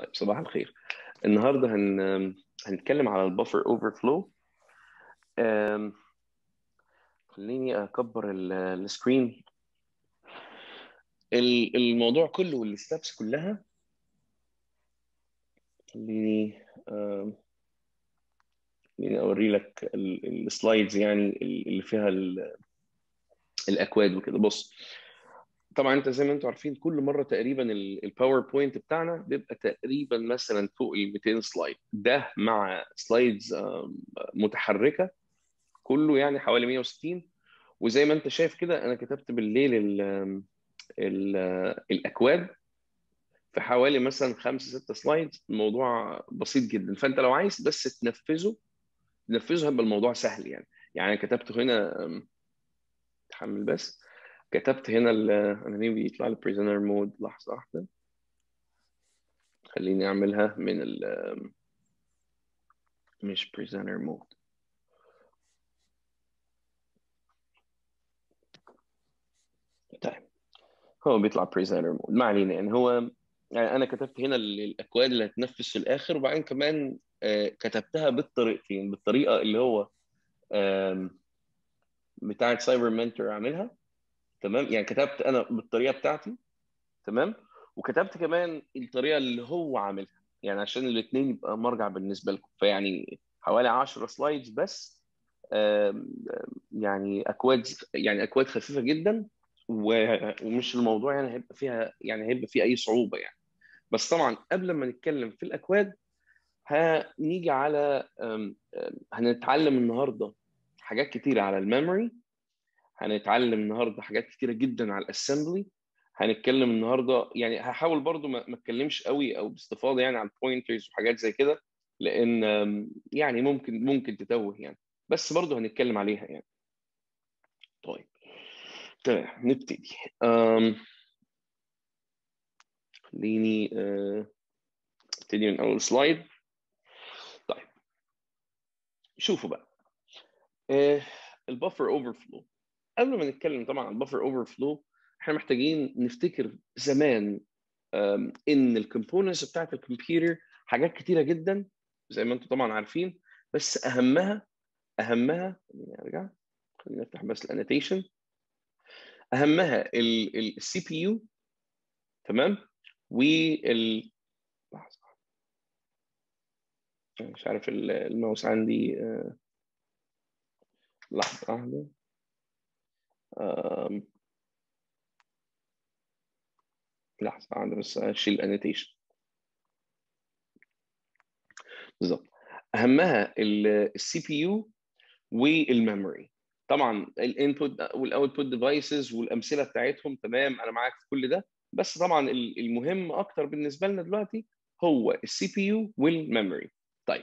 طيب صباح الخير النهارده هن... هنتكلم على البفر اوفر فلو خليني اكبر ال- السكرين ال- الموضوع كله والستبس كلها خليني آم، خليني اوري لك ال- السلايدز يعني اللي فيها ال- الاكواد وكده بص طبعا انت زي ما انتم عارفين كل مره تقريبا الباوربوينت بتاعنا بيبقى تقريبا مثلا فوق ال 200 سلايد ده مع سلايدز متحركه كله يعني حوالي 160 وزي ما انت شايف كده انا كتبت بالليل ال ال الاكواد في حوالي مثلا خمسة ستة سلايدز الموضوع بسيط جدا فانت لو عايز بس تنفذه تنفذه هيبقى الموضوع سهل يعني يعني انا كتبت هنا أم، تحمل بس كتبت هنا ال- انا ليه بيطلع لي بريزنر مود لحظة واحدة خليني اعملها من ال مش بريزنر مود طيب هو بيطلع بريزنر مود ما علينا يعني هو يعني انا كتبت هنا ال- الاكواد اللي هتنفذ في الاخر وبعدين كمان آه، كتبتها بالطريقتين بالطريقه اللي هو آم، بتاعه سايبر منتور عاملها تمام يعني كتبت انا بالطريقه بتاعتي تمام وكتبت كمان الطريقه اللي هو عاملها يعني عشان الاثنين يبقى مرجع بالنسبه لكم فيعني حوالي 10 سلايدز بس آم، يعني اكواد يعني اكواد خفيفه جدا و- ومش الموضوع يعني هيبقى فيها يعني هيبقى فيه اي صعوبه يعني بس طبعا قبل ما نتكلم في الاكواد هنيجي على أم، أم، هنتعلم النهارده حاجات كتيره على الميموري هنتعلم النهارده حاجات كتيره جدا على الاسمبلي هنتكلم النهارده يعني هحاول برضو ما ما اتكلمش قوي او باستفاضه يعني على البوينترز وحاجات زي كده لان أم، يعني ممكن ممكن تتوه يعني بس برضو هنتكلم عليها يعني طيب تمام نبتدي أم، خليني أه، ابتدي من اول سلايد طيب شوفوا بقى آه، البفر اوفر فلو قبل ما نتكلم طبعا عن البفر اوفر فلو احنا محتاجين نفتكر زمان آم، ان الكومبوننتس بتاعت الكمبيوتر حاجات كتيره جدا زي ما انتم طبعا عارفين بس اهمها اهمها خليني ارجع خلينا نفتح بس الانوتيشن اهمها السي بي يو تمام وال لحظه مش عارف ال- الماوس عندي آه، لحظه واحده آم، لحظه واحده بس اشيل الانوتيشن بالظبط اهمها السي بي يو والميموري طبعا الانبوت والاوتبوت ديفايسز والامثله بتاعتهم تمام انا معاك في كل ده بس طبعا ال- المهم اكتر بالنسبه لنا دلوقتي هو السي بي يو والميموري طيب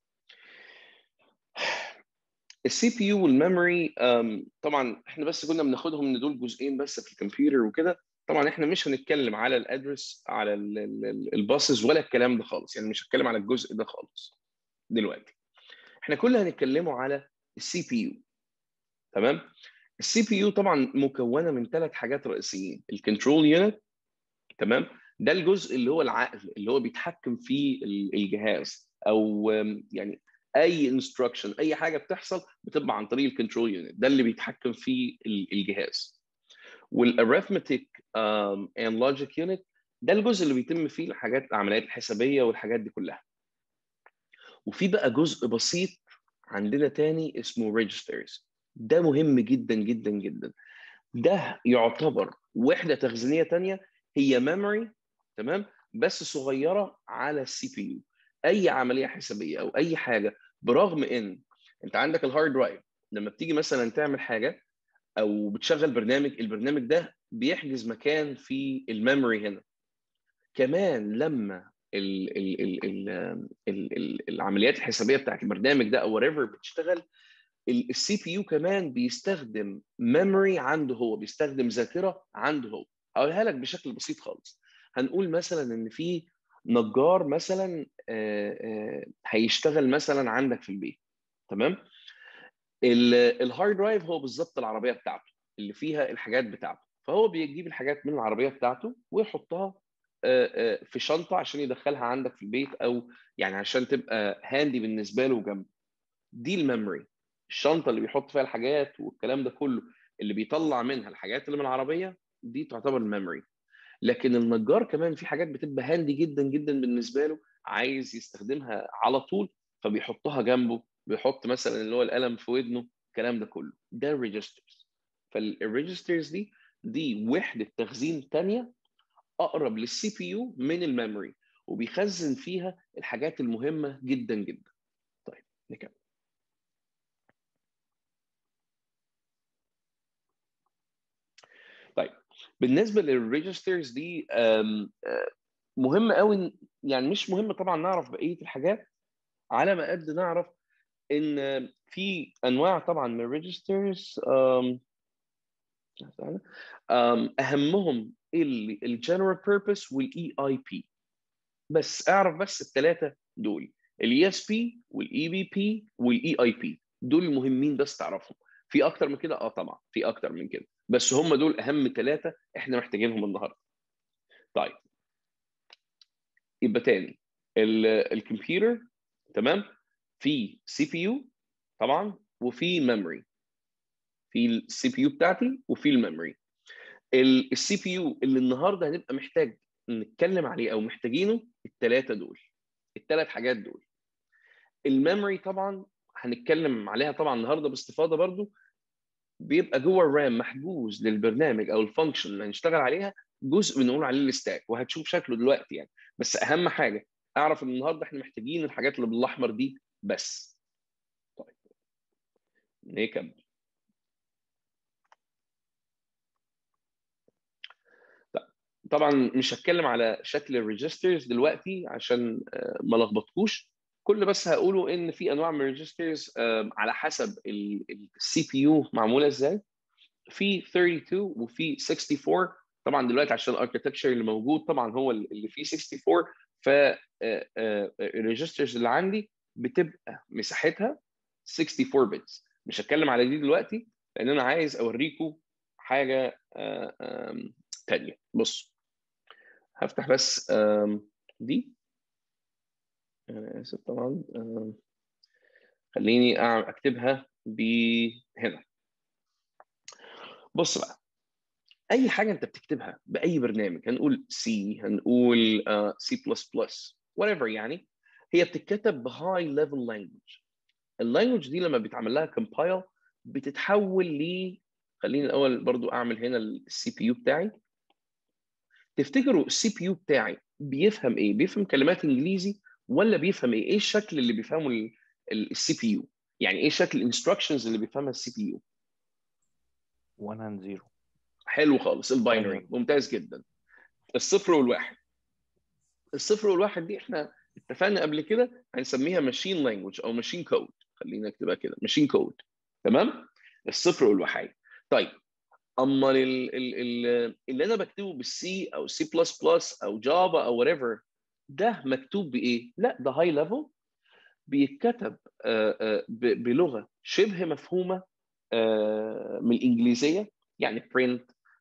السي بي يو والميموري أم، طبعا احنا بس كنا بناخدهم ان دول جزئين بس في الكمبيوتر وكده طبعا احنا مش هنتكلم على الادرس على الباسز ولا الكلام ده خالص يعني مش هتكلم على الجزء ده خالص دلوقتي احنا كل هنتكلموا على السي بي يو تمام السي بي يو طبعا مكونه من ثلاث حاجات رئيسيين الكنترول يونت تمام ده الجزء اللي هو العقل اللي هو بيتحكم في ال- الجهاز او أم، يعني اي انستراكشن اي حاجه بتحصل بتبقى عن طريق الكنترول يونت ده اللي بيتحكم في ال- الجهاز والاريثمتيك اند لوجيك يونت ده الجزء اللي بيتم فيه الحاجات العمليات الحسابيه والحاجات دي كلها وفي بقى جزء بسيط عندنا تاني اسمه ريجسترز ده مهم جدا جدا جدا ده يعتبر وحده تخزينيه تانية هي ميموري تمام بس صغيره على السي بي يو اي عمليه حسابيه او اي حاجه برغم ان انت عندك الهارد درايف لما بتيجي مثلا تعمل حاجه او بتشغل برنامج البرنامج ده بيحجز مكان في الميموري هنا كمان لما ال ال ال ال ال ال العمليات الحسابيه بتاعت البرنامج ده او whatever بتشتغل السي بي يو كمان بيستخدم ميموري عنده هو بيستخدم ذاكره عنده هو هقولها لك بشكل بسيط خالص هنقول مثلا ان في نجار مثلا آه، آه، هيشتغل مثلا عندك في البيت تمام ال- الهارد درايف هو بالظبط العربيه بتاعته اللي فيها الحاجات بتاعته فهو بيجيب الحاجات من العربيه بتاعته ويحطها في شنطه عشان يدخلها عندك في البيت او يعني عشان تبقى هاندي بالنسبه له جنبه دي الميموري الشنطه اللي بيحط فيها الحاجات والكلام ده كله اللي بيطلع منها الحاجات اللي من العربيه دي تعتبر الميموري لكن النجار كمان في حاجات بتبقى هاندي جدا جدا بالنسبه له عايز يستخدمها على طول فبيحطها جنبه بيحط مثلا اللي هو القلم في ودنه الكلام ده كله ده الريجسترز فالريجسترز دي دي وحده تخزين ثانيه اقرب للسي بي يو من الميموري وبيخزن فيها الحاجات المهمه جدا جدا طيب نكمل طيب بالنسبه للريجسترز دي مهم قوي يعني مش مهم طبعا نعرف بقيه الحاجات على ما قد نعرف ان في انواع طبعا من الريجسترز اهمهم الجنرال بيربس والاي اي بي بس اعرف بس الثلاثه دول الاي اس بي والاي بي بي والاي اي بي دول المهمين بس تعرفهم في اكتر من كده اه طبعا في اكتر من كده بس هم دول اهم ثلاثه احنا محتاجينهم النهارده طيب يبقى تاني الكمبيوتر تمام في سي بي يو طبعا وفي ميموري في السي بي يو بتاعتي وفي الميموري السي بي يو اللي النهارده هنبقى محتاج نتكلم عليه او محتاجينه الثلاثه دول الثلاث حاجات دول الميموري طبعا هنتكلم عليها طبعا النهارده باستفاضه برضو بيبقى جوه الرام محجوز للبرنامج او الفانكشن اللي هنشتغل عليها جزء بنقول عليه الستاك وهتشوف شكله دلوقتي يعني بس اهم حاجه اعرف ان النهارده احنا محتاجين الحاجات اللي بالاحمر دي بس طيب نكمل طبعا مش هتكلم على شكل الريجسترز دلوقتي عشان ما لخبطكوش كل بس هقوله ان في انواع من الريجسترز على حسب السي بي يو معموله ازاي في 32 وفي 64 طبعا دلوقتي عشان الاركتكتشر اللي موجود طبعا هو اللي فيه 64 ف الريجسترز اللي عندي بتبقى مساحتها 64 بتس مش هتكلم على دي دلوقتي لان انا عايز اوريكم حاجه ثانيه بص هفتح بس دي انا اسف طبعا خليني اكتبها بهنا بص بقى اي حاجه انت بتكتبها باي برنامج هنقول سي هنقول سي بلس بلس whatever يعني هي بتتكتب بهاي ليفل لانجوج اللانجوج دي لما بيتعمل لها كومبايل بتتحول ل خليني الاول برضو اعمل هنا السي بي يو بتاعي تفتكروا السي بي يو بتاعي بيفهم ايه بيفهم كلمات انجليزي ولا بيفهم ايه ايه الشكل اللي بيفهمه السي بي يو يعني ايه شكل الانستراكشنز اللي بيفهمها السي بي يو 1 and 0 حلو خالص الباينري ممتاز جدا الصفر والواحد الصفر والواحد دي احنا اتفقنا قبل كده هنسميها ماشين لانجوج او ماشين كود خلينا نكتبها كده ماشين كود تمام الصفر والواحد طيب اما ال ال ال اللي انا بكتبه بالسي او سي بلس بلس او جافا او وات ايفر ده مكتوب بايه؟ لا ده هاي ليفل بيتكتب بلغه شبه مفهومه من الانجليزيه يعني print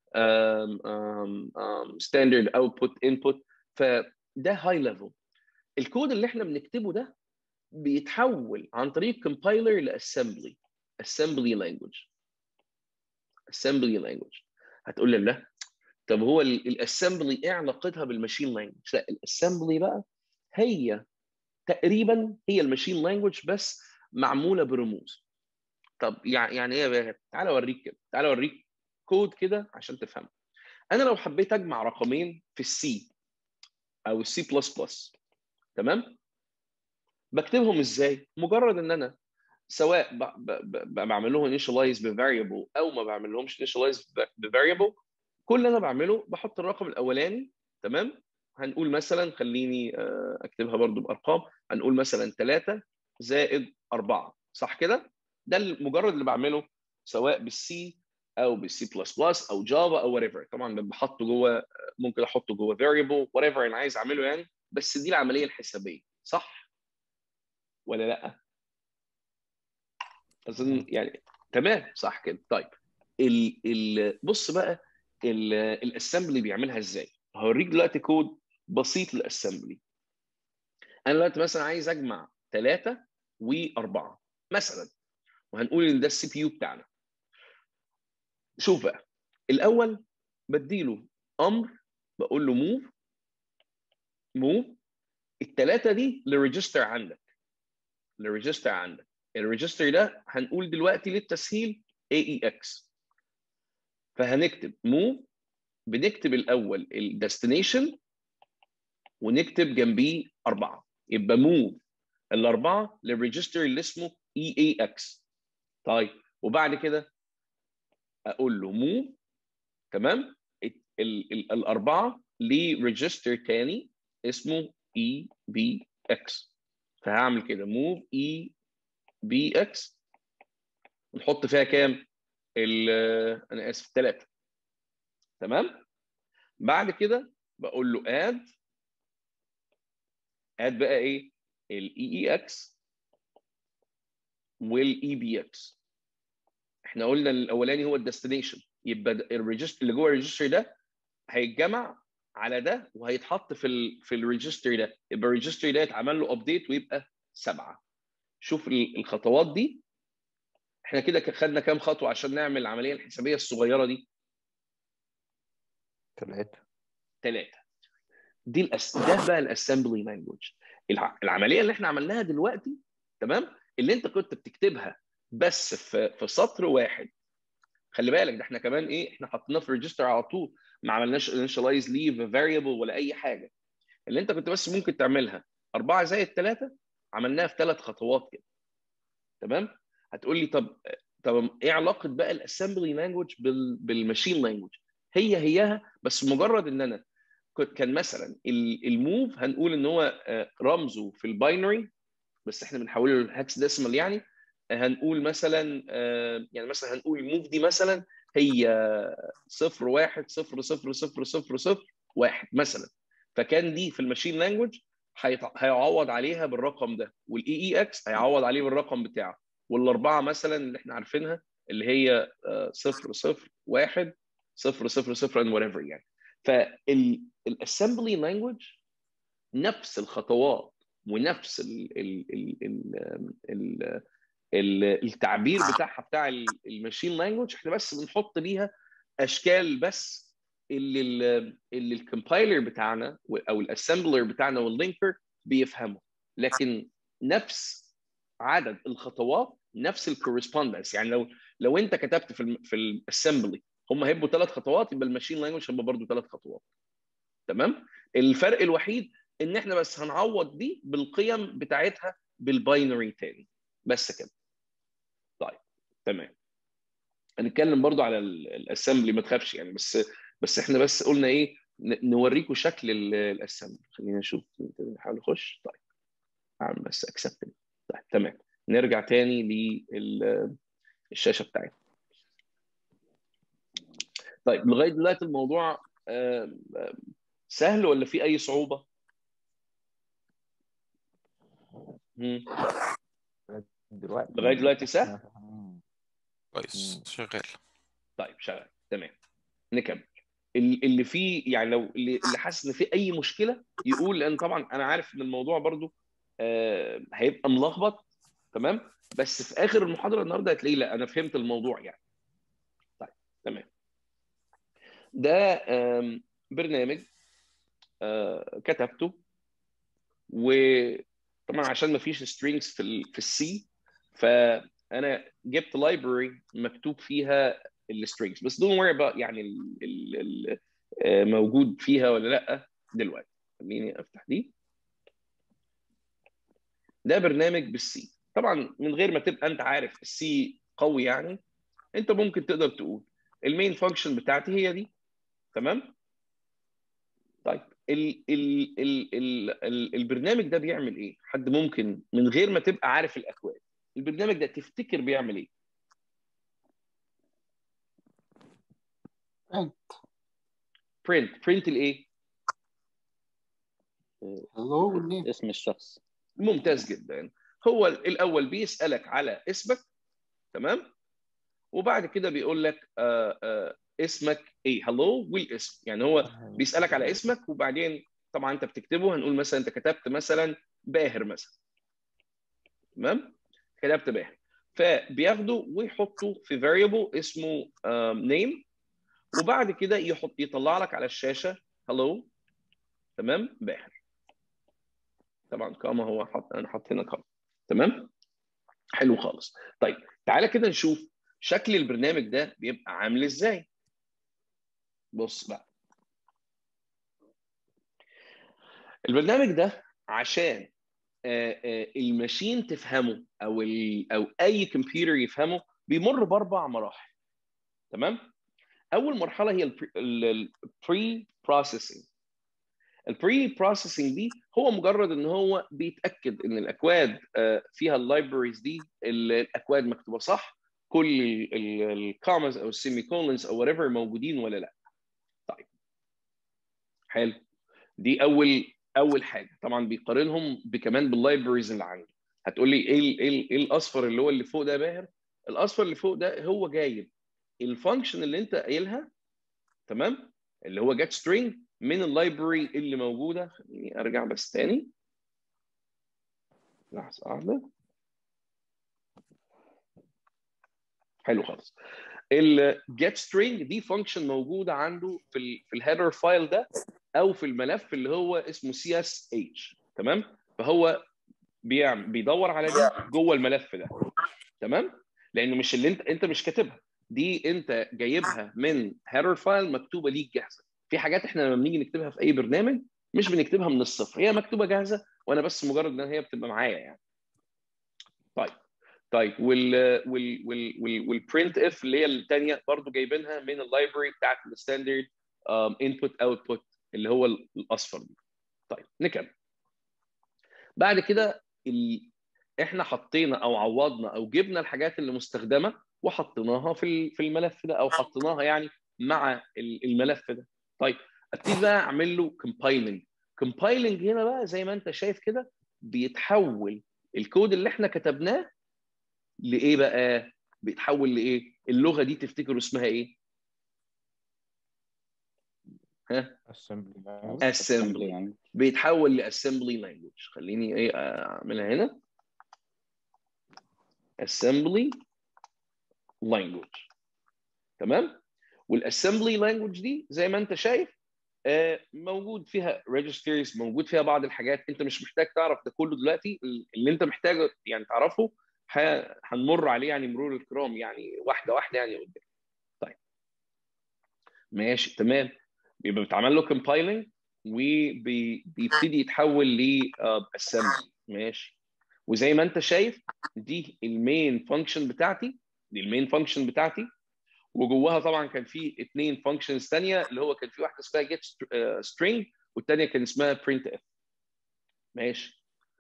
ستاندرد اوتبوت انبوت فده هاي ليفل الكود اللي احنا بنكتبه ده بيتحول عن طريق كومبايلر لاسمبلي اسمبلي لانجوج اسمبلي لانجوج هتقول لي لا طب هو الاسمبلي ايه علاقتها بالماشين لانجوج لا الاسمبلي بقى هي تقريبا هي الماشين لانجوج بس معموله برموز طب يعني ايه يا باهر تعالى اوريك كده تعالى اوريك كود كده عشان تفهمه انا لو حبيت اجمع رقمين في السي او السي بلس بلس تمام بكتبهم ازاي مجرد ان انا سواء ب... ب... بعمل لهم انيشاليز بفاريبل او ما بعمل لهمش انيشاليز بفاريبل كل اللي انا بعمله بحط الرقم الاولاني تمام هنقول مثلا خليني اكتبها برضو بارقام هنقول مثلا 3 زائد 4 صح كده ده مجرد اللي بعمله سواء بالسي او بالسي بلس بلس او جافا او whatever طبعا بحطه جوه ممكن احطه جوه variable whatever انا عايز اعمله يعني بس دي العمليه الحسابيه صح ولا لا اظن يعني تمام صح كده طيب ال ال بص بقى الاسمبلي بيعملها ازاي هوريك دلوقتي كود بسيط للاسمبلي انا دلوقتي مثلا عايز اجمع ثلاثه واربعه مثلا وهنقول ان ده السي بي يو بتاعنا شوف بقى الاول بديله امر بقول له موف موف الثلاثه دي للريجستر عندك للريجستر عندك الريجستر ده هنقول دلوقتي للتسهيل AEX فهنكتب موف بنكتب الاول الديستنيشن ونكتب جنبيه اربعه يبقى موف الاربعه للريجستر اللي اسمه EAX طيب وبعد كده اقول له موف تمام ال- ال- الاربعه لريجستر تاني اسمه EBX فهعمل كده موف EBX نحط فيها كام؟ ال- انا اسف ثلاثه تمام؟ بعد كده بقول له اد اد بقى ايه؟ الاي اي اكس والاي بي اكس احنا قلنا الاولاني هو الديستنيشن يبقى الريجستر اللي جوه الريجستر ده هيتجمع على ده وهيتحط في ال في الريجستر ده يبقى الريجستر ده يتعمل له ابديت ويبقى سبعه شوف ال- الخطوات دي احنا كده خدنا كام خطوه عشان نعمل العمليه الحسابيه الصغيره دي ثلاثة ثلاثه دي الأس... ده بقى الاسمبلي لانجوج العمليه اللي احنا عملناها دلوقتي تمام اللي انت كنت بتكتبها بس في في سطر واحد خلي بالك ده احنا كمان ايه احنا حطيناه في ريجستر على طول ما عملناش انيشاليز ليف فاريبل ولا اي حاجه اللي انت كنت بس ممكن تعملها أربعة زائد ثلاثة عملناها في ثلاث خطوات كده تمام هتقول لي طب طب ايه علاقه بقى الاسمبلي لانجوج بال... بالماشين لانجوج هي هيها بس مجرد ان انا كنت كان مثلا ال- الموف هنقول ان هو آه، رمزه في الباينري بس احنا بنحوله للهكس ديسمال يعني آه، هنقول مثلا آه، يعني مثلا هنقول الموف دي مثلا هي صفر واحد صفر صفر صفر صفر صفر واحد مثلا فكان دي في الماشين لانجوج هيعوض عليها بالرقم ده والاي اي اكس هيعوض عليه بالرقم بتاعه والاربعه مثلا اللي احنا عارفينها اللي هي آه، صفر صفر واحد صفر صفر صفر and whatever يعني فالاسمبلي لانجوج نفس الخطوات ونفس ال ال ال ال ال ال التعبير بتاعها بتاع الماشين لانجوج احنا بس بنحط ليها اشكال بس اللي ال اللي الكومبايلر بتاعنا او الاسمبلر بتاعنا واللينكر بيفهمه لكن نفس عدد الخطوات نفس الكورسبوندنس يعني لو لو انت كتبت في ال في الاسمبلي هم هيبقوا ثلاث خطوات يبقى الماشين لانجوج هيبقى برضه ثلاث خطوات تمام الفرق الوحيد ان احنا بس هنعوض دي بالقيم بتاعتها بالباينري تاني بس كده طيب تمام هنتكلم برضو على الاسمبلي ما تخافش يعني بس بس احنا بس قلنا ايه ن- نوريكم شكل الاسمبلي خلينا نشوف نحاول نخش طيب اعمل بس اكسبت طيب تمام نرجع تاني للشاشه بتاعتنا طيب لغايه دلوقتي الموضوع آه، آه، سهل ولا في اي صعوبه؟ مم. دلوقتي لغاية دلوقتي سهل؟ مم. كويس مم. شغال طيب شغال تمام نكمل ال- اللي فيه يعني لو اللي اللي حاسس ان في اي مشكله يقول لان طبعا انا عارف ان الموضوع برضو آه، هيبقى ملخبط تمام بس في اخر المحاضره النهارده هتلاقيه لا انا فهمت الموضوع يعني طيب تمام ده آم، برنامج آه، كتبته وطبعا عشان ما فيش سترينجز في ال في السي فانا جبت لايبرري مكتوب فيها السترينجز بس دون وري بقى يعني ال ال ال آه، موجود فيها ولا لا دلوقتي خليني افتح دي ده برنامج بالسي طبعا من غير ما تبقى انت عارف السي قوي يعني انت ممكن تقدر تقول المين فانكشن بتاعتي هي دي تمام طيب ال ال ال ال ال البرنامج ده بيعمل ايه حد ممكن من غير ما تبقى عارف الاكواد البرنامج ده تفتكر بيعمل ايه print print print الايه hello والنيم اسم الشخص ممتاز جدا هو الاول بيسالك على اسمك تمام وبعد كده بيقول لك آه آه اسمك ايه هلو والاسم يعني هو بيسالك على اسمك وبعدين طبعا انت بتكتبه هنقول مثلا انت كتبت مثلا باهر مثلا تمام كتبت باهر فبياخده ويحطه في variable اسمه um, name وبعد كده يحط يطلع لك على الشاشه hello تمام باهر طبعا كاما هو حط انا حاطط هنا كاما تمام حلو خالص طيب تعالى كده نشوف شكل البرنامج ده بيبقى عامل ازاي بص بقى البرنامج ده عشان الماشين تفهمه او او اي كمبيوتر يفهمه بيمر باربع مراحل تمام اول مرحله هي البري بروسيسنج البري بروسيسنج دي هو مجرد ان هو بيتاكد ان الاكواد فيها اللايبريز دي الاكواد مكتوبه صح كل الكوماز او السيمي كولنز او whatever موجودين ولا لا طيب حلو دي اول اول حاجه طبعا بيقارنهم بكمان باللايبريز اللي عنده هتقول لي ايه ايه ايه الاصفر اللي هو اللي فوق ده باهر الاصفر اللي فوق ده هو جايب الفانكشن اللي انت قايلها تمام اللي هو جيت سترينج من اللايبرري اللي موجوده خليني ارجع بس تاني لحظه واحده حلو خالص الجيت سترينج دي فانكشن موجوده عنده في ال في الهيدر فايل ده او في الملف اللي هو اسمه سي اس اتش تمام فهو بيعمل بيدور على دي جوه الملف ده تمام لانه مش اللي انت انت مش كاتبها دي انت جايبها من هيدر فايل مكتوبه ليك جاهزه في حاجات احنا لما بنيجي نكتبها في اي برنامج مش بنكتبها من الصفر هي مكتوبه جاهزه وانا بس مجرد ان هي بتبقى معايا يعني طيب طيب وال وال وال وال والبرنت اف اللي هي الثانيه برضو جايبينها من اللايبرري بتاعت الستاندرد انبوت اوتبوت اللي هو الاصفر دي طيب نكمل بعد كده ال... احنا حطينا او عوضنا او جبنا الحاجات اللي مستخدمه وحطيناها في في الملف ده او حطيناها يعني مع الملف ده طيب ابتدي بقى اعمل له كومبايلنج كومبايلنج هنا بقى زي ما انت شايف كده بيتحول الكود اللي احنا كتبناه لايه بقى بيتحول لايه اللغه دي تفتكروا اسمها ايه ها assembly بيتحول لاسمبلي لانجوج خليني ايه اعملها هنا assembly language تمام والاسمبلي لانجوج دي زي ما انت شايف موجود فيها ريجسترز موجود فيها بعض الحاجات انت مش محتاج تعرف ده كله دلوقتي اللي انت محتاج يعني تعرفه هنمر عليه يعني مرور الكرام يعني واحده واحده يعني قدام طيب ماشي تمام بيبقى بيتعمل له كومبايلنج وبيبتدي يتحول ل اسمبلي ماشي وزي ما انت شايف دي المين فانكشن بتاعتي دي المين فانكشن بتاعتي وجواها طبعا كان في اثنين فانكشنز ثانيه اللي هو كان في واحده اسمها جيت سترينج والثانيه كان اسمها برنت اف ماشي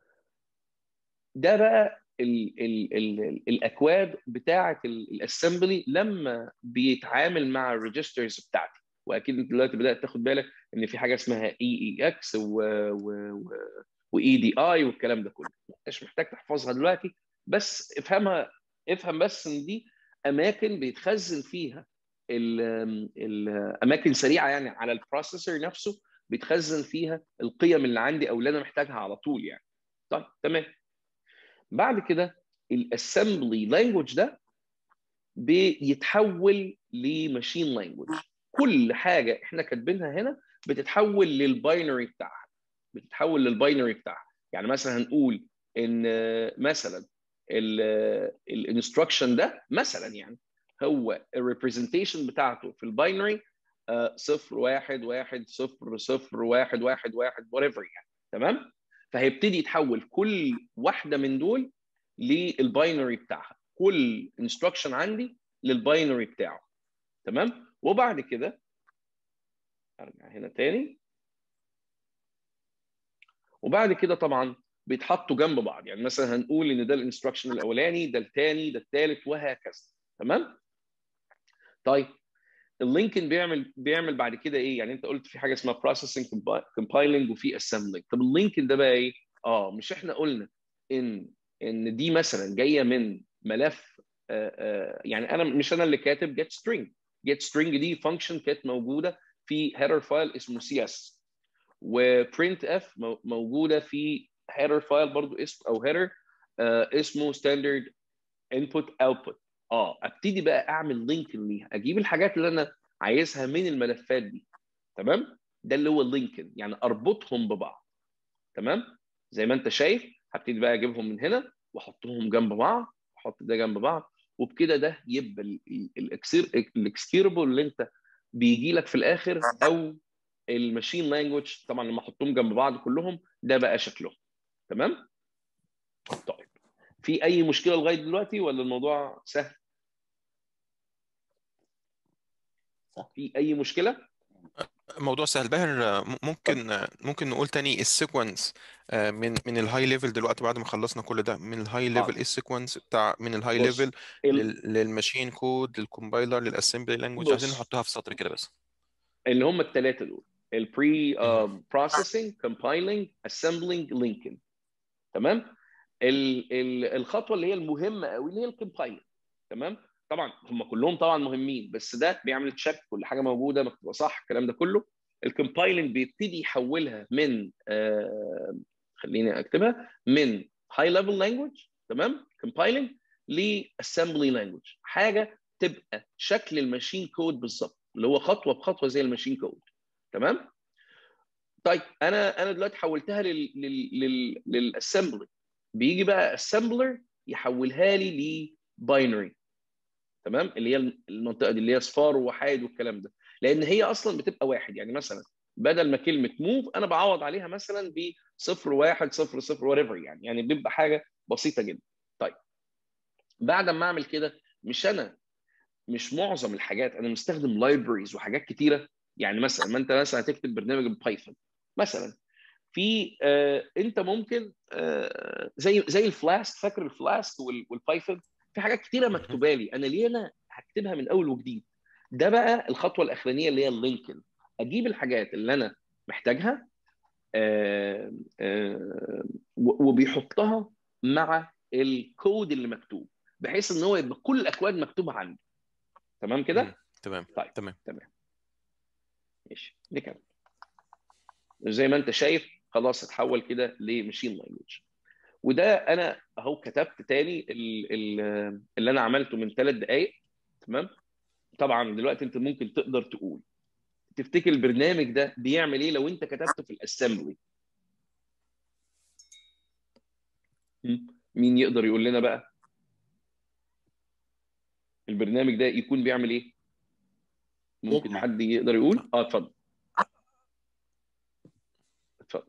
ده بقى ال ال ال الاكواد بتاعه الاسمبلي لما بيتعامل مع الريجسترز بتاعتي واكيد انت دلوقتي بدات تاخد بالك ان في حاجه اسمها اي اي اكس واي دي اي والكلام ده كله مش محتاج تحفظها دلوقتي بس افهمها افهم بس ان دي اماكن بيتخزن فيها الاماكن سريعه يعني على البروسيسور نفسه بيتخزن فيها القيم اللي عندي او اللي انا محتاجها على طول يعني طيب تمام بعد كده الاسمبلي لانجوج ده بيتحول لماشين لانجوج كل حاجه احنا كاتبينها هنا بتتحول للباينري بتاعها بتتحول للباينري بتاعها يعني مثلا هنقول ان مثلا الانستراكشن ده مثلا يعني هو الريبريزنتيشن بتاعته في الباينري صفر واحد واحد صفر صفر واحد واحد واحد وات يعني تمام فهيبتدي يتحول كل واحده من دول للباينري بتاعها كل انستراكشن عندي للباينري بتاعه تمام وبعد كده ارجع هنا تاني وبعد كده طبعا بيتحطوا جنب بعض يعني مثلا هنقول ان ده الانستراكشن الاولاني ده الثاني ده الثالث وهكذا تمام طيب اللينكن بيعمل بيعمل بعد كده ايه يعني انت قلت في حاجه اسمها بروسيسنج كومبايلنج وفي اسمبلينج طب اللينكن ده بقى ايه اه مش احنا قلنا ان ان دي مثلا جايه من ملف آآ آآ يعني انا مش انا اللي كاتب جيت سترينج جيت سترينج دي فانكشن كانت موجوده في هيدر فايل اسمه سي اس وبرنت اف موجوده في هيدر فايل برضو اسم او هيدر اسمه ستاندرد انبوت اوتبوت اه ابتدي بقى اعمل لينك ليها اجيب الحاجات اللي انا عايزها من الملفات دي تمام ده اللي هو اللينكن يعني اربطهم ببعض تمام زي ما انت شايف هبتدي بقى اجيبهم من هنا واحطهم جنب بعض احط ده جنب بعض وبكده ده يبقى الاكسكيوربل اللي انت بيجي لك في الاخر او الماشين لانجوج طبعا لما احطهم جنب بعض كلهم ده بقى شكلهم تمام طيب في اي مشكله لغايه دلوقتي ولا الموضوع سهل في اي مشكله موضوع سهل باهر ممكن ممكن نقول تاني السيكونس من من الهاي ليفل دلوقتي بعد ما خلصنا كل ده من الهاي ليفل ايه السيكونس بتاع من الهاي ليفل للماشين كود للكومبايلر للاسمبلي لانجوج عايزين نحطها في سطر كده بس اللي هم الثلاثه دول البري بروسيسنج كومبايلنج اسمبلينج لينكن تمام ال ال الخطوه اللي هي المهمه قوي اللي هي الكومبايلنج تمام طبعا هم كلهم طبعا مهمين بس ده بيعمل تشيك كل حاجه موجوده مكتوبه صح الكلام ده كله الكومبايلنج بيبتدي يحولها من آه خليني اكتبها من هاي ليفل لانجوج تمام كومبايلنج لاسمبلي لانجوج حاجه تبقى شكل الماشين كود بالظبط اللي هو خطوه بخطوه زي الماشين كود تمام طيب انا انا دلوقتي حولتها لل لل لل للاسمبلي بيجي بقى اسمبلر يحولها لي لباينري تمام اللي هي المنطقه دي اللي هي صفار ووحايد والكلام ده لان هي اصلا بتبقى واحد يعني مثلا بدل ما كلمه موف انا بعوض عليها مثلا ب 0 1 0 0 وريفر يعني يعني بيبقى حاجه بسيطه جدا طيب بعد ما اعمل كده مش انا مش معظم الحاجات انا مستخدم لايبريز وحاجات كتيره يعني مثلا ما انت مثلا هتكتب برنامج بايثون مثلا في آه انت ممكن آه زي زي الفلاسك فاكر الفلاسك والبايثون في حاجات كتيره مكتوبه لي انا ليه انا هكتبها من اول وجديد ده بقى الخطوه الاخرانيه اللي هي اللينكن اجيب الحاجات اللي انا محتاجها آه آه وبيحطها مع الكود اللي مكتوب بحيث ان هو يبقى كل الاكواد مكتوبه عندي تمام كده تمام طيب تمام تمام ماشي نكمل زي ما انت شايف خلاص اتحول كده لماشين لانجوج وده انا اهو كتبت تاني اللي انا عملته من ثلاث دقائق تمام طبعا دلوقتي انت ممكن تقدر تقول تفتكر البرنامج ده بيعمل ايه لو انت كتبته في الاسمبلي مين يقدر يقول لنا بقى البرنامج ده يكون بيعمل ايه ممكن حد يقدر يقول اه اتفضل اتفضل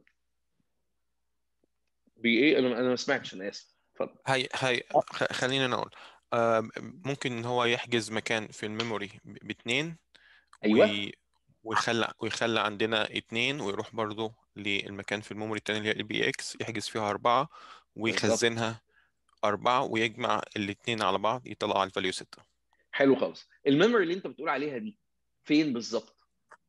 بايه انا انا ما سمعتش انا اسف اتفضل هاي هاي خلينا نقول ممكن ان هو يحجز مكان في الميموري باثنين ايوه ويخلى ويخلى عندنا اثنين ويروح برضه للمكان في الميموري الثاني اللي هي البي اكس يحجز فيها اربعه ويخزنها اربعه ويجمع الاثنين على بعض يطلع على الفاليو 6 حلو خالص الميموري اللي انت بتقول عليها دي فين بالظبط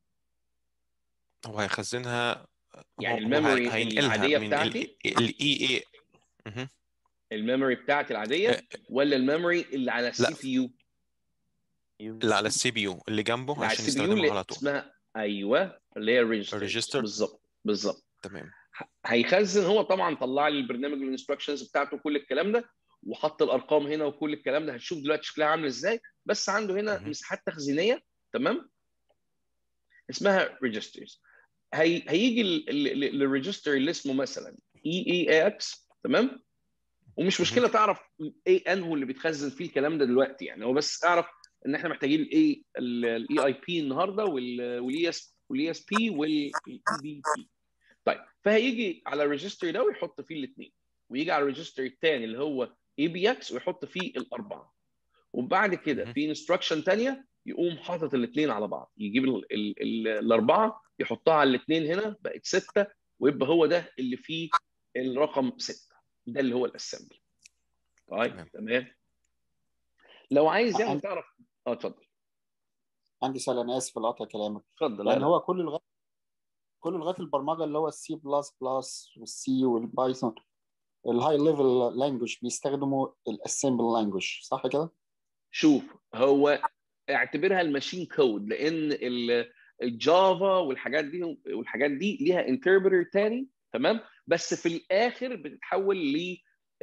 هو هيخزنها يعني الميموري العاديه بتاعتي الاي اي الميموري بتاعتي العاديه ولا الميموري اللي على السي بي يو اللي على السي بي يو اللي جنبه اللي عشان على السي بي يو نستخدمه على طول اسمها ايوه اللي هي الريجستر الريجستر بالظبط بالظبط تمام هيخزن هو طبعا طلع لي البرنامج الانستراكشنز بتاعته كل الكلام ده وحط الارقام هنا وكل الكلام ده هتشوف دلوقتي شكلها عامل ازاي بس عنده هنا مهم. مساحات تخزينيه تمام اسمها ريجسترز هي هيجي للريجستر اللي اسمه مثلا اي اي اكس تمام ومش مشكله تعرف ايه انه اللي بيتخزن فيه الكلام ده دلوقتي يعني هو بس اعرف ان احنا محتاجين الاي الاي اي بي النهارده والاي اس والاي اس بي والاي بي بي طيب فهيجي على الريجستر ده ويحط فيه الاثنين ويجي على الريجستر الثاني اللي هو اي بي اكس ويحط فيه الاربعه وبعد كده مهم. في انستراكشن ثانيه يقوم حاطط الاثنين على بعض يجيب ال ال ال الاربعه يحطها على الاثنين هنا بقت سته ويبقى هو ده اللي فيه الرقم سته ده اللي هو الاسمبلي طيب تمام. تمام لو عايز يعني عندي- تعرف اه اتفضل عندي سؤال انا اسف لقطع كلامك اتفضل لا يعني لا. هو كل لغات كل لغات البرمجه اللي هو السي بلس بلس والسي والبايثون الهاي ليفل لانجوج بيستخدموا الاسمبل لانجوج صح كده؟ شوف هو اعتبرها الماشين كود لان ال الجافا والحاجات دي والحاجات دي ليها انتربريتر تاني تمام بس في الاخر بتتحول ل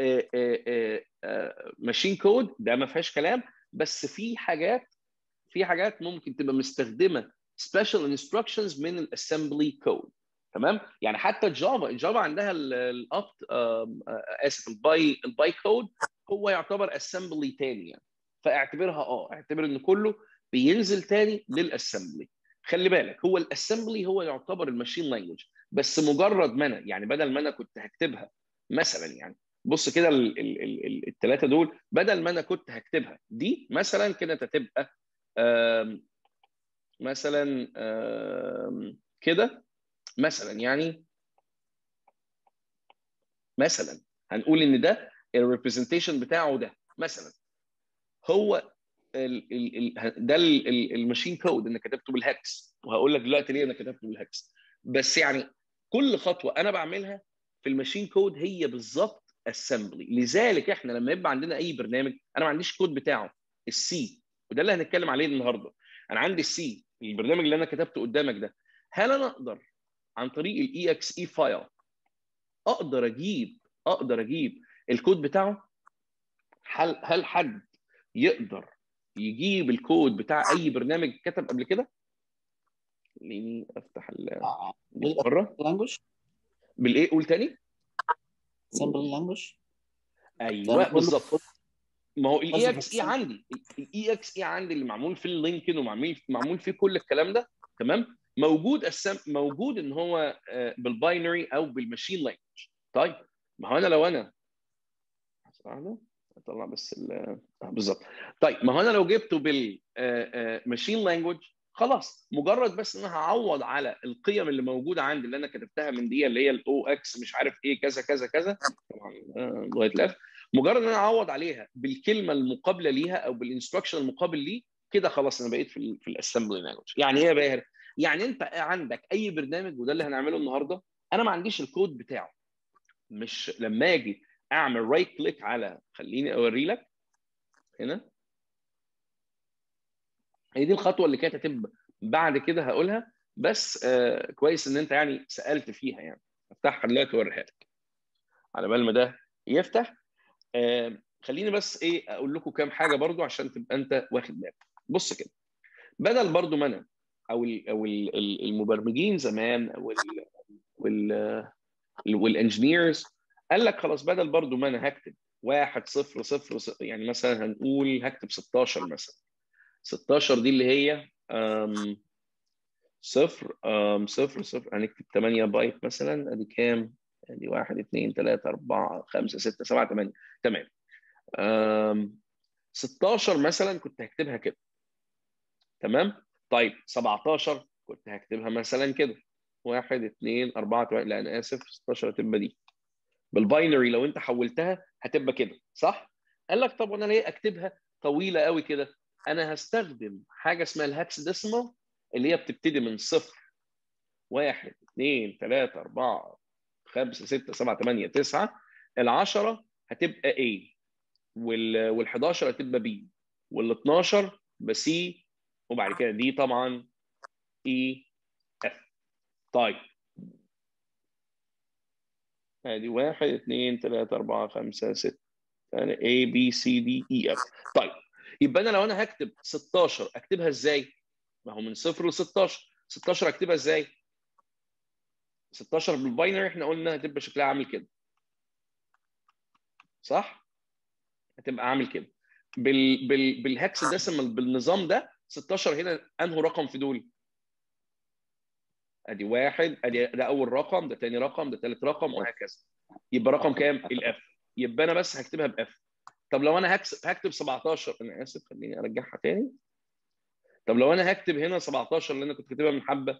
ماشين كود ده ما فيهاش كلام بس في حاجات في حاجات ممكن تبقى مستخدمه سبيشال انستراكشنز من الاسمبلي كود تمام يعني حتى الجافا الجافا عندها الاب اسف الباي الباي كود هو يعتبر اسمبلي تاني يعني فاعتبرها اه اعتبر ان كله بينزل تاني للاسمبلي خلي بالك هو الاسمبلي هو يعتبر الماشين لانجوج بس مجرد ما انا يعني بدل ما انا كنت هكتبها مثلا يعني بص كده الثلاثه دول بدل ما انا كنت هكتبها دي مثلا كده هتبقى مثلا كده مثلا يعني مثلا هنقول ان ده الريبريزنتيشن بتاعه ده مثلا هو ال ال ده الماشين كود انا كتبته بالهكس وهقول لك دلوقتي ليه انا كتبته بالهكس بس يعني كل خطوه انا بعملها في الماشين كود هي بالظبط اسمبلي لذلك احنا لما يبقى عندنا اي برنامج انا ما عنديش كود بتاعه السي وده اللي هنتكلم عليه النهارده انا عندي السي البرنامج اللي انا كتبته قدامك ده هل انا اقدر عن طريق الاي اكس اي فايل اقدر اجيب اقدر اجيب الكود بتاعه هل هل حد يقدر يجيب الكود بتاع اي برنامج كتب قبل كده خليني افتح بره لانجوج بالايه قول تاني سمبل لانجوج ايوه بالظبط ما هو الاي اكس اي عندي الاي اكس اي عندي اللي معمول في اللينكن ومعمول معمول فيه كل الكلام ده تمام موجود السم موجود ان هو بالباينري او بالماشين لانجوج طيب ما هو انا لو انا اطلع بس بالظبط طيب ما هو انا لو جبته بالماشين لانجوج خلاص مجرد بس ان انا هعوض على القيم اللي موجوده عندي اللي انا كتبتها من دي اللي هي الاو اكس مش عارف ايه كذا كذا كذا طبعا لغايه الاخر مجرد ان انا اعوض عليها بالكلمه المقابله ليها او بالانستراكشن المقابل ليه كده خلاص انا بقيت في في الاسمبلي لانجوج يعني ايه يا باهر يعني انت عندك اي برنامج وده اللي هنعمله النهارده انا ما عنديش الكود بتاعه مش لما اجي اعمل رايت كليك على خليني اوري لك هنا هي دي الخطوه اللي كانت هتبقى بعد كده هقولها بس آه كويس ان انت يعني سالت فيها يعني افتحها دلوقتي واوريها لك على بال ما ده يفتح آه خليني بس ايه اقول لكم كام حاجه برضو عشان تبقى انت واخد بالك بص كده بدل برضو ما انا او ال او ال المبرمجين زمان او ال وال والانجينيرز قال لك خلاص بدل برضو ما انا هكتب واحد صفر صفر, صفر يعني مثلا هنقول هكتب 16 مثلا 16 دي اللي هي أم صفر أم صفر صفر هنكتب 8 بايت مثلا ادي كام؟ ادي 1 2 3 4 5 6 7 8 تمام أم 16 مثلا كنت هكتبها كده تمام؟ طيب 17 كنت هكتبها مثلا كده 1 2 4 8 لا انا اسف 16 هتبقى دي بالباينري لو انت حولتها هتبقى كده صح؟ قال لك طب وانا ليه اكتبها طويله قوي كده؟ انا هستخدم حاجه اسمها الهكس ديسمال اللي هي بتبتدي من صفر واحد اثنين ثلاثة أربعة خمسة ستة سبعة ثمانية تسعة العشرة هتبقى A وال وال 11 هتبقى B وال 12 ب C وبعد كده دي طبعا E F طيب ادي واحد اثنين ثلاثة أربعة خمسة ستة A B C D E F طيب يبقى انا لو انا هكتب 16 اكتبها ازاي؟ ما هو من صفر ل 16 16 اكتبها ازاي؟ 16 بالباينري احنا قلنا هتبقى شكلها عامل كده صح؟ هتبقى عامل كده بال بال بالهكس ديسيمال بالنظام ده 16 هنا انه رقم في دول؟ ادي واحد ادي ده اول رقم ده ثاني رقم ده ثالث رقم وهكذا يبقى رقم كام؟ الاف يبقى انا بس هكتبها باف طب لو انا هكتب هكتب 17 انا اسف خليني ارجعها تاني طب لو انا هكتب هنا 17 اللي انا كنت كاتبها من حبه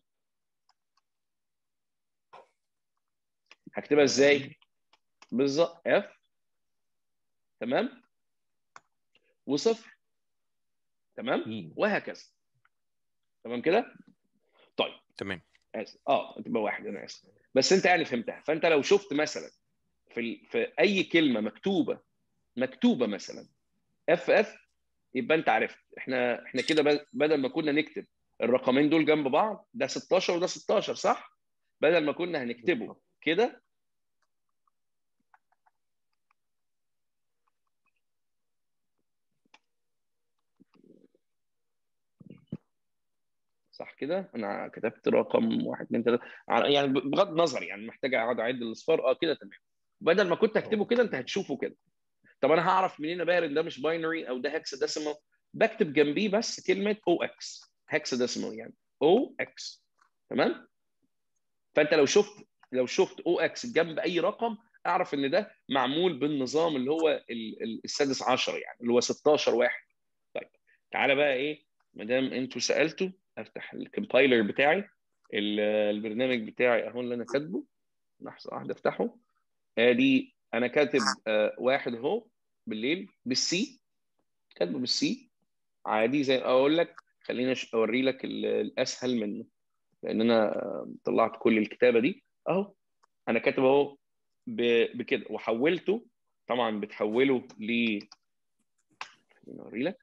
هكتبها ازاي؟ بالظبط اف تمام وصفر تمام وهكذا تمام كده؟ طيب تمام اسف اه تبقى واحد انا اسف بس انت يعني فهمتها فانت لو شفت مثلا في في اي كلمه مكتوبه مكتوبه مثلا اف اف يبقى انت عرفت احنا احنا كده بدل ما كنا نكتب الرقمين دول جنب بعض ده 16 وده 16 صح بدل ما كنا هنكتبه كده صح كده انا كتبت رقم 1 2 3 يعني بغض النظر يعني محتاج اقعد اعد الاصفار اه كده تمام بدل ما كنت هكتبه كده انت هتشوفه كده طب انا هعرف منين بقى ان ده مش باينري او ده هكس ديسيمال بكتب جنبيه بس كلمه او اكس هكس ديسيمال يعني او اكس تمام فانت لو شفت لو شفت او اكس جنب اي رقم اعرف ان ده معمول بالنظام اللي هو السادس عشر يعني اللي هو 16 واحد طيب تعالى بقى ايه ما دام انتوا سالتوا افتح الكمبايلر بتاعي البرنامج بتاعي اهو اللي انا كاتبه لحظه واحده افتحه ادي انا كاتب آه واحد اهو بالليل بالسي كاتبه بالسي عادي زي اقول لك خليني اوري لك الاسهل منه لان انا طلعت كل الكتابه دي اهو انا كاتب اهو بكده وحولته طبعا بتحوله ل خليني اوري لك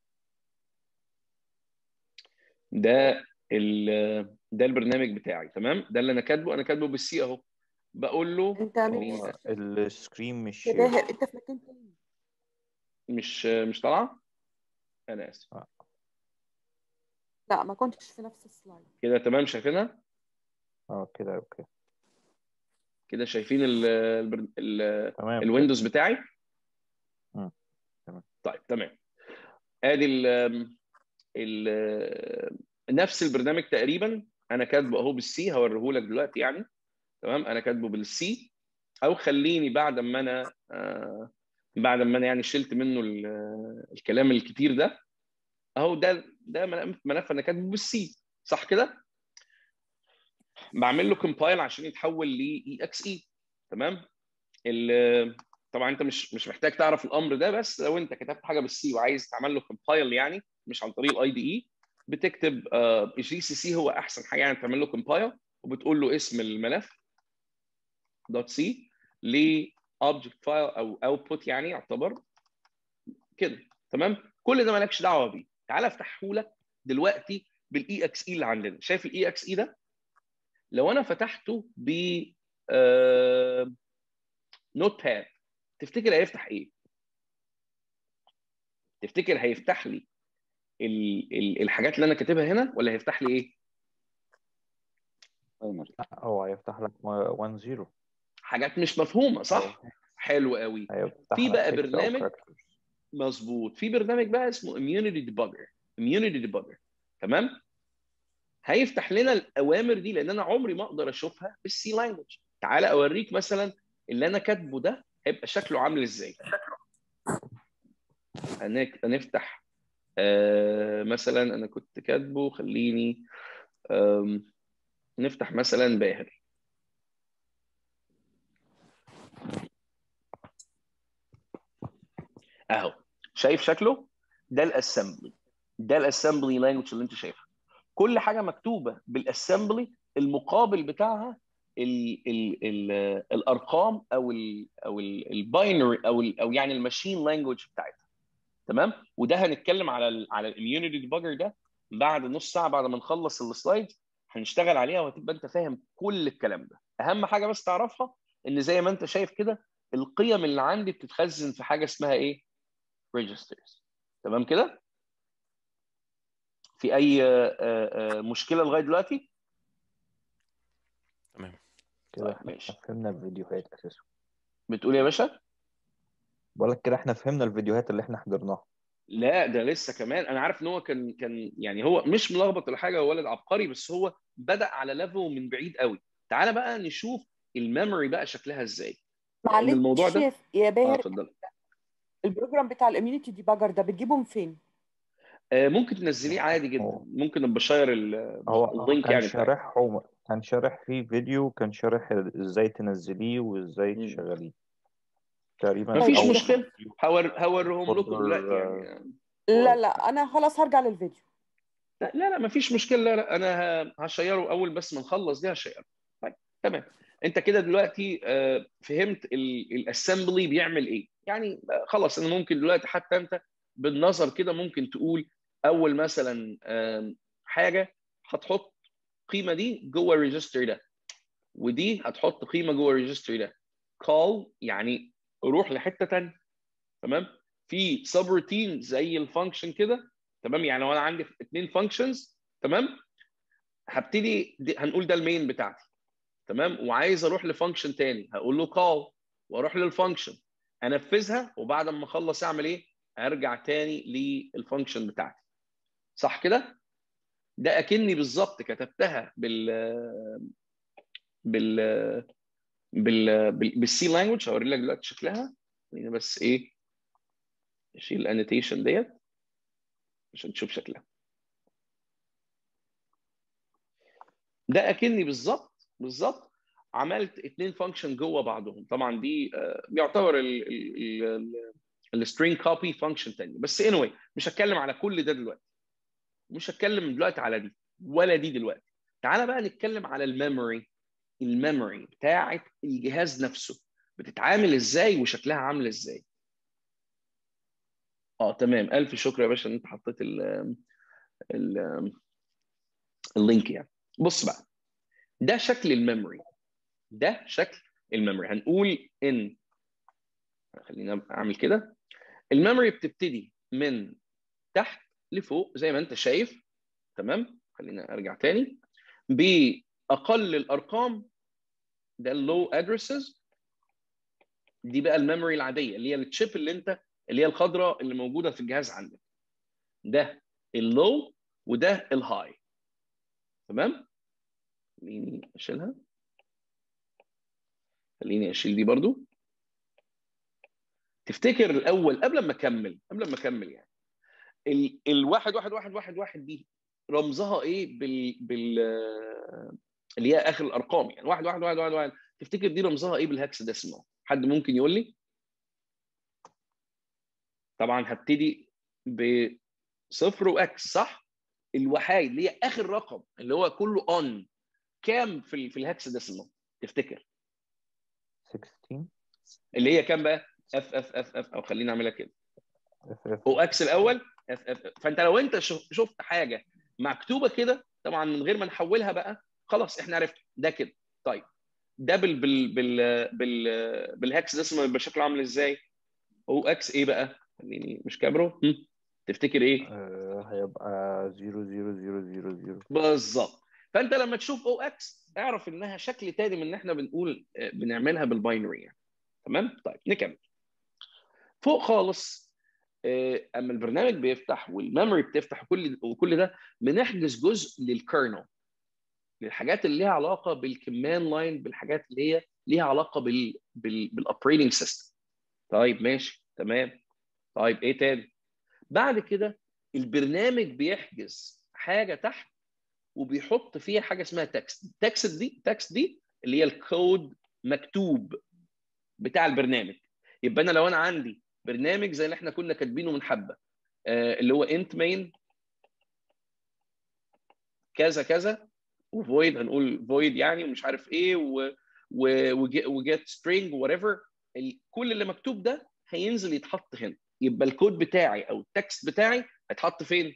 ده ال ده البرنامج بتاعي تمام ده اللي انا كاتبه انا كاتبه بالسي اهو بقول له انت خليني- السكرين مش يا باهر انت في مكان تاني مش مش طالعه انا اسف لا ما كنتش في نفس السلايد كده تمام شايفينها اه كده اوكي كده شايفين ال ال ال تمام الويندوز بتاعي مم. تمام. طيب تمام ادي ال ال نفس البرنامج تقريبا انا كاتبه اهو بالسي هوريه لك دلوقتي يعني تمام انا كاتبه بالسي او خليني بعد ما انا آه بعد ما انا يعني شلت منه ال- الكلام الكتير ده اهو ده ده ملف انا كاتبه بالسي صح كده بعمل له كومبايل عشان يتحول ل اي اكس اي تمام ال- طبعا انت مش مش محتاج تعرف الامر ده بس لو انت كتبت حاجه بالسي وعايز تعمل له كومبايل يعني مش عن طريق الاي دي اي بتكتب جي سي سي هو احسن حاجه يعني تعمل له كومبايل وبتقول له اسم الملف دوت سي ل object فايل او اوتبوت يعني يعتبر كده تمام كل ده مالكش دعوه بيه تعال افتحه لك دلوقتي بالاي اكس اي اللي عندنا شايف الاي اكس اي ده لو انا فتحته ب نوت باد تفتكر هيفتح ايه تفتكر هيفتح لي ال ال الحاجات اللي انا كاتبها هنا ولا هيفتح لي ايه باينري لا، هو هيفتح لك 1 0 حاجات مش مفهومه صح حلو قوي هيفتح في لك بقى text أو برنامج characters. مظبوط في برنامج بقى اسمه immunity debugger immunity debugger تمام هيفتح لنا الاوامر دي لان انا عمري ما اقدر اشوفها بالسي لانجوج تعال اوريك مثلا اللي انا كاتبه ده هيبقى شكله عامل ازاي هنك- هنفتح آه مثلا انا كنت كاتبه خليني آم، نفتح مثلا باهر اهو شايف شكله ده الاسمبلي ده الاسمبلي لانجوج اللي انت شايفها كل حاجه مكتوبه بالاسمبلي المقابل بتاعها ال ال ال الارقام او ال او الباينري او ال او يعني الماشين لانجوج بتاعتها تمام وده هنتكلم على ال على الاميونيتي ديباجر ده بعد نص ساعه بعد ما نخلص السلايد هنشتغل عليها وهتبقى انت فاهم كل الكلام ده اهم حاجه بس تعرفها ان زي ما انت شايف كده القيم اللي عندي بتتخزن في حاجه اسمها ايه ريجسترز تمام كده في اي آه، آه، مشكله لغايه دلوقتي تمام كده طيب، احنا ماشي. فهمنا الفيديوهات اساسا بتقول يا باشا بقول لك كده احنا فهمنا الفيديوهات اللي احنا حضرناها لا ده لسه كمان انا عارف ان هو كان كان يعني هو مش ملخبط ولا حاجه هو ولد عبقري بس هو بدا على ليفل من بعيد قوي تعالى بقى نشوف الميموري بقى شكلها ازاي معلش الموضوع ده- يا- يا اه باهر اتفضل البروجرام بتاع الاميونيتي ديباجر ده بتجيبه من فين؟ آه ممكن تنزليه عادي جدا هو- ممكن ابقى شاير ال- هو اللينك كان يعني بتاعي. شارحه كان شارح فيه فيديو كان شارح ازاي تنزليه وازاي مم. تشغليه تقريبا مفيش أول مشكلة. فيديو. هور هوريهم لكم folder، دلوقتي آه، يعني لا لا انا خلاص هرجع للفيديو لا لا لا مفيش مشكله لا لا انا ه- هشيره اول بس ما نخلص دي هشيره طيب تمام انت كده دلوقتي آه، فهمت الاسمبلي بيعمل ايه يعني آه، خلاص انا ممكن دلوقتي حتى انت بالنظر كده ممكن تقول اول مثلا آم، حاجه هتحط القيمه دي جوه الريجستر ده ودي هتحط قيمه جوه الريجستر ده call يعني روح لحته ثانيه تمام في سب روتين زي الفانكشن كده تمام يعني لو انا عندي اثنين فانكشنز تمام هبتدي دي هنقول ده المين بتاعتي تمام وعايز اروح لفانكشن تاني هقول له call واروح للفانكشن انفذها وبعد ما اخلص اعمل ايه؟ ارجع تاني للفانكشن بتاعتي صح كده؟ ده اكني بالظبط كتبتها بال بال بال بالسي لانجوج هوري لك دلوقتي شكلها خلينا بس ايه اشيل الانوتيشن ديت عشان تشوف شكلها ده اكني بالظبط بالظبط عملت اثنين فانكشن جوه بعضهم طبعا دي آه، بيعتبر السترينج كوبي فانكشن تاني بس anyway مش هتكلم على كل ده دلوقتي مش هتكلم دلوقتي على دي ولا دي دلوقتي تعالى بقى نتكلم على الميموري الميموري بتاعه الجهاز نفسه بتتعامل ازاي وشكلها عامل ازاي اه تمام الف شكر يا باشا ان انت حطيت ال ال اللينك يعني بص بقى ده شكل الميموري ده شكل الميموري هنقول ان خلينا اعمل كده الميموري بتبتدي من تحت لفوق زي ما انت شايف تمام خلينا ارجع تاني باقل الارقام ده اللو ادرسز دي بقى الميموري العاديه اللي هي التشيب اللي انت اللي هي الخضراء اللي موجوده في الجهاز عندك ده اللو وده الهاي تمام خليني اشيلها خليني اشيل دي برضو تفتكر الاول قبل ما اكمل قبل ما اكمل يعني ال الواحد واحد واحد واحد واحد دي رمزها ايه بال بال اللي هي اخر الارقام يعني واحد واحد واحد واحد واحد تفتكر دي رمزها ايه بالهكس ديسيمال حد ممكن يقول لي طبعا هبتدي بصفر واكس صح الوحيد اللي هي اخر رقم اللي هو كله اون كام في ال في الهكس ديسيمال تفتكر 16 اللي هي كام بقى اف اف اف اف او خليني اعملها كده اف اف او اكس الاول اف اف اف فانت لو انت شف- شفت حاجه مكتوبه كده طبعا من غير ما نحولها بقى خلاص احنا عرفنا ده كده طيب ده بال بال بال بال بالهكس ديسيمال يبقى شكله عامل ازاي؟ او اكس ايه بقى؟ خليني مش كابرو هم؟ تفتكر ايه؟ آه، هيبقى 0 0 0 0 0 بالظبط فانت لما تشوف او اكس اعرف انها شكل تاني من ان احنا بنقول آه، بنعملها بالباينري يعني تمام طيب نكمل فوق خالص آه، اما البرنامج بيفتح والميموري بتفتح وكل وكل ده بنحجز جزء للكيرنل للحاجات اللي ليها علاقه بالكمان لاين بالحاجات اللي هي ليها علاقه بال بال بالاوبريتنج سيستم طيب ماشي تمام طيب ايه تاني بعد كده البرنامج بيحجز حاجه تحت وبيحط فيها حاجه اسمها تكست التكست دي تكست دي اللي هي الكود مكتوب بتاع البرنامج يبقى انا لو انا عندي برنامج زي اللي احنا كنا كاتبينه من حبه آه اللي هو انت مين كذا كذا وفويد هنقول فويد يعني ومش عارف ايه و وجيت سترينج وات ايفر كل اللي مكتوب ده هينزل يتحط هنا يبقى الكود بتاعي او التكست بتاعي هيتحط فين؟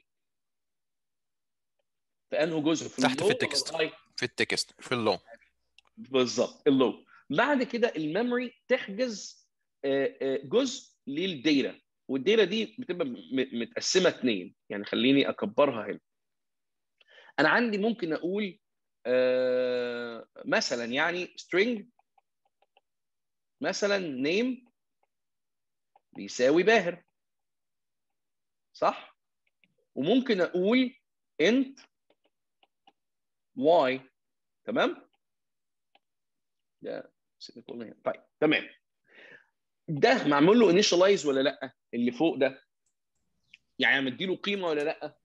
في انه جزء في تحت في اللو ولا التكست. الهاي؟ في التكست في اللو بالظبط اللو بعد كده الميموري تحجز آه، آه، جزء للديتا والديتا دي بتبقى م- متقسمه اثنين يعني خليني اكبرها هنا انا عندي ممكن اقول آه، مثلا يعني string مثلا name بيساوي باهر صح وممكن اقول int y تمام ده سيميكولون هنا. طيب تمام ده معمول له initialize ولا لا اللي فوق ده يعني مديله قيمه ولا لا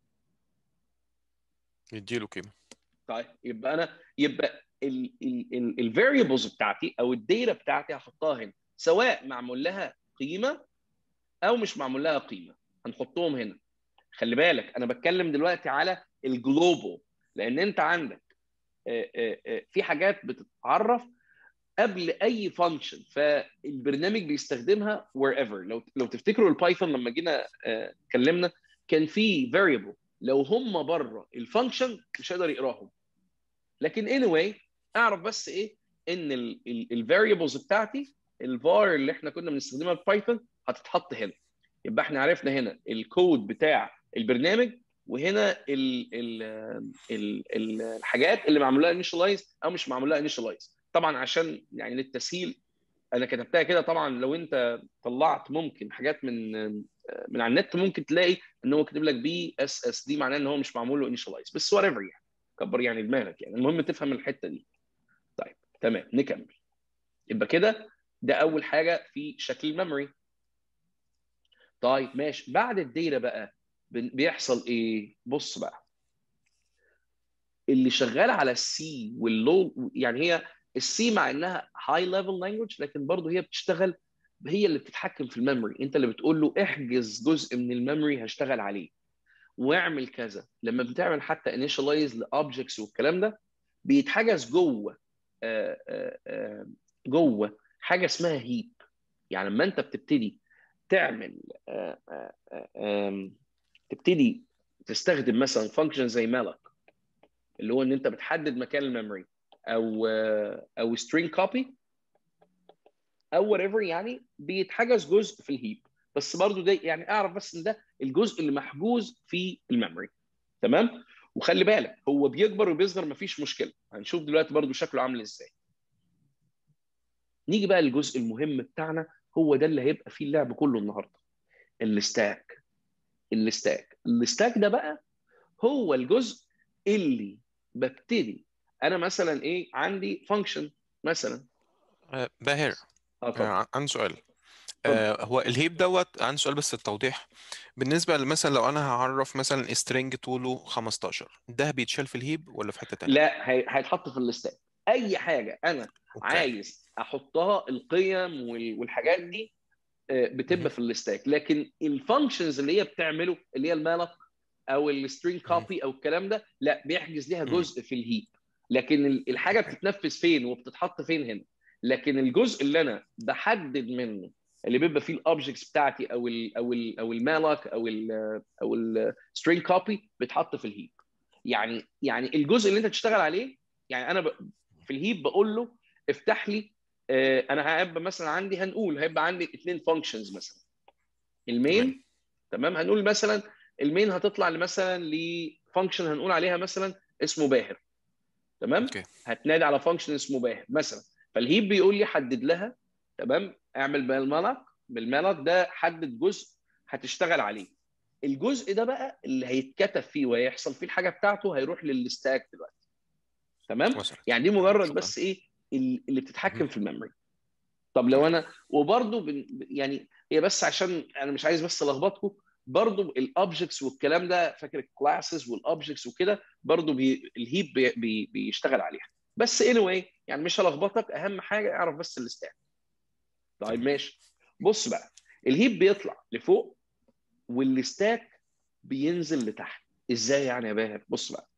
يديله قيمه طيب يبقى انا يبقى الفاريبلز بتاعتي او الداتا بتاعتي هحطها هنا سواء معمول لها قيمه او مش معمول لها قيمه هنحطهم هنا خلي بالك انا بتكلم دلوقتي على الجلوبال لان انت عندك آه، آه، آه، في حاجات بتتعرف قبل اي فانكشن فالبرنامج بيستخدمها wherever لو لو تفتكروا البايثون لما جينا آه، اتكلمنا كان في variable لو هم بره الفانكشن مش هيقدر يقراهم لكن anyway اعرف بس ايه ان الفاريبلز بتاعتي الفار اللي احنا كنا بنستخدمها في بايثون هتتحط هنا يبقى احنا عرفنا هنا الكود بتاع البرنامج وهنا ال ال ال ال الحاجات اللي معمول لها انيشاليز او مش معمول لها انيشاليز طبعا عشان يعني للتسهيل انا كتبتها كده طبعا لو انت طلعت ممكن حاجات من من على النت ممكن تلاقي ان هو كاتب لك بي اس اس دي معناه ان هو مش معمول له انيشاليز بس وات ايفر يعني كبر يعني دماغك يعني المهم تفهم الحته دي طيب تمام نكمل يبقى كده ده اول حاجه في شكل الميموري طيب ماشي بعد الداتا بقى بيحصل ايه بص بقى اللي شغال على السي واللو يعني هي السي مع انها هاي ليفل لانجوج لكن برضه هي بتشتغل هي اللي بتتحكم في الميموري انت اللي بتقول له احجز جزء من الميموري هشتغل عليه واعمل كذا لما بتعمل حتى انيشاليز لاوبجكتس والكلام ده بيتحجز جوه آآ آآ جوه حاجه اسمها هيب يعني لما انت بتبتدي تعمل آآ تبتدي تستخدم مثلا فانكشن زي مالك اللي هو ان انت بتحدد مكان الميموري او او string copy او whatever يعني بيتحجز جزء في الهيب بس برضو ده يعني اعرف بس ان ده الجزء اللي محجوز في الميموري تمام وخلي بالك هو بيكبر وبيصغر مفيش مشكله هنشوف دلوقتي برضو شكله عامل ازاي نيجي بقى للجزء المهم بتاعنا هو ده اللي هيبقى فيه اللعب كله النهارده الستاك الستاك الستاك ده بقى هو الجزء اللي ببتدي انا مثلا ايه عندي فانكشن مثلا آه، باهر اه طبعا آه، عندي سؤال اتفضل. آه، هو الهيب دوت عندي سؤال بس التوضيح بالنسبة مثلا لو أنا هعرف مثلا string طوله 15 ده بيتشال في الهيب ولا في حتة تانية؟ لا هي- هيتحط في الستاك اي حاجه انا أوكي عايز احطها القيم وال- والحاجات دي آه، مهم. بتبقى في الستاك لكن الفانكشنز اللي هي بتعمله اللي هي المالك او السترينج مهم. كوبي او الكلام ده لا بيحجز ليها مم. جزء في الهيب لكن ال- الحاجه أوكي بتتنفذ فين وبتتحط فين هنا لكن الجزء اللي انا بحدد منه اللي بيبقى فيه الاوبجكتس بتاعتي او ال او ال او المالك او ال او السترينج كوبي بيتحط في الهيب يعني يعني الجزء اللي انت تشتغل عليه يعني انا ب... في الهيب بقول له افتح لي آه، انا هيبقى مثلا عندي هنقول هيبقى عندي اثنين فانكشنز مثلا تمام المين تمام هنقول مثلا المين هتطلع مثلا لفانكشن هنقول عليها مثلا اسمه باهر تمام أوكي هتنادي على فانكشن اسمه باهر مثلا فالهيب بيقول لي حدد لها تمام اعمل بالملك بالملك ده حدد جزء هتشتغل عليه الجزء ده بقى اللي هيتكتب فيه وهيحصل فيه الحاجه بتاعته هيروح للستاك دلوقتي تمام وصلت يعني دي مجرد شكرا بس ايه ال- اللي بتتحكم مهم. في الميموري طب لو تمام انا وبرضه بن... يعني هي بس عشان انا مش عايز بس الخبطكم برضه الاوبجكتس والكلام ده فاكر الكلاسز والاوبجكتس وكده برضه بي... الهيب بي... بي... بيشتغل عليها بس anyway يعني مش هلخبطك اهم حاجه اعرف بس الستاك طيب تمام ماشي بص بقى الهيب بيطلع لفوق والستاك بينزل لتحت ازاي يعني يا باهر بص بقى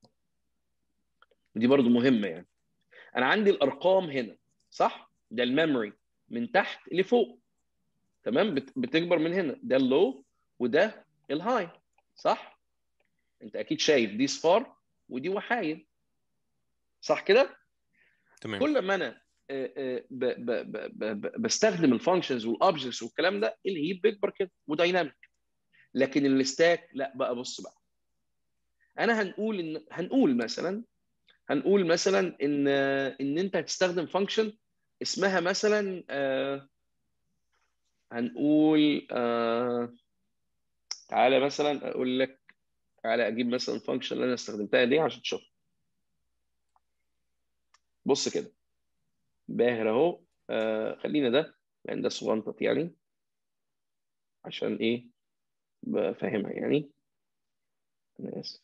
دي برضه مهمه يعني انا عندي الارقام هنا صح ده الميموري من تحت لفوق تمام بت- بتكبر من هنا ده اللو وده الهاي صح انت اكيد شايف دي صفار ودي وحايد صح كده تمام كل ما انا آه، آه، ب- ب- ب- ب- ب- بستخدم الفانكشنز والاوبجكتس والكلام ده الهيب بيكبر كده ودايناميك لكن الستاك لا بقى بص بقى انا هنقول ان هنقول مثلا هنقول مثلا ان ان انت هتستخدم فانكشن اسمها مثلا آه، هنقول آه، تعالى مثلا اقول لك تعالى اجيب مثلا الفانكشن اللي انا استخدمتها دي عشان تشوف بص كده باهر اهو آه، خلينا ده لان ده صغنطط يعني عشان ايه بفهمها يعني انا اسف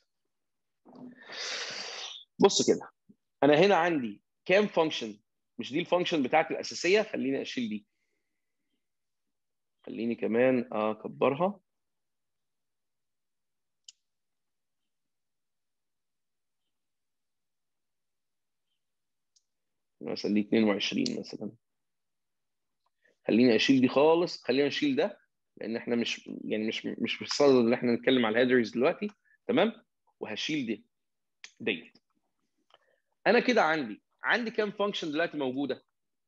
بص كده انا هنا عندي كام فانكشن مش دي الفانكشن بتاعتي الاساسيه خليني اشيل دي خليني كمان اكبرها مثلا دي 22 مثلا خليني اشيل دي خالص خلينا نشيل ده لان احنا مش يعني مش مش في الصدد ان احنا نتكلم على الهيدرز دلوقتي تمام وهشيل دي ديت انا كده عندي عندي كام فانكشن دلوقتي موجوده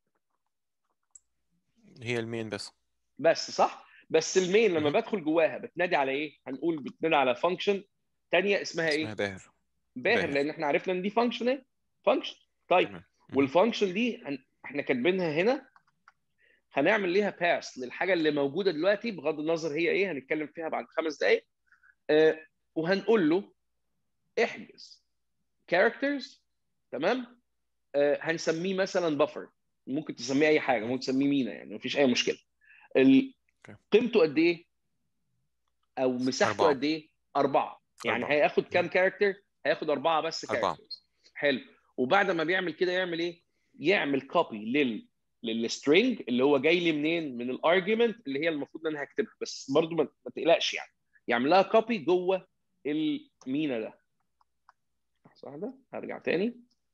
هي المين بس بس صح بس المين لما مهم. بدخل جواها بتنادي على ايه هنقول بتنادي على فانكشن تانية اسمها اسمها ايه باهر باهر باهر. لان احنا عرفنا ان دي فانكشن ايه فانكشن طيب تمام. والفانكشن دي هن... احنا كاتبينها هنا هنعمل ليها باس للحاجه اللي موجوده دلوقتي بغض النظر هي ايه هنتكلم فيها بعد خمس دقائق آه وهنقول له احجز كاركترز تمام آه هنسميه مثلا بفر ممكن تسميه اي حاجه ممكن تسميه مينا يعني مفيش اي مشكله ال- أوكي. قيمته قد ايه او مساحته أربعة. قد ايه اربعه يعني أربعة. هياخد كام كاركتر هياخد اربعه بس أربعة. كاركترز حلو وبعد ما بيعمل كده يعمل ايه يعمل كوبي لل للسترينج اللي هو جاي لي منين من الارجيومنت اللي هي المفروض ان انا هكتبها بس برضو ما ما تقلقش يعني يعمل لها كوبي جوه المينا ده صح ده هرجع تاني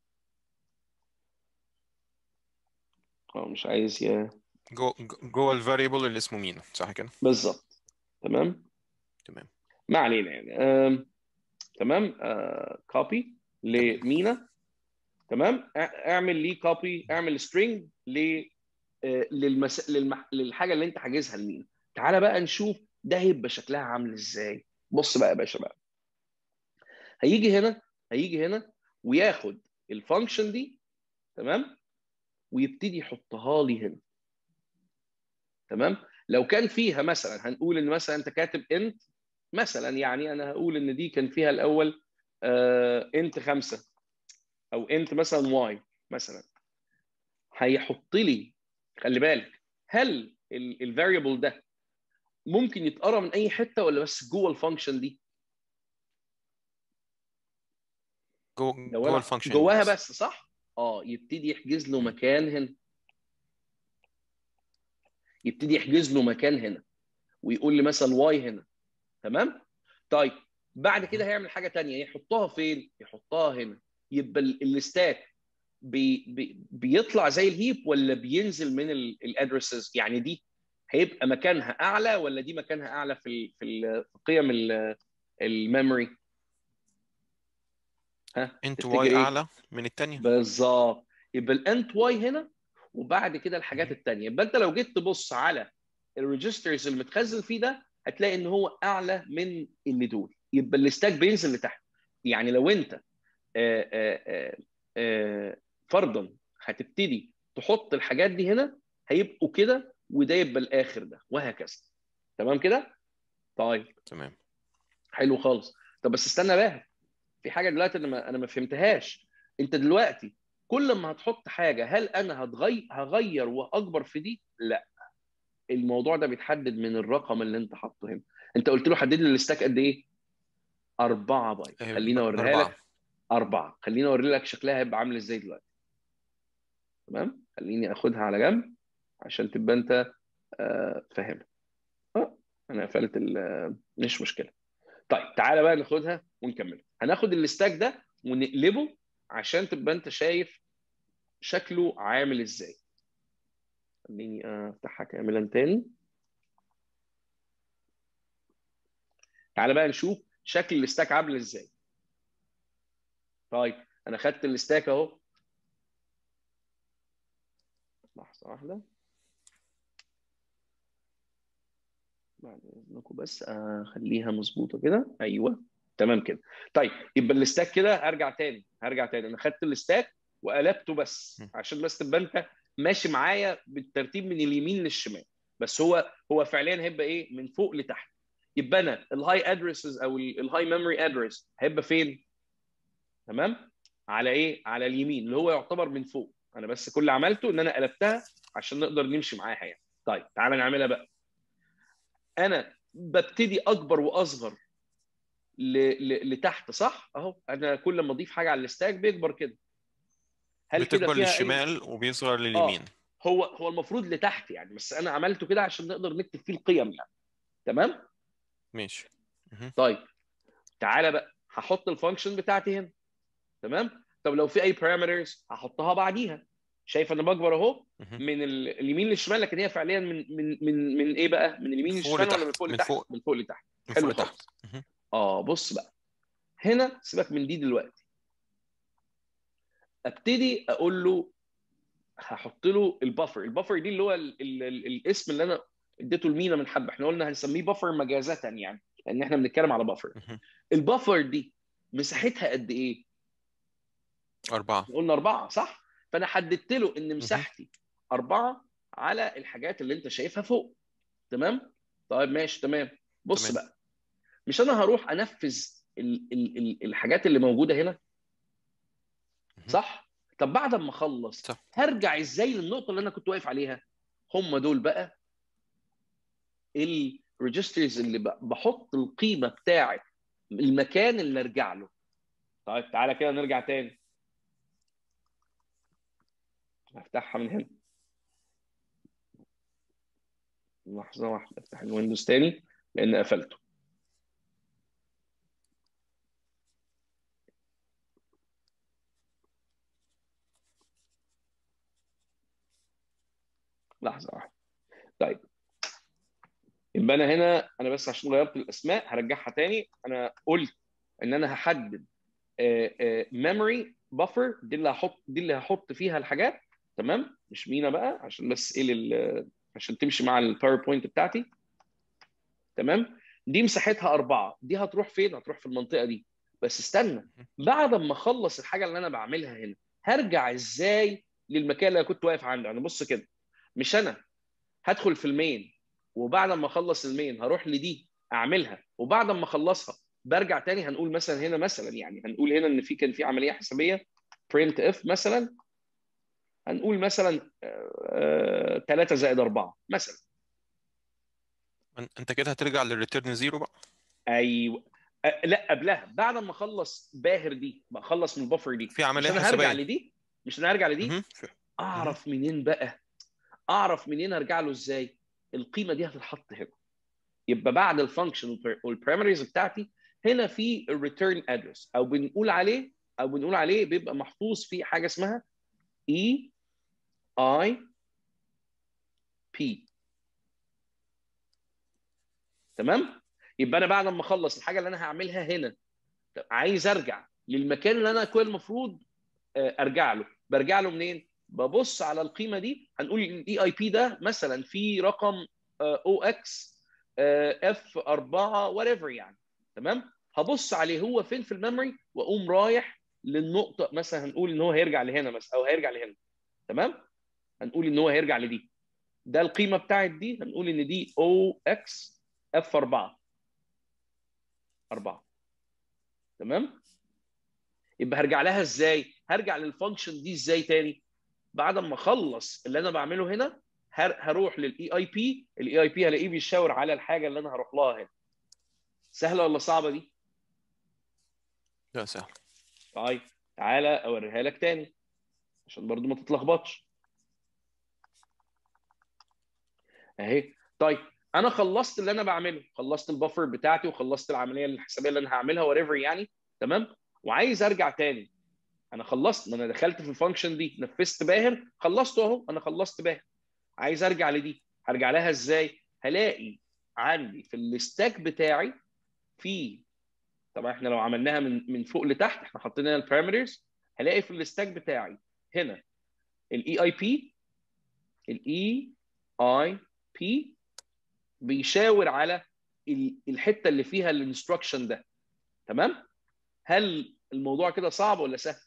اه مش عايز ي... جو جوه الفاريبل اللي اسمه مين صح كده بالظبط تمام تمام ما علينا يعني أم... تمام كوبي لمينا تمام أ- اعمل ليه كوبي اعمل سترينج ل آه، للمس... للمح... للحاجه اللي انت حاجزها لمينا تعالى بقى نشوف ده هيبقى شكلها عامل ازاي بص بقى يا باشا بقى هيجي هنا هيجي هنا وياخد الفانكشن دي تمام ويبتدي يحطها لي هنا تمام لو كان فيها مثلا هنقول ان مثلا انت كاتب انت مثلا يعني انا هقول ان دي كان فيها الاول انت خمسه او انت مثلا واي مثلا هيحط لي خلي بالك هل الفاريبل ده ممكن يتقرا من اي حته ولا بس جوه الفانكشن دي جوه لو جوه أنا الفانكشن جواها بس صح اه يبتدي يحجز له مكان هنا يبتدي يحجز له مكان هنا ويقول لي مثلا واي هنا تمام طيب بعد كده هيعمل حاجه تانية يحطها فين يحطها هنا يبقى ال- الستاك بي بي بيطلع زي الهيب ولا بينزل من الادرسز يعني دي هيبقى مكانها اعلى ولا دي مكانها اعلى في ال في, ال في قيم ال- الميموري ها انت تفتكر واي إيه؟ اعلى من الثانيه بالظبط يبقى الانت واي هنا وبعد كده الحاجات التانية يبقى انت لو جيت تبص على الريجسترز اللي متخزن فيه ده هتلاقي ان هو اعلى من اللي دول يبقى الستاك بينزل لتحت يعني لو انت آه، آه، آه، آه، فرضا هتبتدي تحط الحاجات دي هنا هيبقوا كده وده يبقى الاخر ده وهكذا تمام كده طيب تمام حلو خالص طب بس استنى بقى في حاجه دلوقتي انا ما انا ما فهمتهاش انت دلوقتي كل ما هتحط حاجه هل انا هتغير هغير واكبر في دي لا الموضوع ده بيتحدد من الرقم اللي انت حاطه هنا انت قلت له حدد لي الستاك قد ايه أربعة بايت آه، خليني اوريها أربعة. لك أربعة خليني اوري لك شكلها هيبقى عامل ازاي دلوقتي تمام خليني اخدها على جنب عشان تبقى انت آه، فاهمها اه انا قفلت ال- مش مشكله طيب تعالى بقى ناخدها ونكمل هناخد الستاك ده ونقلبه عشان تبقى انت شايف شكله عامل ازاي خليني افتحها كاملا تاني تعالى بقى نشوف شكل الستاك عامل ازاي طيب انا خدت الستاك اهو لحظه واحده بعد اذنكم بس اخليها مظبوطه كده ايوه تمام كده طيب يبقى الستاك كده هرجع تاني هرجع تاني انا خدت الستاك وقلبته بس م. عشان بس تبقى انت ماشي معايا بالترتيب من اليمين للشمال بس هو هو فعليا هيبقى ايه من فوق لتحت يبقى انا الهاي ادرسز او الهاي ميموري ادرس هيبقى فين تمام على ايه على اليمين اللي هو يعتبر من فوق انا بس كل اللي عملته ان انا قلبتها عشان نقدر نمشي معاها يعني طيب تعالى نعملها بقى انا ببتدي اكبر واصغر ل... ل... لتحت صح اهو انا كل ما اضيف حاجه على الستاك بيكبر كده هل كده بتكبر فيها أي- للشمال وبيصغر لليمين هو هو المفروض لتحت يعني بس انا عملته كده عشان نقدر نكتب فيه القيم يعني تمام ماشي طيب تعالى بقى هحط الفانكشن بتاعتي هنا تمام طب لو في اي بارامترز هحطها بعديها شايف انا بكبر اهو مهم. من ال- اليمين للشمال لكن هي فعليا من من من من ايه بقى من اليمين من فوق للشمال ولا لتحت. من فوق من لتحت فوق. من فوق لتحت من حلو فوق لتحت خالص اه بص بقى هنا سيبك من دي دلوقتي ابتدي اقول له هحط له البفر البفر دي اللي هو ال ال ال الاسم اللي انا اديته لمينا من حبه احنا قلنا هنسميه بفر مجازة يعني لان احنا بنتكلم على بفر مهم. البفر دي مساحتها قد ايه أربعة قلنا أربعة صح؟ فأنا حددت له إن مساحتي أربعة على الحاجات اللي أنت شايفها فوق تمام؟ طيب ماشي تمام بص تمام. بقى مش أنا هروح أنفذ ال ال ال الحاجات اللي موجودة هنا مهم. صح؟ طب بعد ما أخلص صح. هرجع إزاي للنقطة اللي أنا كنت واقف عليها؟ هم دول بقى الريجسترز اللي ب- بحط القيمة بتاعة المكان اللي أرجع له طيب تعالى كده نرجع تاني هفتحها من هنا لحظة واحدة افتح الويندوز تاني لأن قفلته لحظة واحدة طيب يبقى أنا هنا أنا بس عشان غيرت الأسماء هرجعها تاني أنا قلت إن أنا هحدد ميموري بفر دي اللي هحط دي اللي هحط فيها الحاجات تمام مش مينا بقى عشان بس ايه لل... عشان تمشي مع الباوربوينت بتاعتي تمام دي مساحتها أربعة دي هتروح فين هتروح في المنطقة دي بس استنى بعد ما اخلص الحاجة اللي انا بعملها هنا هرجع ازاي للمكان اللي انا كنت واقف عنده يعني بص كده مش انا هدخل في المين وبعد ما اخلص المين هروح لدي اعملها وبعد ما اخلصها برجع تاني هنقول مثلا هنا مثلا يعني هنقول هنا ان في كان في عمليه حسابيه print اف مثلا هنقول مثلا 3 زائد 4 مثلا أن- انت كده هترجع للريتيرن زيرو بقى ايوه أه، لا قبلها بعد ما اخلص باهر دي بخلص من البفر دي في عملية مش انا هرجع حسابية لدي مش انا هرجع لدي مهم. في- اعرف منين بقى اعرف منين ارجع له ازاي القيمه دي هتتحط هنا يبقى بعد الفانكشن والبرايمريز بتاعتي هنا في الريتيرن ادرس او بنقول عليه او بنقول عليه بيبقى محفوظ في حاجه اسمها اي اي بي تمام يبقى انا بعد ما اخلص الحاجه اللي انا هعملها هنا طب عايز ارجع للمكان اللي انا كنت المفروض آه، ارجع له برجع له منين ببص على القيمه دي هنقول الاي اي بي ده مثلا في رقم او اكس اف 4 وات ايفر يعني تمام هبص عليه هو فين في الميموري واقوم رايح للنقطه مثلا هنقول ان هو هيرجع لهنا مثلا او هيرجع لهنا تمام هنقول ان هو هيرجع لدي ده القيمه بتاعت دي هنقول ان دي او اكس اف 4 4 تمام يبقى هرجع لها ازاي هرجع للفانكشن دي ازاي تاني بعد ما اخلص اللي انا بعمله هنا هر- هروح للاي اي بي الاي اي بي هلاقيه بيشاور على الحاجه اللي انا هروح لها هنا سهله ولا صعبه دي لا سهل طيب تعالى اوريها لك تاني عشان برضو ما تتلخبطش اهي طيب انا خلصت اللي انا بعمله خلصت البفر بتاعتي وخلصت العمليه الحسابيه اللي انا هعملها وريفر يعني تمام وعايز ارجع تاني انا خلصت ما انا دخلت في الفانكشن دي نفذت باهر خلصت اهو انا خلصت باهر عايز ارجع لدي هرجع لها ازاي هلاقي عندي في الستاك بتاعي في طبعا احنا لو عملناها من من فوق لتحت احنا حاطين هنا البارامترز هلاقي في الستاك بتاعي هنا الاي اي بي الاي اي بي بيشاور على ال- الحته اللي فيها الانستراكشن ده تمام هل الموضوع كده صعب ولا سهل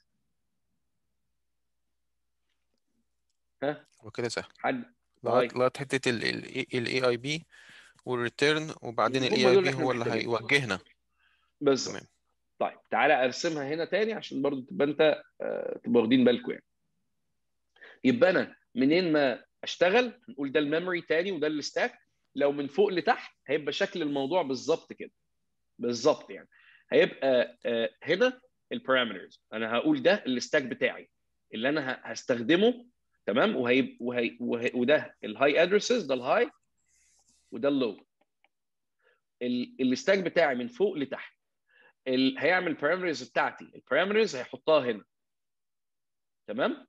وكده سهل حد لغايه طيب. لغايه حته الاي اي بي والريتيرن وبعدين هم الاي دول اي اللي بي احنا هو اللي محتاجينهم. هيوجهنا بالظبط تمام. طيب تعالى ارسمها هنا تاني عشان برضو تبقى انت آه، تبقى واخدين بالكم يعني يبقى انا منين ما اشتغل هنقول ده الميموري تاني وده الستاك لو من فوق لتحت هيبقى شكل الموضوع بالظبط كده بالظبط يعني هيبقى آه، هنا البارامترز انا هقول ده الستاك بتاعي اللي انا ه- هستخدمه تمام وهي وهي وهي وده الهاي ادرسز ده الهاي وده اللو الستاك بتاعي من فوق لتحت ال... هيعمل البارامترز بتاعتي البارامترز هيحطها هنا تمام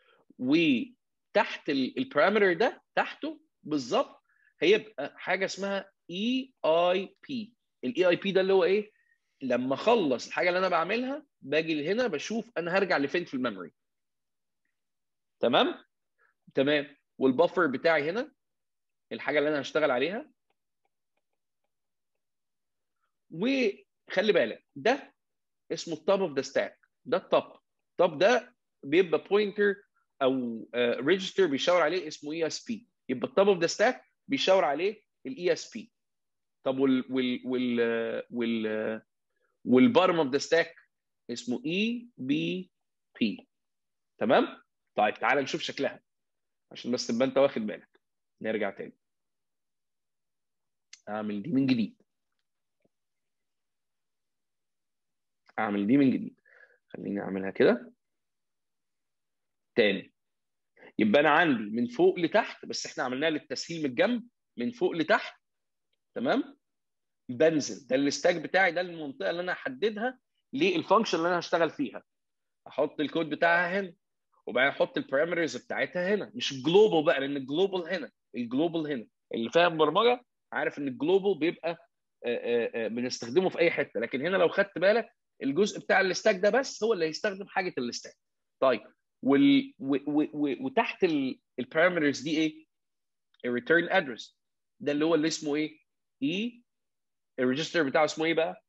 وتحت البارامتر ده تحته بالظبط هيبقى حاجه اسمها اي اي بي الاي اي بي ده اللي هو ايه لما اخلص الحاجه اللي انا بعملها باجي هنا بشوف انا هرجع لفين في الميموري تمام تمام والبفر بتاعي هنا الحاجه اللي انا هشتغل عليها وخلي بالك ده اسمه التوب اوف ذا ستاك ده التوب التوب ده بيبقى بوينتر او ريجستر بيشاور عليه اسمه اي اس بي يبقى التوب اوف ذا ستاك بيشاور عليه الاي اس بي طب وال وال وال وال والبارم اوف ذا ستاك اسمه اي بي بي تمام طيب تعال نشوف شكلها عشان بس تبقى انت واخد بالك نرجع تاني اعمل دي من جديد اعمل دي من جديد خليني اعملها كده تاني يبقى انا عندي من فوق لتحت بس احنا عملناها للتسهيل من الجنب من فوق لتحت تمام بنزل ده الستاك بتاعي ده المنطقه اللي انا احددها للفانكشن اللي انا هشتغل فيها احط الكود بتاعها هنا وبعدين احط البارامترز بتاعتها هنا مش الجلوبال بقى لان الجلوبال هنا الجلوبال هنا اللي فاهم برمجه عارف ان الجلوبال بيبقى آآ آآ بنستخدمه في اي حته لكن هنا لو خدت بالك الجزء بتاع الستاك ده بس هو اللي هيستخدم حاجه الستاك طيب وال و و و وتحت البارامترز دي ايه؟ الريتيرن ادرس ده اللي هو اللي اسمه ايه؟ اي الريجستر بتاعه اسمه ايه بقى؟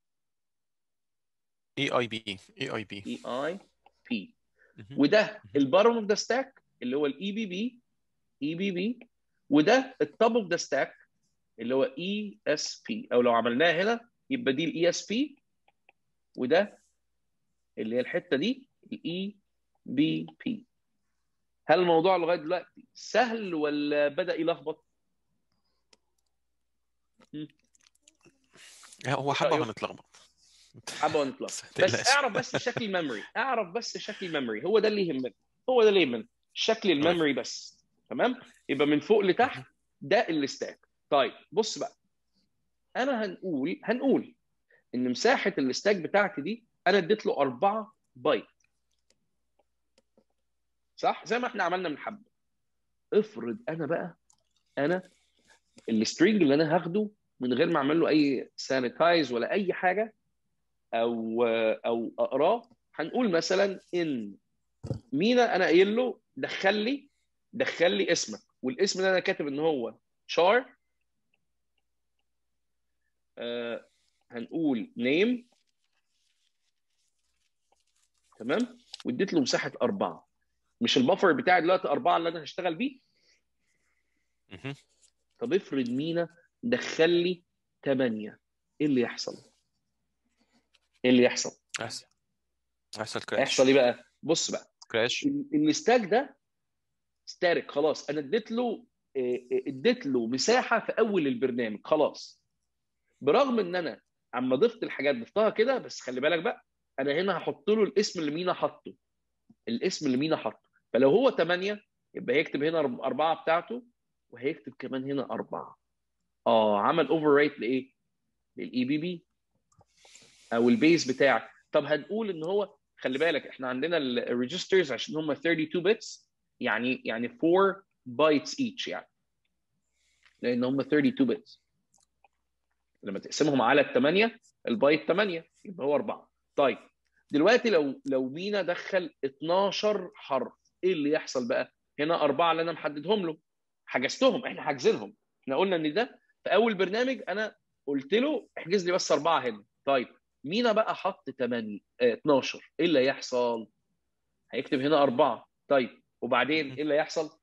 اي اي بي اي اي بي اي اي بي وده البارم اوف ذا ستاك اللي هو الاي بي بي اي بي بي وده التوب اوف ذا ستاك اللي هو اي اس بي او لو عملناها هنا يبقى دي الاي اس بي وده اللي هي الحته دي الاي بي بي هل الموضوع لغايه دلوقتي سهل ولا بدا يلخبط؟ هو حبه هنتلخبط حبه هنتلخبط بس اعرف بس شكل الميموري اعرف بس شكل الميموري هو ده اللي يهمك هو ده اللي يهمك شكل الميموري بس تمام يبقى من فوق لتحت ده الستاك طيب بص بقى انا هنقول هنقول ان مساحه الستاك بتاعتي دي انا اديت له 4 بايت صح زي ما احنا عملنا من حبه افرض انا بقى انا السترينج اللي انا هاخده من غير ما اعمل له اي سانيتايز ولا اي حاجه او او اقراه هنقول مثلا ان مينا انا قايل له دخل لي دخل لي اسمك والاسم اللي انا كاتب ان هو شار آه هنقول نيم تمام واديت له مساحه اربعه مش البفر بتاعي دلوقتي اربعه اللي انا هشتغل بيه طب افرض مينا دخل لي 8 ايه اللي يحصل؟ ايه اللي يحصل؟ يحصل يحصل كراش هيحصل ايه بقى؟ بص بقى كراش الستاك ده ستارك خلاص انا اديت له اديت له مساحه في اول البرنامج خلاص برغم ان انا اما ضفت الحاجات ضفتها كده بس خلي بالك بقى انا هنا هحط له الاسم اللي مينا حاطه الاسم اللي مينا حاطه فلو هو 8 يبقى هيكتب هنا أربعة بتاعته وهيكتب كمان هنا أربعة اه عمل اوفر رايت لايه؟ للاي بي بي او البيز بتاعك طب هنقول ان هو خلي بالك احنا عندنا الريجسترز عشان هم 32 بتس يعني يعني 4 بايتس ايتش يعني لان هم 32 بتس لما تقسمهم على الثمانيه البايت 8 يبقى هو 4 طيب دلوقتي لو لو مينا دخل 12 حرف ايه اللي يحصل بقى؟ هنا اربعه اللي انا محددهم له حجزتهم احنا حاجزينهم احنا قلنا ان ده في اول برنامج انا قلت له احجز لي بس اربعه هنا طيب مينا بقى حط 8 اه 12 ايه اللي هيحصل؟ هيكتب هنا اربعه طيب وبعدين ايه اللي هيحصل؟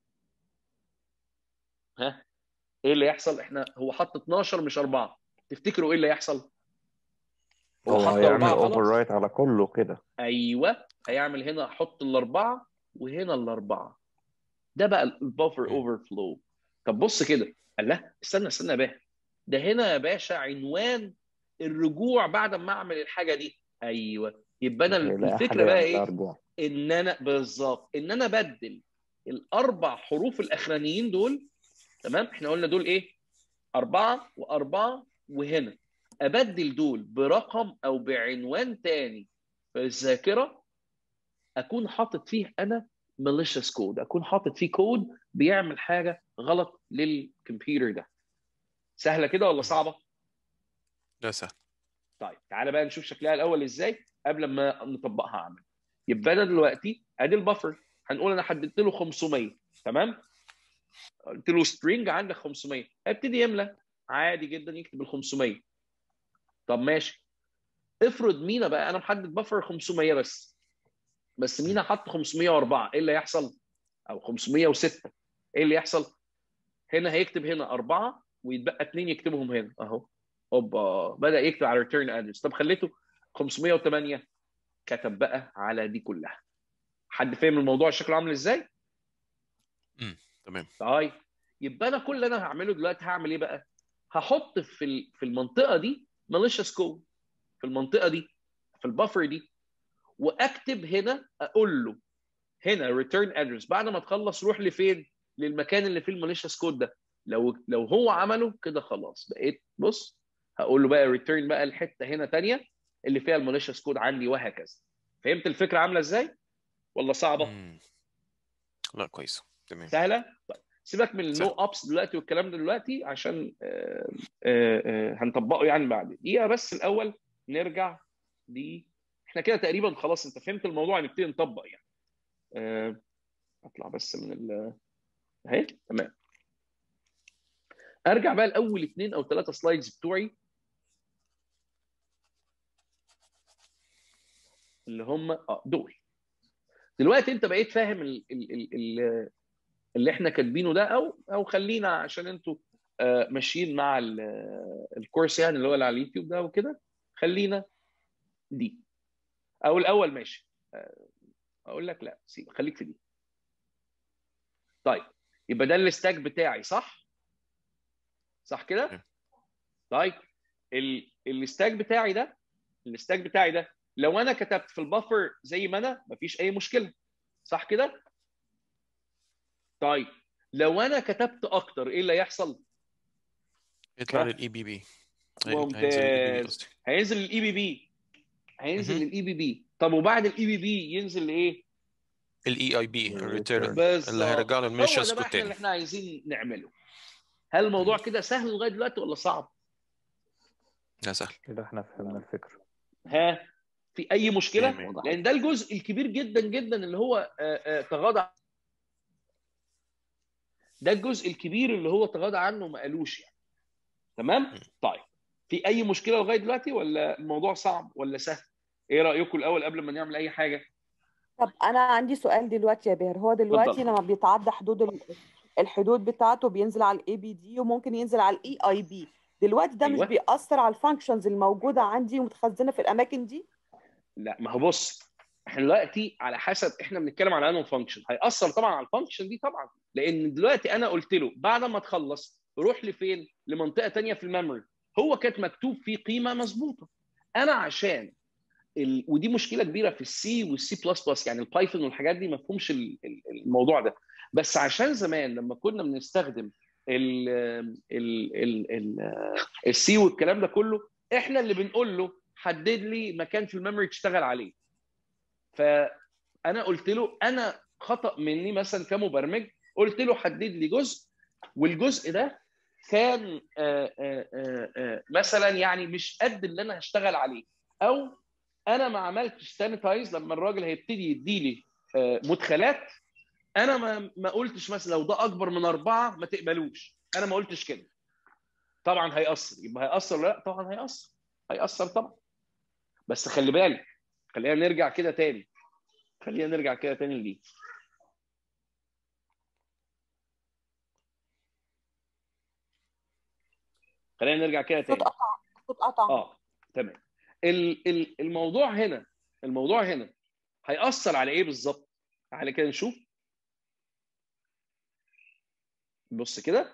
ها ايه اللي يحصل؟ احنا هو حط 12 مش اربعه تفتكروا ايه اللي يحصل؟ هو حط هيعمل أربعة اوفر خلاص. رايت على كله كده ايوه هيعمل هنا حط الاربعه وهنا الاربعه ده بقى البافر م. اوفر فلو طب بص كده قال لا استنى استنى يا باشا ده هنا يا باشا عنوان الرجوع بعد ما اعمل الحاجه دي ايوه يبقى انا هيلاقي الفكره حاجة بقى يعمل ايه لها رجوع ان انا بالظبط ان انا بدل الاربع حروف الاخرانيين دول تمام احنا قلنا دول ايه اربعه واربعه وهنا ابدل دول برقم او بعنوان تاني في الذاكره اكون حاطط فيه انا malicious كود اكون حاطط فيه كود بيعمل حاجه غلط للكمبيوتر ده سهله كده ولا صعبه ده سهل طيب تعالى بقى نشوف شكلها الاول ازاي قبل ما نطبقها عمل يبقى انا دلوقتي ادي البفر هنقول انا حددت له 500 تمام قلت له سترينج عندك 500 هيبتدي يملى عادي جدا يكتب ال 500 طب ماشي افرض مينا بقى انا محدد بفر 500 بس بس مينا حط 504 ايه اللي هيحصل؟ او 506 ايه اللي يحصل؟ هنا هيكتب هنا اربعه ويتبقى اثنين يكتبهم هنا اهو اوبا بدا يكتب على ريتيرن ادرس طب خليته 508 كتب بقى على دي كلها حد فاهم الموضوع شكله عامل ازاي؟ تمام طيب يبقى انا كل اللي انا هعمله دلوقتي هعمل ايه بقى؟ هحط في ال- في المنطقه دي malicious كود في المنطقه دي في البفر دي واكتب هنا اقول له هنا ريتيرن ادرس بعد ما تخلص روح لفين؟ للمكان اللي فيه الماليشيس كود ده لو لو هو عمله كده خلاص بقيت بص هقول له بقى ريتيرن بقى الحته هنا تانية اللي فيها الماليشيس كود عندي وهكذا فهمت الفكره عامله ازاي؟ ولا صعبه؟ مم. لا كويس تمام سهله؟ طيب سيبك من النو سهل. ابس دلوقتي والكلام ده دلوقتي عشان آه، آه، آه، هنطبقه يعني بعد دقيقه بس الاول نرجع دي احنا كده تقريبا خلاص انت فهمت الموضوع نبتدي نطبق يعني آه، اطلع بس من ال اهي تمام ارجع بقى لاول اثنين او ثلاثه سلايدز بتوعي اللي هم اه دول دلوقتي انت بقيت فاهم ال ال ال ال اللي احنا كاتبينه ده او او خلينا عشان انتوا آه، ماشيين مع ال- آه، الكورس يعني اللي هو اللي على اليوتيوب ده وكده خلينا دي او الاول ماشي آه، اقول لك لا سيب خليك في دي طيب يبقى ده الستاك بتاعي صح صح كده طيب ال- الستاك بتاعي ده الستاك بتاعي ده لو انا كتبت في البفر زي ما انا مفيش اي مشكله صح كده طيب لو انا كتبت اكتر ايه اللي هيحصل يطلع ها؟ للاي بي بي ممتاز. هينزل الاي بي بي هينزل مهم. للاي بي بي طب وبعد الاي بي بي ينزل لايه الاي اي بي الريتيرن بالظبط اللي هيرجع له هو الميشنز ده بقى كود احنا اللي تاني احنا عايزين نعمله هل الموضوع كده سهل لغايه دلوقتي ولا صعب لا سهل كده احنا فهمنا الفكرة ها في اي مشكله تمام. لان ده الجزء الكبير جدا جدا اللي هو آه، آه، تغاضى ده الجزء الكبير اللي هو تغاضى عنه وما قالوش يعني تمام طيب في اي مشكله لغايه دلوقتي ولا الموضوع صعب ولا سهل ايه رايكم الاول قبل ما نعمل اي حاجه طب انا عندي سؤال دلوقتي يا بير هو دلوقتي اتفضل. لما بيتعدى حدود ال- الحدود بتاعته بينزل على الاي بي دي وممكن ينزل على الاي اي بي دلوقتي ده مش أيوة. بيأثر على الفانكشنز الموجودة عندي ومتخزنة في الأماكن دي لا ما هو بص احنا دلوقتي على حسب احنا بنتكلم على انه فانكشن هيأثر طبعا على الفانكشن دي طبعا لان دلوقتي انا قلت له بعد ما تخلص روح لفين لمنطقه تانية في الميموري هو كانت مكتوب فيه قيمه مظبوطه انا عشان ال... ودي مشكله كبيره في السي والسي بلس بلس يعني البايثون والحاجات دي ما فهمش ال- ال- الموضوع ده بس عشان زمان لما كنا بنستخدم ال ال ال ال السي والكلام ده كله احنا اللي بنقول له حدد لي مكان في الميموري تشتغل عليه فانا قلت له انا خطا مني مثلا كمبرمج قلت له حدد لي جزء والجزء ده كان آه، آه، آه، آه، مثلا يعني مش قد اللي انا هشتغل عليه او انا ما عملتش سانيتايز لما الراجل هيبتدي يديلي آه، مدخلات انا ما ما قلتش مثلا لو ده اكبر من اربعه ما تقبلوش انا ما قلتش كده طبعا هيأثر يبقى هيأثر ولا لا طبعا هيأثر هيأثر طبعا بس خلي بالك خلينا نرجع كده تاني خلينا نرجع كده تاني لدي خلينا نرجع كده صوت تاني قطع صوت قطع اه تمام ال- ال- الموضوع هنا الموضوع هنا هيأثر على ايه بالظبط؟ تعالى كده نشوف بص كده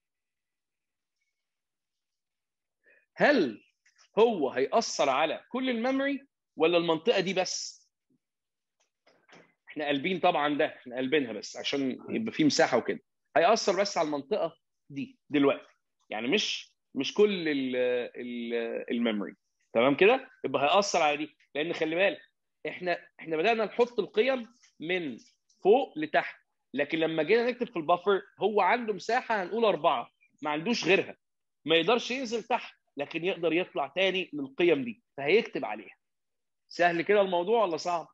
هل هو هيأثر على كل الميموري ولا المنطقة دي بس؟ احنا قلبين طبعا ده احنا قلبينها بس عشان يبقى في مساحة وكده هيأثر بس على المنطقة دي دلوقتي يعني مش مش كل ال ال الميموري تمام كده يبقى هيأثر على دي لان خلي بالك احنا احنا بدأنا نحط القيم من فوق لتحت لكن لما جينا نكتب في البفر هو عنده مساحه هنقول اربعه ما عندوش غيرها ما يقدرش ينزل تحت لكن يقدر يطلع تاني للقيم دي فهيكتب عليها سهل كده الموضوع ولا صعب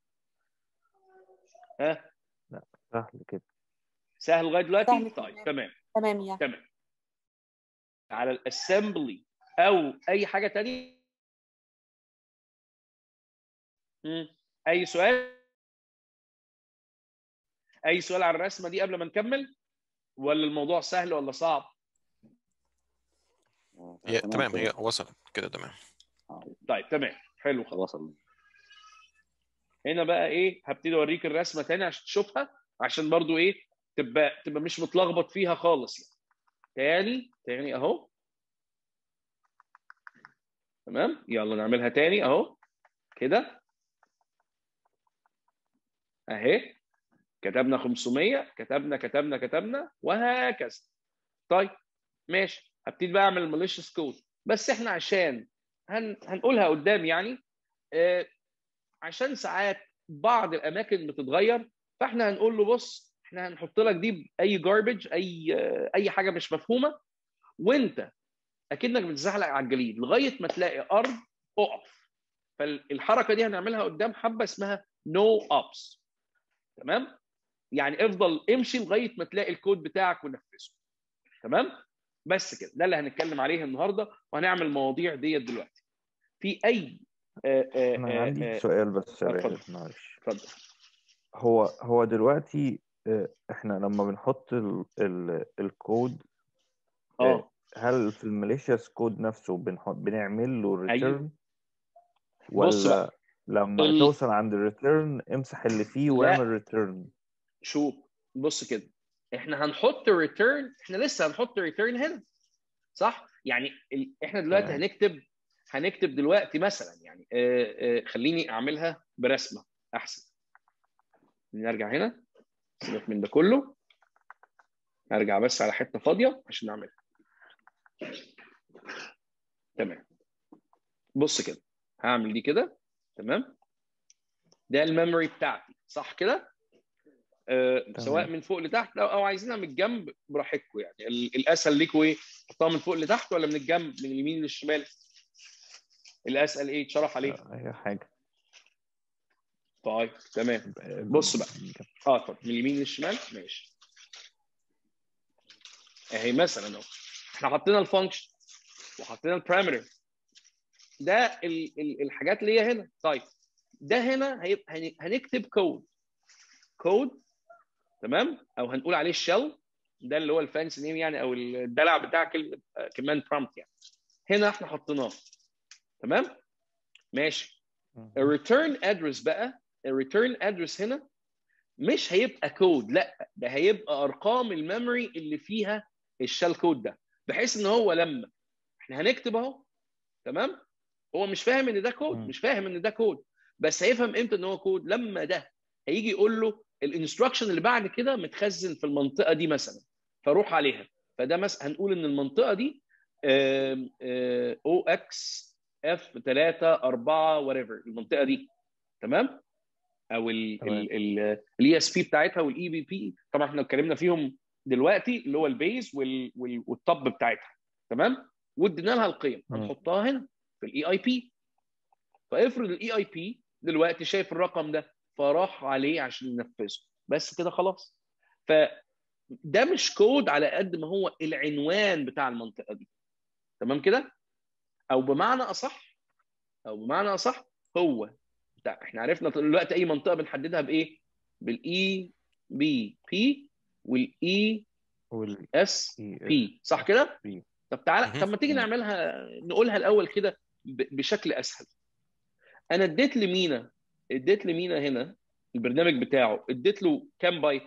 ها سهل كده سهل لغايه دلوقتي سهل طيب تمام. تمام تمام يا تمام على الاسمبلي او اي حاجه تانية مم. اي سؤال اي سؤال على الرسمه دي قبل ما نكمل ولا الموضوع سهل ولا صعب هي تمام كده. هي وصلت كده تمام طيب تمام حلو خلاص وصل هنا بقى ايه هبتدي اوريك الرسمه تاني عشان تشوفها عشان برضو ايه تبقى تبقى مش متلخبط فيها خالص يعني. تاني تاني اهو تمام يلا نعملها تاني اهو كده اهي كتبنا 500 كتبنا كتبنا كتبنا وهكذا طيب ماشي هبتدي بقى اعمل malicious كود بس احنا عشان هن... هنقولها قدام يعني آه عشان ساعات بعض الاماكن بتتغير فاحنا هنقول له بص احنا هنحط لك دي اي جاربج اي آه اي حاجه مش مفهومه وانت اكنك بتزحلق على الجليد لغايه ما تلاقي ارض اقف فالحركه دي هنعملها قدام حبه اسمها نو no ابس تمام يعني افضل امشي لغايه ما تلاقي الكود بتاعك ونفذه تمام بس كده ده اللي هنتكلم عليه النهارده وهنعمل المواضيع ديت دلوقتي في اي آه، آه، انا آه، عندي آه، سؤال بس يا اتفضل. راشد معلش اتفضل هو هو دلوقتي آه، احنا لما بنحط ال ال الكود اه هل في الماليشيوس كود نفسه بنحط بنعمل له ريتيرن بص ولا لما ال- توصل عند الريتيرن امسح اللي فيه لا. واعمل ريتيرن شوف بص كده احنا هنحط ريتيرن احنا لسه هنحط ريتيرن هنا صح يعني ال... احنا دلوقتي تمام. هنكتب هنكتب دلوقتي مثلا يعني آه، آه، خليني اعملها برسمه احسن نرجع هنا سيبك من ده كله ارجع بس على حته فاضيه عشان نعملها تمام بص كده هعمل دي كده تمام ده الميموري بتاعتي صح كده آه، تمام. سواء من فوق لتحت او او عايزينها من الجنب براحتكم يعني ال- الاسهل ليكم ايه تحطها من فوق لتحت ولا من الجنب من اليمين للشمال الاسهل ايه اتشرح عليه اي حاجه طيب تمام بص بقى. اه طب من اليمين للشمال ماشي اهي مثلا اهو احنا حطينا الفانكشن وحطينا البارامتر ده ال ال الحاجات اللي هي هنا طيب ده هنا هيبقى هن- هنكتب كود كود تمام او هنقول عليه الشell ده اللي هو الفانسي نيم يعني او الدلع بتاع كلمه كمان برومبت يعني هنا احنا حطيناه تمام ماشي الريتيرن ادرس بقى الريتيرن ادرس هنا مش هيبقى كود لا ده هيبقى ارقام الميموري اللي فيها الشال كود ده بحيث ان هو لما احنا هنكتب اهو تمام هو مش فاهم ان ده كود مم. مش فاهم ان ده كود بس هيفهم امتى ان هو كود لما ده هيجي يقول له الانستراكشن اللي بعد كده متخزن في المنطقه دي مثلا فروح عليها فده مثلا هنقول ان المنطقه دي او اكس اف 3 4 وريفر المنطقه دي تمام او تمام. الاي اس بي بتاعتها والاي بي بي طبعا احنا اتكلمنا فيهم دلوقتي اللي هو البيز وال- وال- والطب بتاعتها تمام وادينا لها القيم مم. هنحطها هنا في الاي اي بي فافرض الاي اي بي دلوقتي شايف الرقم ده فراح عليه عشان ينفذه بس كده خلاص فده مش كود على قد ما هو العنوان بتاع المنطقه دي تمام كده او بمعنى اصح او بمعنى اصح هو بتاع احنا عرفنا دلوقتي اي منطقه بنحددها بايه بالاي بي بي والاي وال اس بي صح كده بي. طب تعالى مهم. طب ما تيجي مم. نعملها نقولها الاول كده ب- بشكل اسهل انا اديت لمينا اديت لمينا هنا البرنامج بتاعه اديت له كام بايت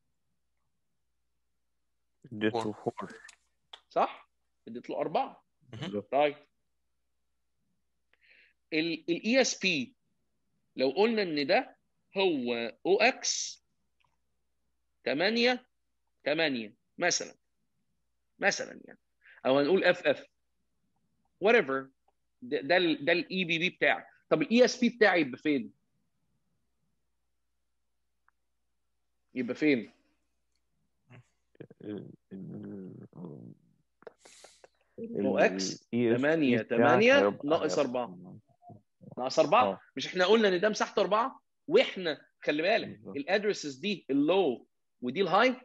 اديته فور صح اديت له اربعه مهم. طيب الاي اس بي لو قلنا ان ده هو او اكس 8 8 مثلا مثلا يعني او هنقول اف اف وات ايفر ده ده ال- ده الاي بي بي بتاعي طب الاي اس بي بتاعي يبقى فين؟ يبقى فين؟ ال- ال- او اكس ال ESP 8 بتاعك 8 هيبقى ناقص هيبقى 4 ناقص 4 اه مش احنا قلنا ان ده مساحته 4 واحنا خلي بالك بالظبط الادرسز دي اللو ودي الهاي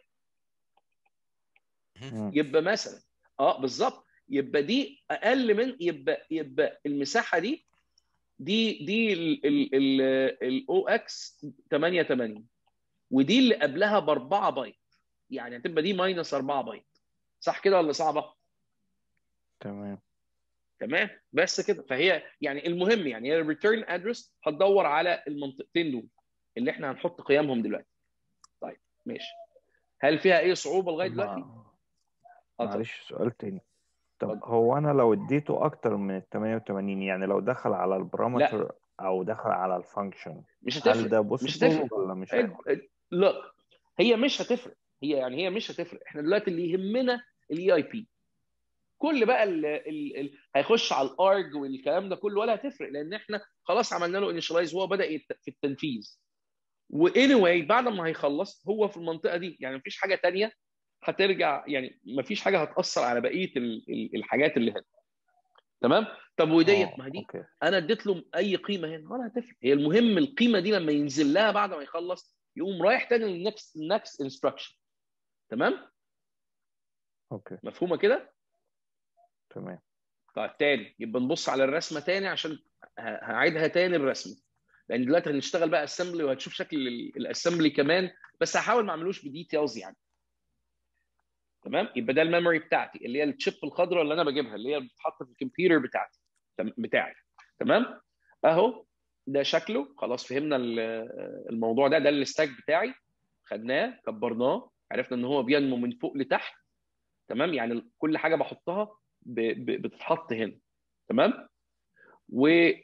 مم. يبقى مثلا اه بالظبط يبقى دي اقل من يبقى يبقى المساحه دي دي دي الاو اكس 8 8 ودي اللي قبلها ب 4 بايت يعني هتبقى دي ماينس 4 بايت صح كده ولا صعبه؟ تمام تمام بس كده فهي يعني المهم يعني هي الريتيرن ادرس هتدور على المنطقتين دول اللي احنا هنحط قيمهم دلوقتي طيب ماشي هل فيها اي صعوبه لغايه دلوقتي؟ مع- اه طبعا معلش سؤال تاني طب اتفضل. هو انا لو اديته اكتر من ال 88 يعني لو دخل على البارامتر او دخل على الفانكشن مش هل هتفرق ده مش بوسيبل هتفرق ولا مش ال- هيبقى ال- لا هي مش هتفرق هي يعني هي مش هتفرق احنا دلوقتي اللي يهمنا الاي اي بي كل بقى ال ال ال هيخش على الارج والكلام ده كله ولا هتفرق لان احنا خلاص عملنا له انيشلايز وهو بدا يت- في التنفيذ واني واي بعد ما هيخلص هو في المنطقه دي يعني مفيش حاجه تانية هترجع يعني مفيش حاجه هتاثر على بقيه ال- ال- الحاجات اللي هنا تمام طب وديت اه ما هي دي اوكي انا اديت له اي قيمه هنا ولا هتفرق هي المهم القيمه دي لما ينزل لها بعد ما يخلص يقوم رايح تاني للنكست نكست انستراكشن تمام اوكي مفهومه كده تمام طيب تاني يبقى نبص على الرسمه تاني عشان ه- هعيدها تاني الرسمه لان دلوقتي هنشتغل بقى اسمبلي وهتشوف شكل الاسمبلي كمان بس هحاول ما اعملوش بديتيلز يعني تمام يبقى ده الميموري بتاعتي اللي هي الشيب الخضراء اللي انا بجيبها اللي هي بتتحط في الكمبيوتر بتاعتي تم- بتاعي تمام اهو ده شكله خلاص فهمنا ال- الموضوع ده ده الستاك بتاعي خدناه كبرناه عرفنا ان هو بينمو من فوق لتحت تمام يعني كل حاجه بحطها ب... ب... بتتحط هنا تمام وخلي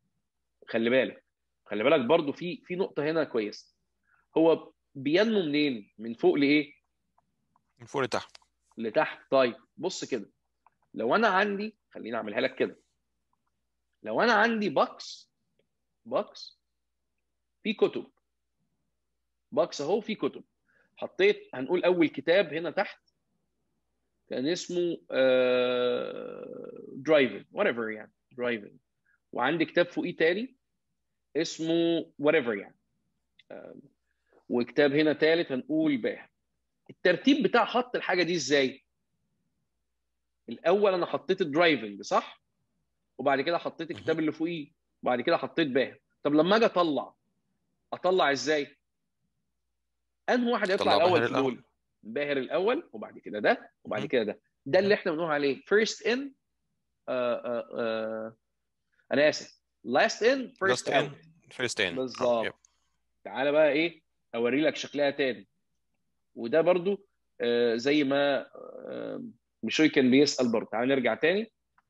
بالك خلي بالك برضو في في نقطه هنا كويسه هو بينمو منين من فوق لايه من فوق لتحت لتحت طيب بص كده لو انا عندي خليني اعملها لك كده لو انا عندي بوكس بوكس في كتب بوكس اهو في كتب حطيت هنقول اول كتاب هنا تحت كان اسمه درايفنج وات ايفر يعني درايفنج وعندي كتاب فوقيه تاني اسمه وات ايفر يعني آه، وكتاب هنا تالت هنقول باهر الترتيب بتاع حط الحاجه دي ازاي؟ الاول انا حطيت الدرايفنج صح؟ وبعد كده حطيت الكتاب اللي فوقيه وبعد كده حطيت باهر طب لما اجي اطلع اطلع ازاي؟ انهي واحد يطلع طلع الاول باهر في الأول. دول؟ باهر الاول وبعد كده ده وبعد مم. كده ده ده اللي احنا بنقول عليه فيرست ان انا اسف لاست ان فيرست لاست اوت ان فيرست ان بالظبط تعالى بقى ايه اوري لك شكلها تاني وده برضو آه، زي ما آه، بشوي كان بيسال برضه تعالى نرجع تاني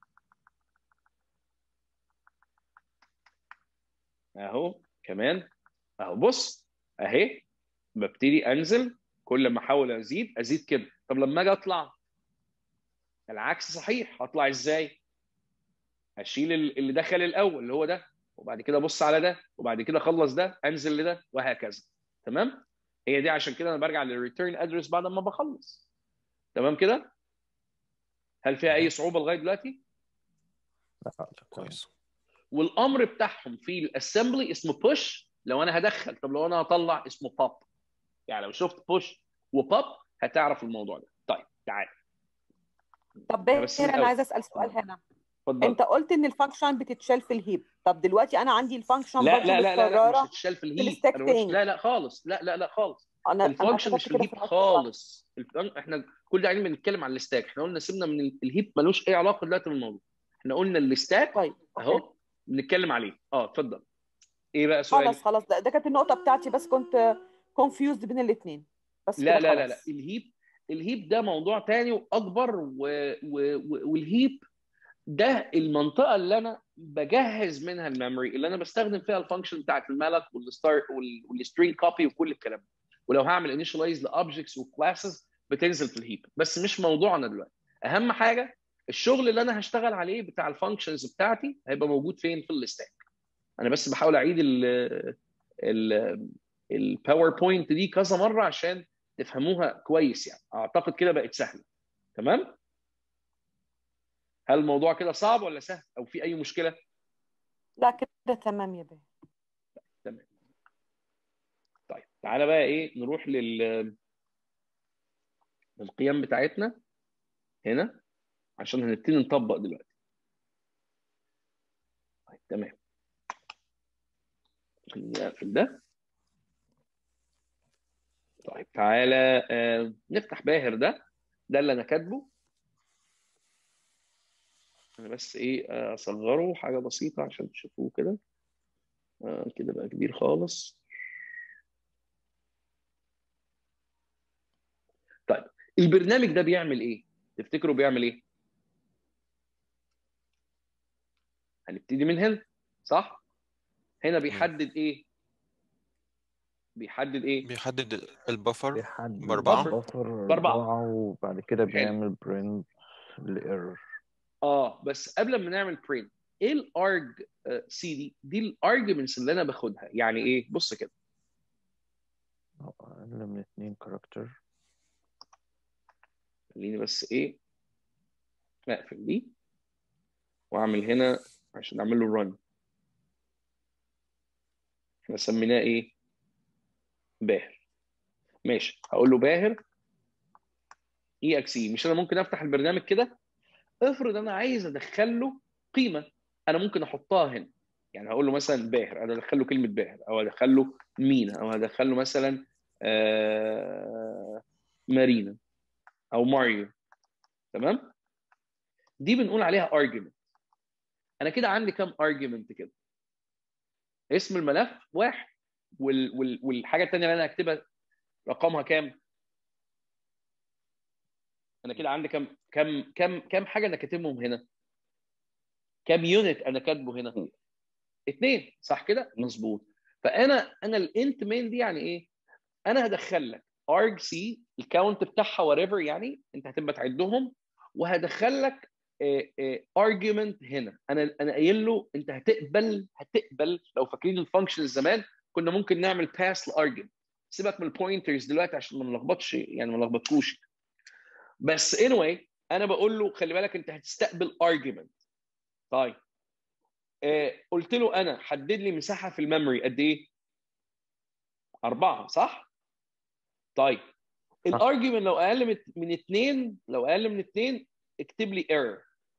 اهو كمان اهو بص اهي ببتدي انزل كل ما احاول ازيد ازيد كده طب لما اجي اطلع العكس صحيح هطلع ازاي هشيل ال- اللي دخل الاول اللي هو ده وبعد كده ابص على ده وبعد كده اخلص ده انزل لده وهكذا تمام هي دي عشان كده انا برجع للريتيرن ادرس بعد ما بخلص تمام كده هل فيها اي صعوبه لغايه دلوقتي لا تمام كويس والامر بتاعهم في الاسمبلي اسمه بوش لو انا هدخل طب لو انا هطلع اسمه بوب يعني لو شفت بوش وبوب هتعرف الموضوع ده طيب تعال طب بس باهر انا الأول. عايزه اسال سؤال هنا اتفضل انت قلت ان الفانكشن بتتشال في الهيب طب دلوقتي انا عندي الفانكشن لا برضه لا لا لا, لا متكرره مش هتشال في الهيب الستاك أنا ما قلتش- تاني. لا لا خالص لا لا لا خالص انا انا الفانكشن كتبت مش في كده الهيب في النص خالص الفن- احنا كل ده قاعدين بنتكلم عن الستاك احنا قلنا سيبنا من ال- الهيب ملوش اي علاقه دلوقتي بالموضوع احنا قلنا الستاك طيب أوكي. اهو بنتكلم عليه اه اتفضل ايه بقى سؤالك خلاص خلاص ده, ده كانت النقطه بتاعتي بس كنت كونفيوزد بين الاثنين بس لا كده لا لا لا خلاص. الهيب الهيب ده موضوع تاني واكبر و... و... و... والهيب ده المنطقه اللي انا بجهز منها الميموري اللي انا بستخدم فيها الفانكشن بتاعت الملك والستار والسترينج كوبي وكل الكلام ده ولو هعمل انيشاليز لاوبجكتس وكلاسز بتنزل في الهيب بس مش موضوعنا دلوقتي اهم حاجه الشغل اللي انا هشتغل عليه بتاع الفانكشنز بتاعتي هيبقى موجود فين في الستاك انا بس بحاول اعيد ال ال الباوربوينت دي كذا مره عشان تفهموها كويس يعني اعتقد كده بقت سهله تمام هل الموضوع كده صعب ولا سهل او في اي مشكله لا كده تمام يا بيه تمام طيب تعالى بقى ايه نروح لل للقيم بتاعتنا هنا عشان هنبتدي نطبق دلوقتي طيب تمام خليني اقفل ده طيب تعالى آه نفتح باهر ده ده اللي انا كاتبه انا بس ايه آه، اصغره حاجه بسيطه عشان تشوفوه كده آه كده بقى كبير خالص طيب البرنامج ده بيعمل ايه تفتكروا بيعمل ايه هنبتدي من هنا صح هنا بيحدد ايه بيحدد ايه بيحدد البفر بيحدد بأربعة؟ بفر بأربعة. أربعة وبعد كده حلو. بيعمل برنت الايرور اه بس قبل ما نعمل برنت ايه الارج سي دي دي الارجيومنتس اللي انا باخدها يعني ايه بص كده أقل من اتنين كاركتر خليني بس ايه اقفل دي واعمل هنا عشان اعمل له رن احنا سميناه ايه باهر ماشي هقول له باهر اي اكس اي مش انا ممكن افتح البرنامج كده افرض انا عايز ادخل له قيمه انا ممكن احطها هنا يعني هقول له مثلا باهر انا ادخل له كلمه باهر او ادخل له مينا او هدخل له مثلا آه مارينا او ماريو تمام دي بنقول عليها argument انا كده عندي كام argument كده اسم الملف واحد وال وال والحاجه الثانيه اللي انا هكتبها رقمها كام انا كده عندي كام كام كام كام حاجه انا كاتبهم هنا كام يونت انا كاتبه هنا اثنين صح كده مظبوط فانا انا الانت مين دي يعني ايه انا هدخل لك arg c الكاونت بتاعها whatever يعني انت هتبقى تعدهم وهدخل لك argument هنا انا انا قايل له انت هتقبل هتقبل لو فاكرين الفانكشن زمان كنا ممكن نعمل باس لارجيومنت سيبك من البوينترز دلوقتي عشان ما نلخبطش يعني ما نلخبطكوش بس anyway انا بقول له خلي بالك انت هتستقبل argument طيب آه قلت له انا حدد لي مساحه في الميموري قد ايه؟ أربعة صح؟ طيب الارجيومنت لو اقل من- من اثنين لو اقل من اثنين اكتب لي ايرور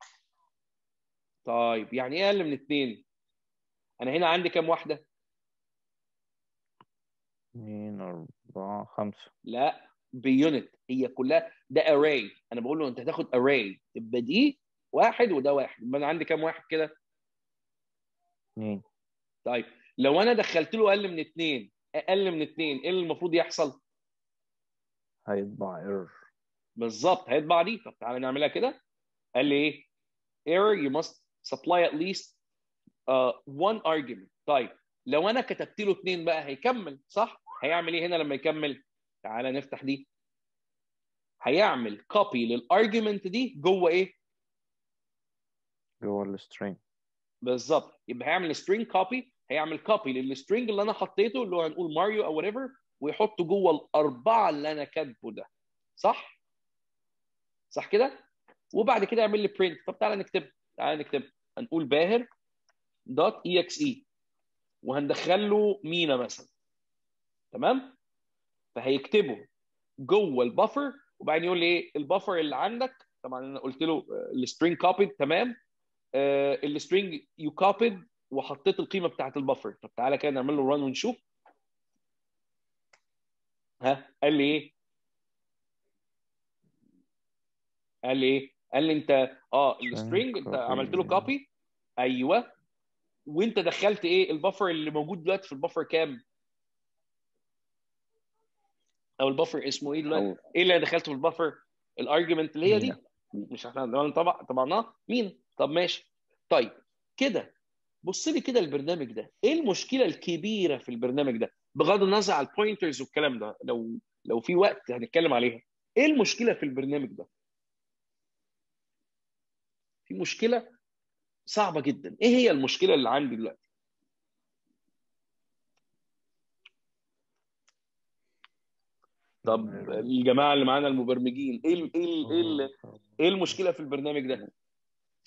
طيب يعني ايه اقل من اثنين؟ انا هنا عندي كام واحده؟ اتنين أربعة خمسة لا بيونت هي كلها ده array انا بقول له انت هتاخد array يبقى دي واحد وده واحد يبقى انا عندي كام واحد كده؟ اتنين طيب لو انا دخلت له اقل من اثنين اقل من اثنين ايه اللي المفروض يحصل؟ هيطبع ايرور بالظبط هيطبع دي طب تعالى نعملها كده قال لي ايه error you must supply at least uh, one argument طيب لو انا كتبت له اثنين بقى هيكمل صح هيعمل ايه هنا لما يكمل تعالى نفتح دي هيعمل كوبي للارجيومنت دي جوه ايه جوه السترينج بالظبط يبقى هيعمل string كوبي هيعمل كوبي للسترينج اللي انا حطيته اللي هو هنقول ماريو او whatever ويحطه جوه الاربعه اللي انا كاتبه ده صح صح كده وبعد كده يعمل لي print طب تعالى نكتب تعالى نكتب هنقول باهر دوت اي اكس اي وهندخل له مينا مثلا تمام فهيكتبه جوه البفر وبعدين يقول لي ايه البفر اللي عندك طبعا انا قلت له السترينج كوبيد تمام السترينج يو كوبيد وحطيت القيمه بتاعت البفر طب تعالى كده نعمل له ران ونشوف ها قال لي ايه قال لي ايه قال لي انت اه السترينج انت copy. عملت له كوبي ايوه وانت دخلت ايه البفر اللي موجود دلوقتي في البفر كام او البفر اسمه ايه دلوقتي ايه اللي انا دخلته في البفر الارجيومنت اللي هي دي مش احنا ده طبعا طبعناه مين طب ماشي طيب كده بص لي كده البرنامج ده ايه المشكله الكبيره في البرنامج ده بغض النظر على البوينترز والكلام ده لو لو في وقت هنتكلم عليها ايه المشكله في البرنامج ده في مشكله صعبه جدا ايه هي المشكله اللي عندي دلوقتي طب الجماعه اللي معانا المبرمجين ايه ال ايه ال ايه, ال ايه المشكله في البرنامج ده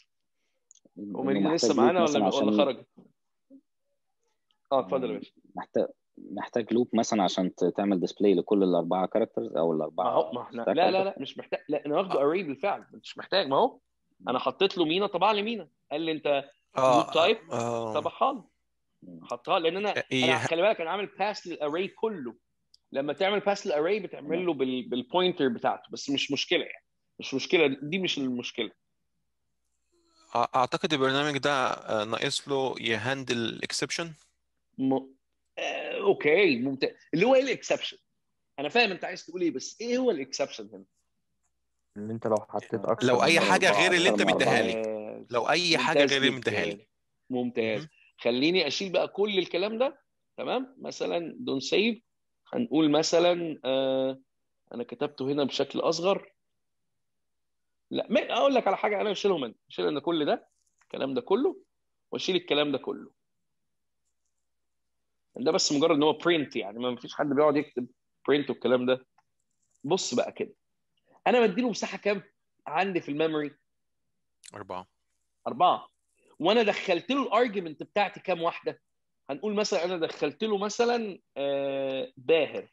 إنه ومارينا لسه محتاج معانا لوب ولا مثلا ولا عشان خرجت؟ اه اتفضل يا باشا محتاج محتاج لوب مثلا عشان ت- تعمل ديسبلاي لكل الاربعه كاركترز او ما هو الاربعه ما احنا ستاك لا لا قصدك لا مش محتاج لا انا واخده اري بالفعل مش محتاج ما هو انا حطيت له مينا طبع لي مينا قال لي انت لوب اه تايب اه طبعها لي مم. حطها لان انا انا إيه خلي بالك انا عامل باس للاري كله لما تعمل باس للاري بتعمل له بال... بالبوينتر بتاعته بس مش مشكله يعني مش مشكله دي مش المشكله أع- اعتقد البرنامج ده آه، ناقص له يهندل اكسبشن م... آه، اوكي ممتاز اللي هو ايه الاكسبشن انا فاهم انت عايز تقول ايه بس ايه هو الاكسبشن هنا ان انت لو حطيت اكتر لو اي من حاجه اربعة غير اللي اكتر انت من مديها اربعه لي ممتاز لو اي حاجه ممتاز غير اللي مديها جدا لي ممتاز مهم. خليني اشيل بقى كل الكلام ده تمام مثلا دون سيف هنقول مثلا آه انا كتبته هنا بشكل اصغر لا ما اقول لك على حاجه انا اشيلهم انا اشيل انا كل ده الكلام ده كله واشيل الكلام ده كله ده بس مجرد ان هو برنت يعني ما فيش حد بيقعد يكتب برنت والكلام ده بص بقى كده انا بديله مساحه كام عندي في الميموري اربعه أربعة وأنا دخلت له الأرجيومنت بتاعتي كام واحدة؟ هنقول مثلا أنا دخلت له مثلا آه، باهر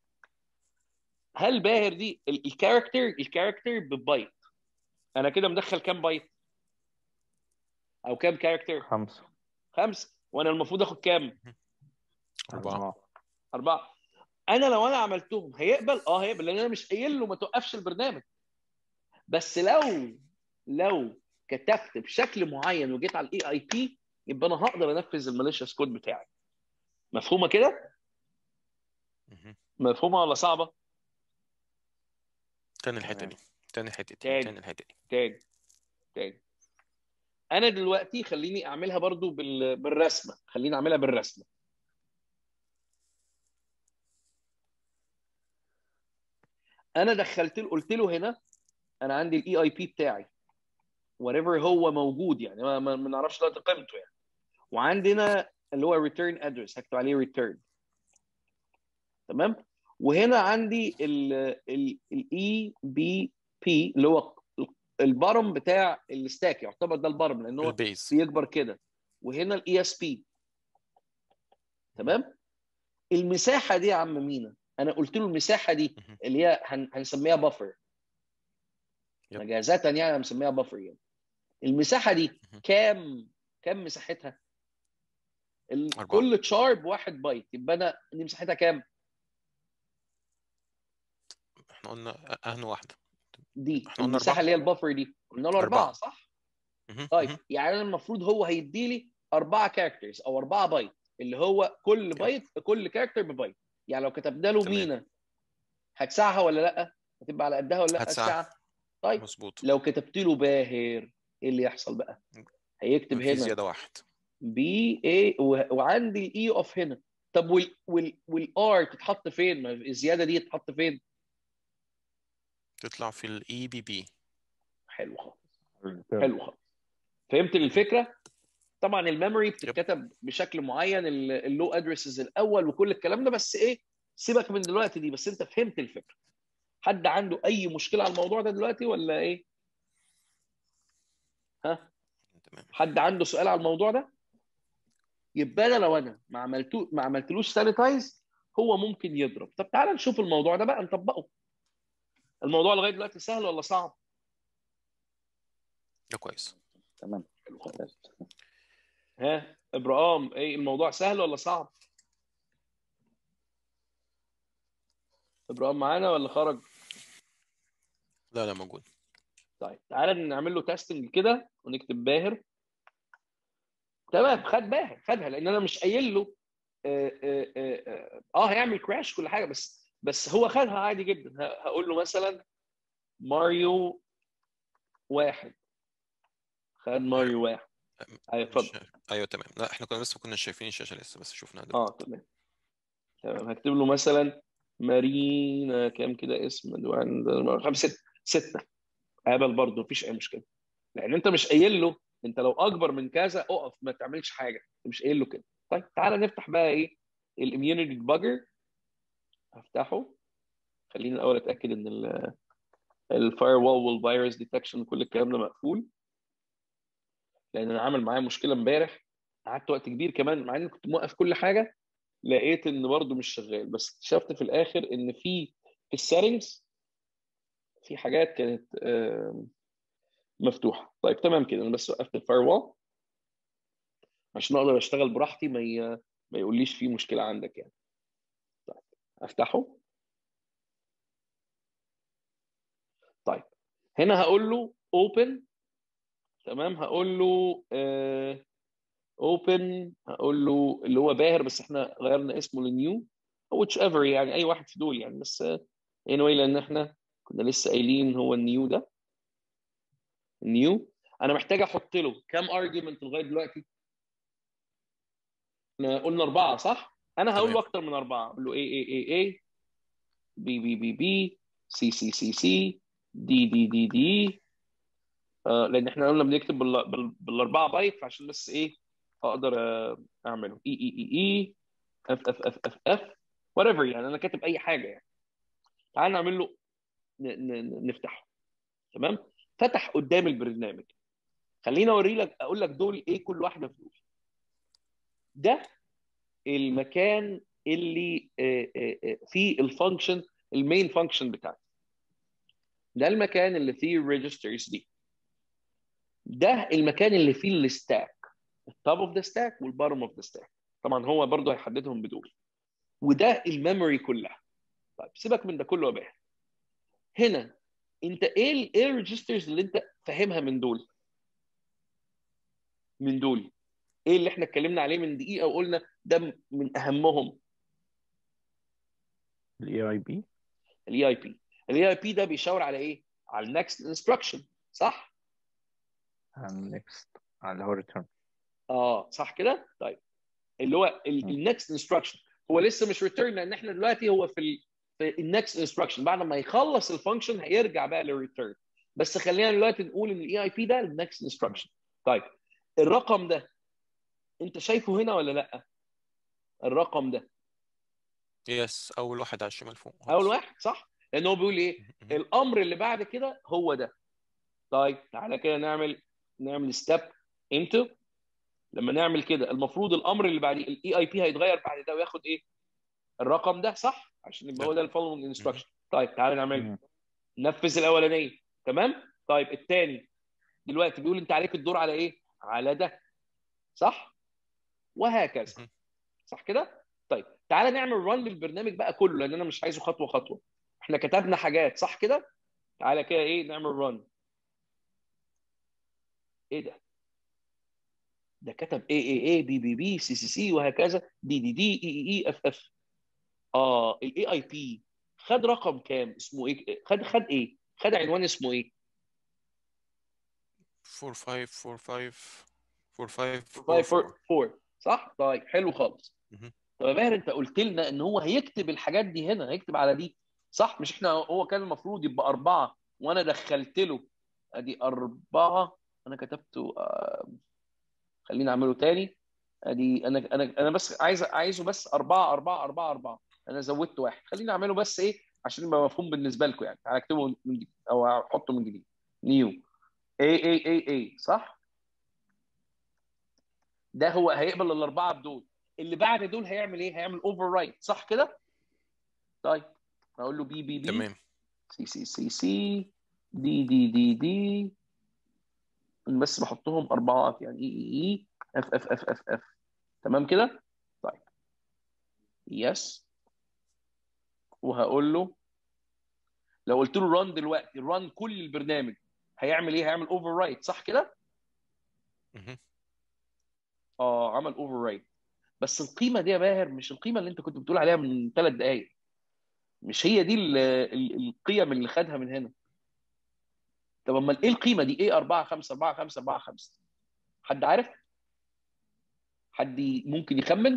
هل باهر دي ال- الكاركتر الكاركتر ببايت أنا كده مدخل كام بايت؟ أو كام كاركتر؟ خمسة خمسة وأنا المفروض آخد كام؟ اربعه أربعة أربعة أنا لو أنا عملتهم هيقبل؟ أه هيقبل لأن أنا مش قايل له ما توقفش البرنامج بس لو لو كتبت بشكل معين وجيت على الاي اي بي يبقى انا هقدر انفذ الماليشيس كود بتاعي مفهومه كده مهم. مفهومه ولا صعبه تاني الحته تمام دي تاني الحته دي تاني تاني الحته دي تاني تاني انا دلوقتي خليني اعملها برضو بال... بالرسمه خليني اعملها بالرسمه انا دخلت له قلت له هنا انا عندي الاي اي بي بتاعي whatever هو موجود يعني ما ما ما نعرفش دلوقتي قيمته يعني وعندنا اللي هو return address هكتب عليه return تمام وهنا عندي الاي بي بي اللي هو البارم بتاع الستاك يعتبر ده البارم لان هو البيز بيكبر كده وهنا الاي اس بي تمام المساحه دي يا عم مينا انا قلت له المساحه دي مهم. اللي هي هن- هنسميها بفر يب. مجازة يعني انا مسميها بفر يعني المساحه دي مهم. كام كام مساحتها ال- أربعة. كل تشار بواحد بايت يبقى انا دي مساحتها كام احنا قلنا اهن واحده دي احنا قلنا المساحه أربعة. اللي هي البفر دي قلنا له اربعه أربعة. صح مهم. طيب مهم. يعني انا المفروض هو هيدي لي اربعه كاركترز او اربعه بايت اللي هو كل بايت كل كاركتر ببايت يعني لو كتبنا له تمام. مينا هتسعها ولا لا هتبقى على قدها ولا لا هتسعها. الساعه طيب مظبوط لو كتبت له باهر ايه اللي يحصل بقى هيكتب في هنا زياده واحد بي اي وعندي الاي اوف هنا طب وال وال والار تتحط فين ما الزياده دي تتحط فين تطلع في الاي بي بي حلو خالص حلو خالص فهمت الفكره طبعا الميموري بتتكتب بشكل معين ال- اللو ادرسز الاول وكل الكلام ده بس ايه سيبك من دلوقتي دي بس انت فهمت الفكره حد عنده اي مشكله على الموضوع ده دلوقتي ولا ايه ها تمام حد عنده سؤال على الموضوع ده يبقى انا لو انا ما عملتو ما عملتلوش سانيتايز هو ممكن يضرب طب تعالى نشوف الموضوع ده بقى نطبقه الموضوع لغايه دلوقتي سهل ولا صعب ده كويس تمام ها ابراهام ايه الموضوع سهل ولا صعب ابراهام معانا ولا خرج لا لا موجود طيب تعالى نعمل له تيستنج كده ونكتب باهر تمام خد باهر خدها لان انا مش قايل له اه, آه, آه, اه هيعمل كراش كل حاجه بس بس هو خدها عادي جدا ه- هقول له مثلا ماريو واحد خد ماريو واحد ايوه اتفضل مش- ايوه تمام لا احنا كنا لسه كنا شايفين الشاشه لسه بس شفناها اه دلوقتي تمام تمام هكتب له مثلا مارينا كام كده اسم دوان خمسة ستة ستة قابل برضه مفيش أي مشكلة لأن أنت مش قايل له أنت لو أكبر من كذا أقف ما تعملش حاجة أنت مش قايل له كده طيب تعالى نفتح بقى إيه الإميونيتي باجر هفتحه خليني الأول أتأكد إن الفاير وول والفيروس ديتكشن وكل الكلام ده مقفول لان انا عامل معايا مشكله امبارح قعدت وقت كبير كمان مع اني كنت موقف كل حاجه لقيت ان برضه مش شغال بس اكتشفت في الاخر ان في في السيتنجز في حاجات كانت آم، مفتوحه طيب تمام كده انا بس وقفت الفاير وول عشان اقدر اشتغل براحتي ما ي... ما يقوليش في مشكله عندك يعني طيب افتحه طيب هنا هقول له open تمام هقول له آه open هقول له اللي هو باهر بس احنا غيرنا اسمه لنيو او which ever يعني اي واحد في دول يعني بس آه، anyway لان احنا كنا لسه قايلين هو النيو ده النيو انا محتاج احط له كام argument لغايه دلوقتي احنا قلنا اربعه صح انا هقول له تمام. اكتر من اربعه اقول له A A A A B B B B C C C C D D D D آه لان احنا قلنا بنكتب بال... بال... بالاربعه بايت فعشان بس ايه اقدر آه، اعمله اي اي اي اي اف اف اف اف اف وات ايفر يعني انا كاتب اي حاجه يعني تعال نعمل له ن... ن... نفتحه تمام فتح قدام البرنامج خليني اوري لك اقول لك دول ايه كل واحده في دول ده المكان اللي آه، آه، آه، فيه الفانكشن المين فانكشن بتاعتي ده المكان اللي فيه الريجسترز دي ده المكان اللي فيه الستاك التوب اوف ذا ستاك والبارم اوف ذا ستاك طبعا هو برضه هيحددهم بدول وده الميموري كلها طيب سيبك من ده كله يا باهر هنا انت ايه ال- ايه الريجسترز اللي انت فاهمها من دول من دول ايه اللي احنا اتكلمنا عليه من دقيقه وقلنا ده من اهمهم الاي اي بي الاي اي بي الاي اي بي ده بيشاور على ايه على النكست انستراكشن صح نكست على هو ريتيرن اه صح كده طيب اللي هو م. النكست انستراكشن هو لسه مش ريتيرن لان احنا دلوقتي هو في ال في النكست انستراكشن بعد ما يخلص الفانكشن هيرجع بقى للريتيرن بس خلينا دلوقتي نقول ان الاي اي بي ده النكست انستراكشن طيب الرقم ده انت شايفه هنا ولا لا الرقم ده يس اول واحد على الشمال فوق اول خالص. واحد صح لان هو بيقول ايه مهم. الامر اللي بعد كده هو ده طيب تعالى كده نعمل نعمل ستيب انتو لما نعمل كده المفروض الامر اللي بعديه الاي اي بي هيتغير بعد ده وياخد ايه الرقم ده صح عشان يبقى هو ده الفولوينج انستراكشن طيب تعالى نعمل مم. نفذ الاولانيه تمام طيب الثاني دلوقتي بيقول انت عليك الدور على ايه على ده صح وهكذا مهم. صح كده طيب تعالى نعمل رن للبرنامج بقى كله لان انا مش عايزه خطوه خطوه احنا كتبنا حاجات صح كده تعالى كده ايه نعمل رن ايه ده ده كتب اي اي اي بي بي بي سي سي سي وهكذا دي دي دي اي اي اي اف اف اه الاي اي بي خد رقم كام اسمه ايه خد خد ايه خد عنوان اسمه ايه 4 5 4 5 4 5 5 4 4 صح طيب حلو خالص مهم. طب يا باهر انت قلت لنا ان هو هيكتب الحاجات دي هنا هيكتب على دي صح مش احنا هو كان المفروض يبقى أربعة وانا دخلت له ادي أربعة انا كتبته آه، خليني اعمله تاني ادي انا انا انا بس عايز عايزه بس أربعة أربعة أربعة أربعة انا زودت واحد خليني اعمله بس ايه عشان يبقى مفهوم بالنسبة لكم يعني تعالى اكتبه من جديد او احطه من جديد نيو اي اي اي اي صح ده هو هيقبل الاربعه بدول اللي بعد دول هيعمل ايه هيعمل اوفر رايت صح كده طيب اقول له بي بي بي تمام سي سي سي سي دي دي دي دي بس بحطهم اربعات يعني اي اي اي اف اف اف اف اف تمام كده طيب يس وهقول له لو قلت له ران دلوقتي ران كل البرنامج هيعمل ايه هيعمل اوفر رايت صح كده مهم. اه عمل اوفر رايت بس القيمه دي يا باهر مش القيمه اللي انت كنت بتقول عليها من ثلاث دقائق مش هي دي ال- ال- القيم اللي خدها من هنا طب امال ايه القيمه دي ايه 4 5 4 5 4 5 حد عارف حد ي- ممكن يخمن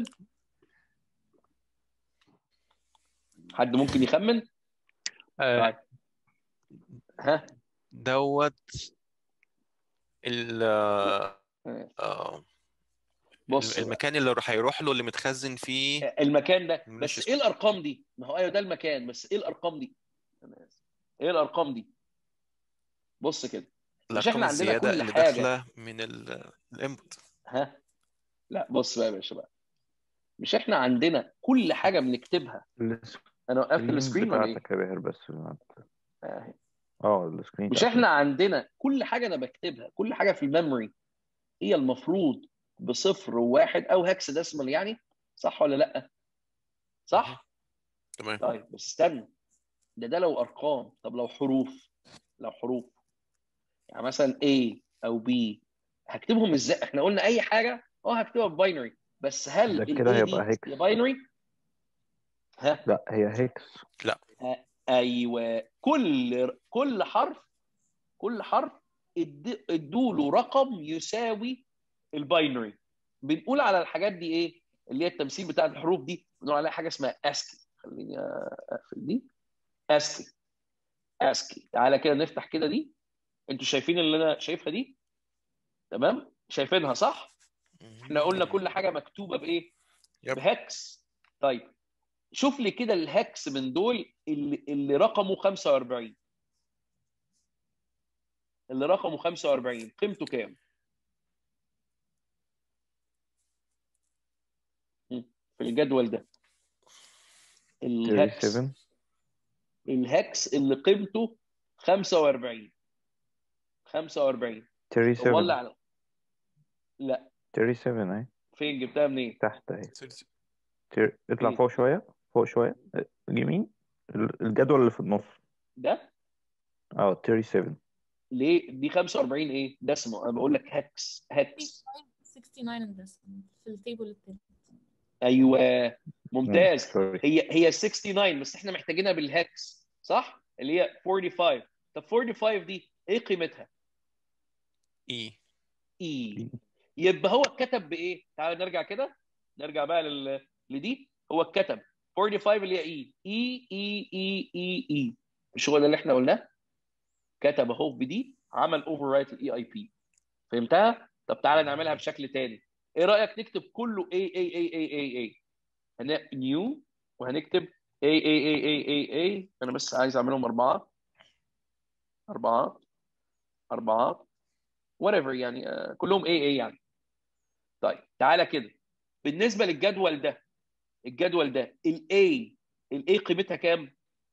حد ممكن يخمن آه، طيب ها دوت ال آه، بص بقى. المكان اللي راح هيروح له اللي متخزن فيه المكان ده مش بس اسمه. ايه الارقام دي ما هو ايوه ده المكان بس ايه الارقام دي أنا آسف. ايه الارقام دي بص كده مش احنا الارقام عندنا الزياده كل اللي حاجه داخله من الانبوت ها لا بص بقى يا باشا بقى مش احنا عندنا كل حاجه بنكتبها انا وقفت السكرين السكرين ولا ايه؟ بتاعتك يا باهر بس آه. اه السكرين مش بتاعتك. احنا عندنا كل حاجه انا بكتبها كل حاجه في الميموري هي المفروض بصفر وواحد او هكس ديسمال يعني صح ولا لا؟ صح؟ تمام طيب بس استنى ده ده لو ارقام طب لو حروف لو حروف يعني مثلا A او B هكتبهم ازاي؟ احنا قلنا اي حاجه اه هكتبها باينري بس هل ده ال كده A هيبقى دي هيكس. هي باينري؟ ها لا هي هيكس ايوه كل كل حرف كل حرف اد- ادوا له رقم يساوي الباينري بنقول على الحاجات دي ايه اللي هي التمثيل بتاع الحروف دي بنقول عليها حاجه اسمها اسكي خليني اقفل دي اسكي اسكي تعالى كده نفتح كده دي انتوا شايفين اللي انا شايفها دي تمام شايفينها صح احنا قلنا كل حاجه مكتوبه بايه يب. بهكس طيب شوف لي كده الهكس من دول اللي, اللي رقمه 45 اللي رقمه 45 قيمته كام؟ مم. في الجدول ده الهكس 37 الهكس اللي قيمته 45 45 طب ولع 37 على- لا 37 اهي فين جبتها منين؟ تحت اهي سيرتي- تر- اطلع إيه؟ فوق شوية فوق شوية اليمين ال- الجدول اللي في النص ده اه 37 ليه دي 45 ايه؟ دسمه انا بقول لك هكس هكس 69 decimal في التيبل التاني ايوه مم، ممتاز سوري هي هي 69 بس احنا محتاجينها بالهكس صح؟ اللي هي 45 طب 45 دي ايه قيمتها؟ اي اي يبقى هو اتكتب بايه؟ تعال نرجع كده نرجع بقى لل... لدي هو اتكتب 45 اللي هي اي اي اي اي اي اي مش هو ده اللي احنا قلناه؟ كتب اهو بدي عمل اوفر رايت الاي اي بي فهمتها؟ طب تعالى نعملها بشكل تاني ايه رايك نكتب كله اي اي اي اي اي اي هن نيو وهنكتب اي اي اي اي اي اي انا بس عايز اعملهم اربعه اربعه اربعه whatever يعني آه، كلهم اي اي يعني طيب تعالى كده بالنسبه للجدول ده الجدول ده الاي الاي قيمتها كام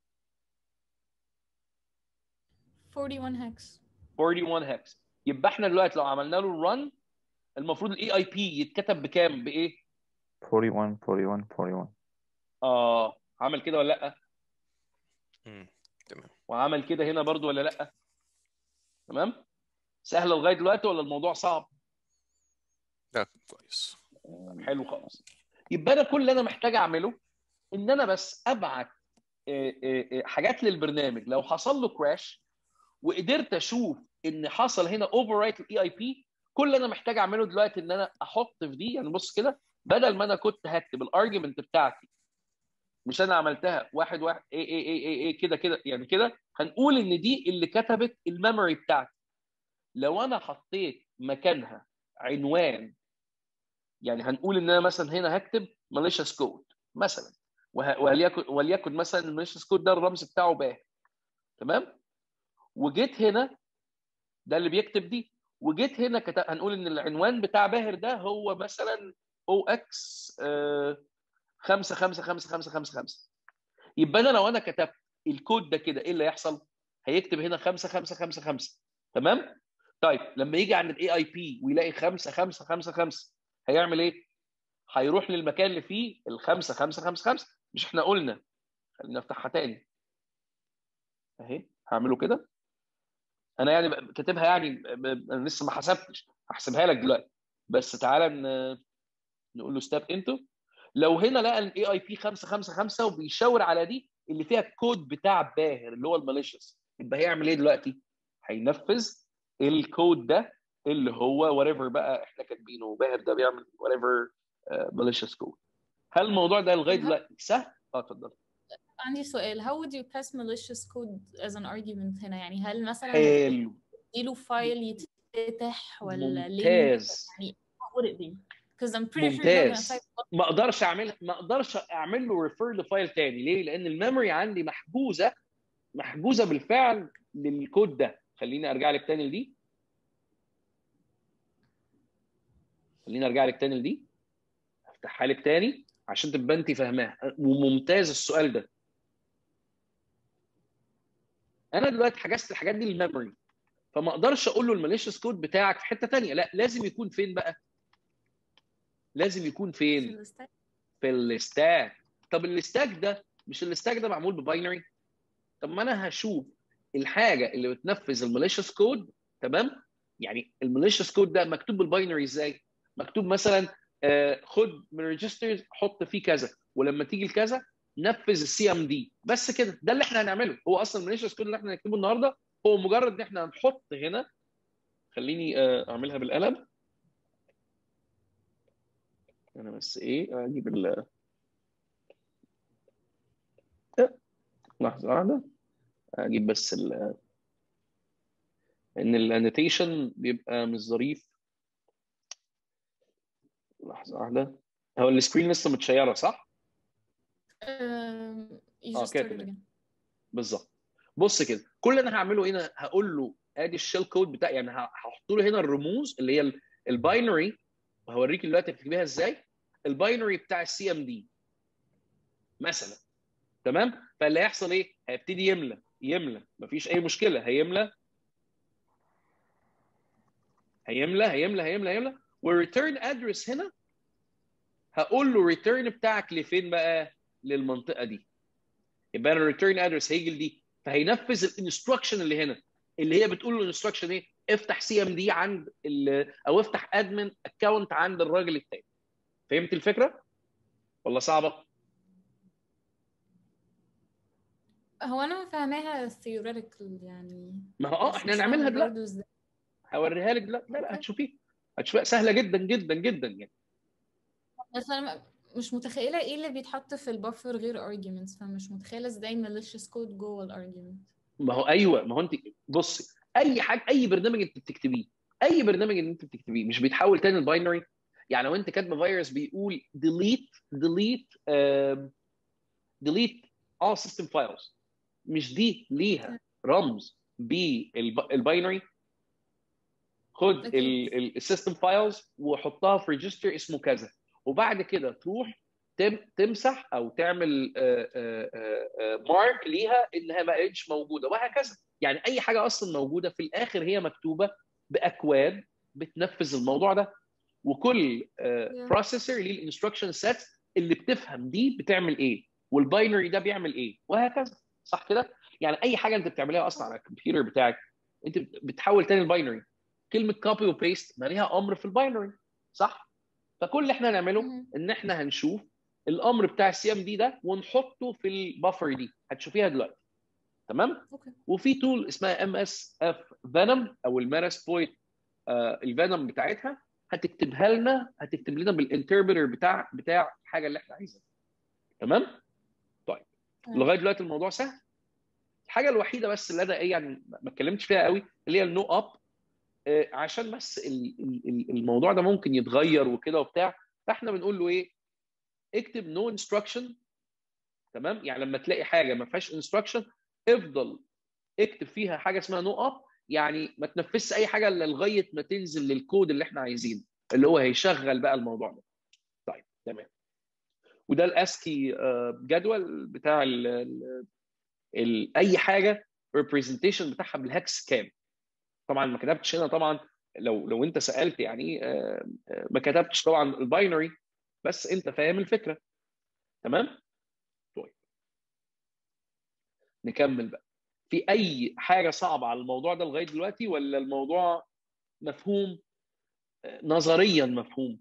41 hex 41 هكس يبقى احنا دلوقتي لو عملنا له الرن المفروض الاي اي بي يتكتب بكام بايه 41 41 41 اه عمل كده ولا لا مم. تمام وعمل كده هنا برضو ولا لا تمام سهله لغايه دلوقتي ولا الموضوع صعب لا كويس حلو خالص يبقى انا كل اللي انا محتاج اعمله ان انا بس ابعت آه، آه، آه، حاجات للبرنامج لو حصل له كراش وقدرت اشوف ان حصل هنا اوفر رايت الاي اي بي كل اللي انا محتاج اعمله دلوقتي ان انا احط في دي يعني بص كده بدل ما انا كنت هكتب الارجيومنت بتاعتي مش انا عملتها واحد واحد ايه ايه ايه ايه, إيه كده كده يعني كده هنقول ان دي اللي كتبت الميموري بتاعتي لو انا حطيت مكانها عنوان يعني هنقول ان انا مثلا هنا هكتب malicious كود مثلا وه- وليكن وليكن مثلا الماليشيس كود ده الرمز بتاعه باهر تمام وجيت هنا ده اللي بيكتب دي وجيت هنا كتب هنقول ان العنوان بتاع باهر ده هو مثلا او اكس 5 5 5 5 5 5 يبقى انا لو انا كتبت الكود ده كده ايه اللي هيحصل؟ هيكتب هنا 5 5 5 5 تمام؟ طيب لما يجي عند الاي اي بي ويلاقي 5 5 5 5 هيعمل ايه؟ هيروح للمكان اللي فيه ال 5 5 5 5 مش احنا قلنا خلينا نفتحها تاني اهي هعمله كده انا يعني ب- كاتبها يعني ب- ب- انا لسه ما حسبتش هحسبها لك دلوقتي بس تعالى ن- نقول له ستيب انتو لو هنا لقى الاي اي بي 555 وبيشاور على دي اللي فيها الكود بتاع باهر اللي هو الماليشيس يبقى هيعمل ايه دلوقتي؟ هينفذ الكود ده اللي هو وات ايفر بقى احنا كاتبينه باهر ده بيعمل وات ايفر ماليشيس كود هل الموضوع ده لغايه طب دلوقتي سهل؟ اه اتفضل عندي سؤال how would you pass malicious code as an argument هنا يعني هل مثلا حلو له فايل يتفتح ولا link ممتاز يعني what would it be because I'm pretty sure you're not gonna ممتاز type ما اقدرش اعمل ما اقدرش اعمل له ريفير لفايل تاني ليه؟ لان الميموري عندي محجوزه محجوزه بالفعل للكود ده خليني ارجع لك تاني لدي خليني ارجع لك تاني لدي افتحها لك تاني عشان تبقى انت فاهماها وممتاز السؤال ده انا دلوقتي حجزت الحاجات دي للميموري فما اقدرش اقول له الماليشيس كود بتاعك في حته تانية لا لازم يكون فين بقى لازم يكون في فين الستاك في الستاك طب الستاك ده مش الستاك ده معمول بباينري طب ما انا هشوف الحاجه اللي بتنفذ الماليشيس كود تمام يعني الماليشيس كود ده مكتوب بالباينري ازاي مكتوب مثلا آه، خد من ريجسترز حط فيه كذا ولما تيجي لكذا نفذ السي ام دي بس كده ده اللي احنا هنعمله هو اصلا الماليشيس كود اللي احنا هنكتبه النهارده هو مجرد ان احنا هنحط هنا خليني آه، اعملها بالقلم انا بس ايه اجيب ال آه، لحظه واحده اجيب بس ال ان الانوتيشن بيبقى مش ظريف لحظه واحده هو السكرين لسه متشيره صح؟ Um, you اه just كده started تمام again. بالظبط بص كده كل اللي انا هعمله هنا هقول له ادي الشيل كود بتاع يعني ه- هحط له هنا الرموز اللي هي الباينري وهوريك دلوقتي بتكتبيها ازاي الباينري بتاع السي ام دي مثلا تمام فاللي هيحصل ايه هيبتدي يملى يملى مفيش اي مشكله هيملى هيملى هيملى هيملى هيملى والريتيرن ادرس هنا هقول له الريتيرن بتاعك لفين بقى للمنطقه دي يبقى انا الريتيرن ادرس هيجي لدي فهينفذ الانستراكشن اللي هنا اللي هي بتقول له الانستراكشن ايه افتح سي ام دي عند ال- او افتح ادمن اكونت عند الراجل التاني فهمت الفكره ولا صعبه هو انا فاهماها theoretical يعني ما هو اه بس احنا مش هنعملها فاهمة دلوقتي برضه ازاي هوريها لك دلوقتي لا لا اوكي هتشوفيها هتشوفيها سهله جدا جدا جدا يعني بس انا م- مش متخيله ايه اللي بيتحط في البفر غير arguments فمش متخيله ازاي malicious code جوه الارجيومنت ما هو ايوه ما هو انت بصي اي حاجه اي برنامج انت بتكتبيه اي برنامج انت بتكتبيه مش بيتحول تاني الباينري يعني لو انت كاتبه فيروس بيقول delete delete um, delete all system files مش دي ليها رمز بالباينري خد اكيد السيستم فايلز وحطها في ريجستر اسمه كذا وبعد كده تروح تم تمسح او تعمل مارك ليها انها ما بقتش موجوده وهكذا يعني اي حاجه اصلا موجوده في الاخر هي مكتوبه باكواد بتنفذ الموضوع ده وكل Yeah. بروسيسور ليه الانستراكشن سيت اللي بتفهم دي بتعمل ايه والباينري ده بيعمل ايه وهكذا صح كده يعني اي حاجه انت بتعملها اصلا على الكمبيوتر بتاعك انت بتحول تاني الباينري كلمه كوبي وبيست ما ليها امر في الباينري صح فكل اللي احنا هنعمله مهم. ان احنا هنشوف الامر بتاع السي ام دي ده ونحطه في البفر دي هتشوفيها دلوقتي تمام اوكي وفي تول اسمها ام اس اف فينوم او المارس بوينت الفينوم بتاعتها هتكتبها لنا هتكتب لنا بالانتربريتر بتاع بتاع الحاجه اللي احنا عايزينها تمام طيب تمام. لغايه دلوقتي الموضوع سهل الحاجه الوحيده بس اللي انا ايه يعني ما اتكلمتش فيها قوي اللي هي النو اب عشان بس ال- ال- ال- الموضوع ده ممكن يتغير وكده وبتاع فاحنا بنقول له ايه اكتب نو انستراكشن تمام يعني لما تلاقي حاجه ما فيهاش انستراكشن افضل اكتب فيها حاجه اسمها نو اب يعني ما تنفذش اي حاجه الا لغايه ما تنزل للكود اللي احنا عايزينه اللي هو هيشغل بقى الموضوع ده طيب تمام وده الاسكي جدول بتاع ال ال ال اي حاجه ريبريزنتيشن بتاعها بالهكس كام طبعا ما كتبتش هنا طبعا لو لو انت سالت يعني آه، آه، ما كتبتش طبعا الباينري بس انت فاهم الفكره تمام طيب نكمل بقى في اي حاجه صعبه على الموضوع ده لغايه دلوقتي ولا الموضوع مفهوم آه، نظريا مفهوم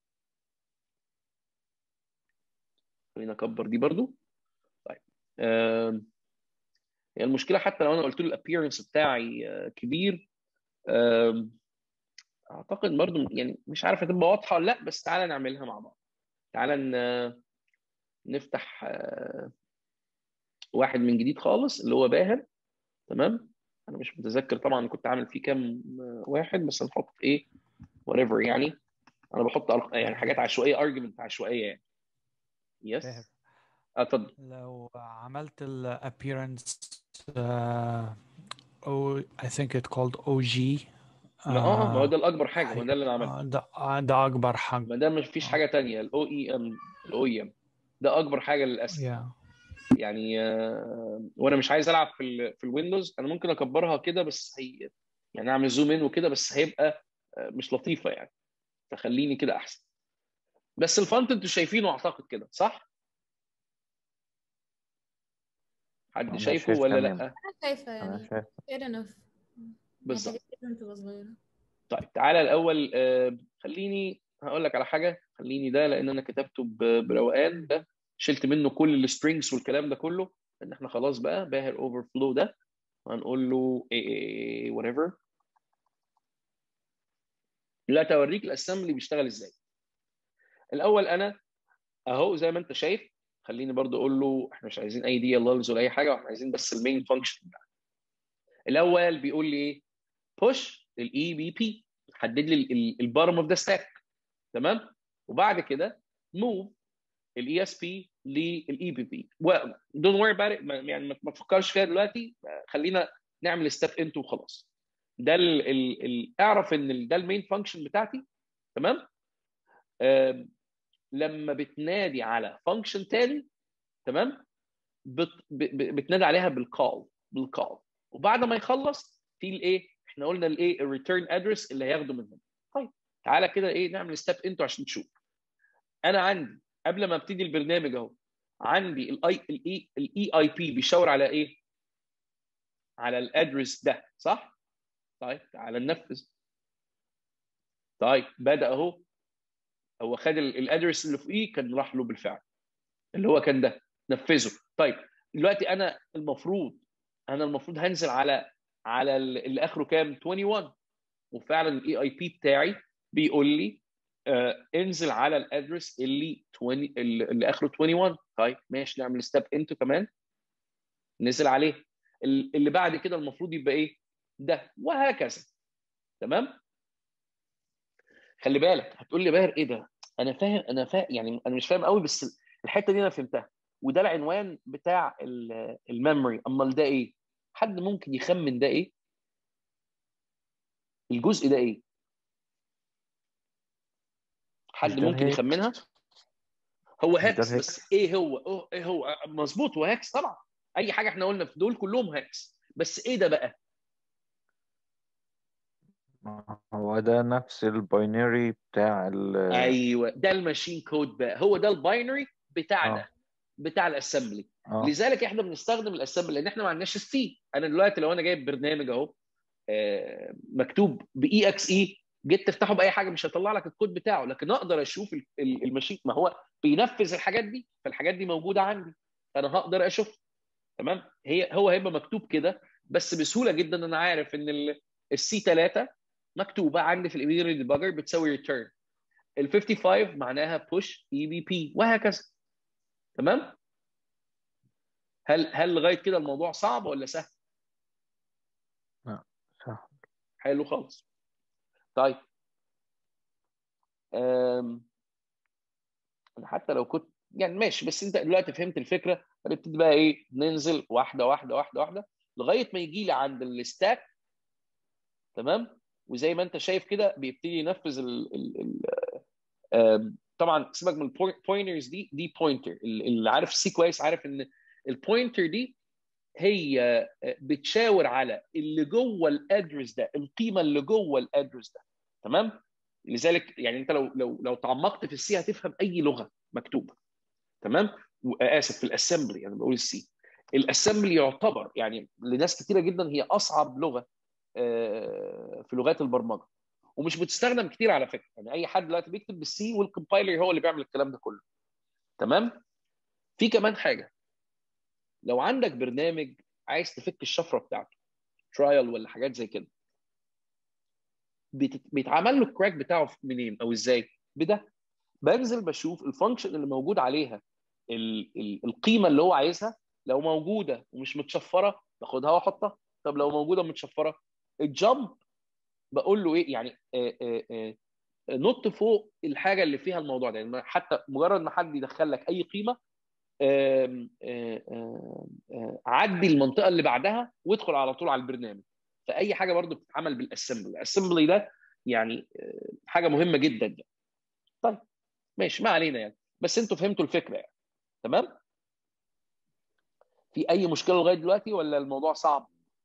خلينا اكبر دي برضو طيب آم، هي المشكله حتى لو انا قلت له الابييرنس بتاعي آه، كبير آم، اعتقد برضو يعني مش عارف هتبقى واضحه ولا لا بس تعالى نعملها مع بعض تعالى ن- نفتح آه، واحد من جديد خالص اللي هو باهر تمام انا مش متذكر طبعا كنت عامل فيه كام آه، واحد بس نحط ايه whatever يعني انا بحط أرق- يعني حاجات عشوائيه argument عشوائيه يعني يس فاهم اتفضل لو عملت ال appearance uh, O I think it called OG ما اه ما هو آه ده الاكبر حاجه ما ده اللي انا عملته آه، ده آه، ده أكبر حق ما ده مش فيش آه حاجه تانية الاو اي ام الاو اي ام ده اكبر حاجه للاسف يا يعني آه، وانا مش عايز العب في ال في الويندوز انا ممكن اكبرها كده بس هي يعني اعمل زوم ان وكده بس هيبقى آه، مش لطيفه يعني فخليني كده احسن بس الفونت انتوا شايفينه اعتقد كده صح؟ حد أنا شايفه شايف ولا تمام لا؟ انا شايفه أنا يعني شايف fair enough هي بالظبط حاجات لازم تبقى صغيره طيب تعالى الاول آه، خليني هقول لك على حاجه خليني ده لان انا كتبته ب- بروقان ده شلت منه كل السترينجز والكلام ده كله ان احنا خلاص بقى باهر اوفر فلو ده هنقول له ايه وات ايفر لا توريك الاسمبلي بيشتغل ازاي الاول انا اهو زي ما انت شايف خليني برضو اقول له احنا مش عايزين اي دي ولا اي حاجه واحنا عايزين بس المين فانكشن بتاعنا الاول بيقول لي ايه بوش الاي بي بي حدد لي البارم اوف ذا ستاك تمام وبعد كده موف الاي اس بي للاي بي بي دونت وري اباوت يعني ما ما تفكرش فيها دلوقتي خلينا نعمل ستيب انتو وخلاص ده ال ال ال اعرف ان ال- ده المين فانكشن بتاعتي تمام آم، لما بتنادي على فانكشن تاني تمام بت ب- ب- بتنادي عليها بالكال بالكال وبعد ما يخلص في الايه احنا قلنا الايه الريتيرن ادرس اللي هياخده منهم طيب تعالى كده ايه نعمل ستيب انتو عشان تشوف انا عندي قبل ما ابتدي البرنامج اهو عندي الاي الاي الاي اي بي بيشاور على ايه على الادرس ده صح طيب تعالى ننفذ طيب بدا اهو هو خد الادرس اللي فوقيه كان راح له بالفعل اللي هو كان ده نفذه طيب دلوقتي انا المفروض انا المفروض هنزل على على اللي اخره كام 21 وفعلا الاي اي بي بتاعي بيقول لي آه انزل على الادرس اللي 20 اللي اللي اخره 21 طيب ماشي نعمل ستيب انتو كمان نزل عليه ال- اللي بعد كده المفروض يبقى ايه ده وهكذا تمام خلي بالك هتقول لي باهر ايه ده انا فاهم انا فاهم يعني انا مش فاهم قوي بس الحته دي انا فهمتها وده العنوان بتاع ال- الميموري امال ده ايه حد ممكن يخمن ده ايه الجزء ده ايه حد مش ده ممكن الهيكس؟ يخمنها هو مش ده هاكس الهيكس؟ بس ايه هو أوه، ايه هو مظبوط هو هاكس طبعا اي حاجه احنا قلنا في دول كلهم هاكس بس ايه ده بقى هو ده نفس الباينري بتاع ال ايوه ده الماشين كود بقى هو ده الباينري بتاعنا اه بتاع الاسمبلي اه لذلك احنا بنستخدم الاسمبلي لان احنا ما عندناش السي انا دلوقتي لو انا جايب برنامج اهو آه، مكتوب باي اكس اي جيت تفتحه باي حاجه مش هيطلع لك الكود بتاعه لكن اقدر اشوف ال- ال- الماشين ما هو بينفذ الحاجات دي فالحاجات دي موجوده عندي فانا هقدر اشوف تمام هي هو هيبقى مكتوب كده بس بسهوله جدا انا عارف ان السي 3 مكتوبه عندي في الايميري ديباجر بتساوي ريتيرن ال 55 معناها بوش اي بي بي وهكذا تمام هل هل لغايه كده الموضوع صعب ولا سهل صح حلو خالص طيب أم... انا حتى لو كنت يعني ماشي بس انت دلوقتي فهمت الفكره هنبتدي بقى ايه ننزل واحده واحده واحده واحده لغايه ما يجي لي عند الستاك تمام وزي ما انت شايف كده بيبتدي ينفذ ال ال ال آم، طبعا سيبك من البوينترز دي دي بوينتر اللي عارف سي كويس عارف ان البوينتر دي هي بتشاور على اللي جوه الادرس ده القيمه اللي جوه الادرس ده تمام لذلك يعني انت لو لو لو تعمقت في السي هتفهم اي لغه مكتوبه تمام اسف في الاسمبلي انا بقول السي الاسمبلي يعتبر يعني لناس كتيره جدا هي اصعب لغه آه، في لغات البرمجه ومش بتستخدم كتير على فكره يعني اي حد دلوقتي بيكتب بالسي والكومبايلر هو اللي بيعمل الكلام ده كله تمام في كمان حاجه لو عندك برنامج عايز تفك الشفره بتاعته ترايل ولا حاجات زي كده بت- بيتعمل له الكراك بتاعه منين او ازاي بده بنزل بشوف الفانكشن اللي موجود عليها ال ال القيمه اللي هو عايزها لو موجوده ومش متشفره باخدها واحطها طب لو موجوده متشفره الجامب بقول له ايه يعني آه، آه، آه، نط فوق الحاجه اللي فيها الموضوع ده يعني حتى مجرد ما حد يدخل لك اي قيمه آم، آه، آه، آه، عدي المنطقه اللي بعدها وادخل على طول على البرنامج فاي حاجه برضو بتتعمل بالاسمبلي الاسمبلي ده يعني آه، حاجه مهمه جدا يعني. طيب ماشي ما علينا يعني بس انتوا فهمتوا الفكره يعني تمام في اي مشكله لغايه دلوقتي ولا الموضوع صعب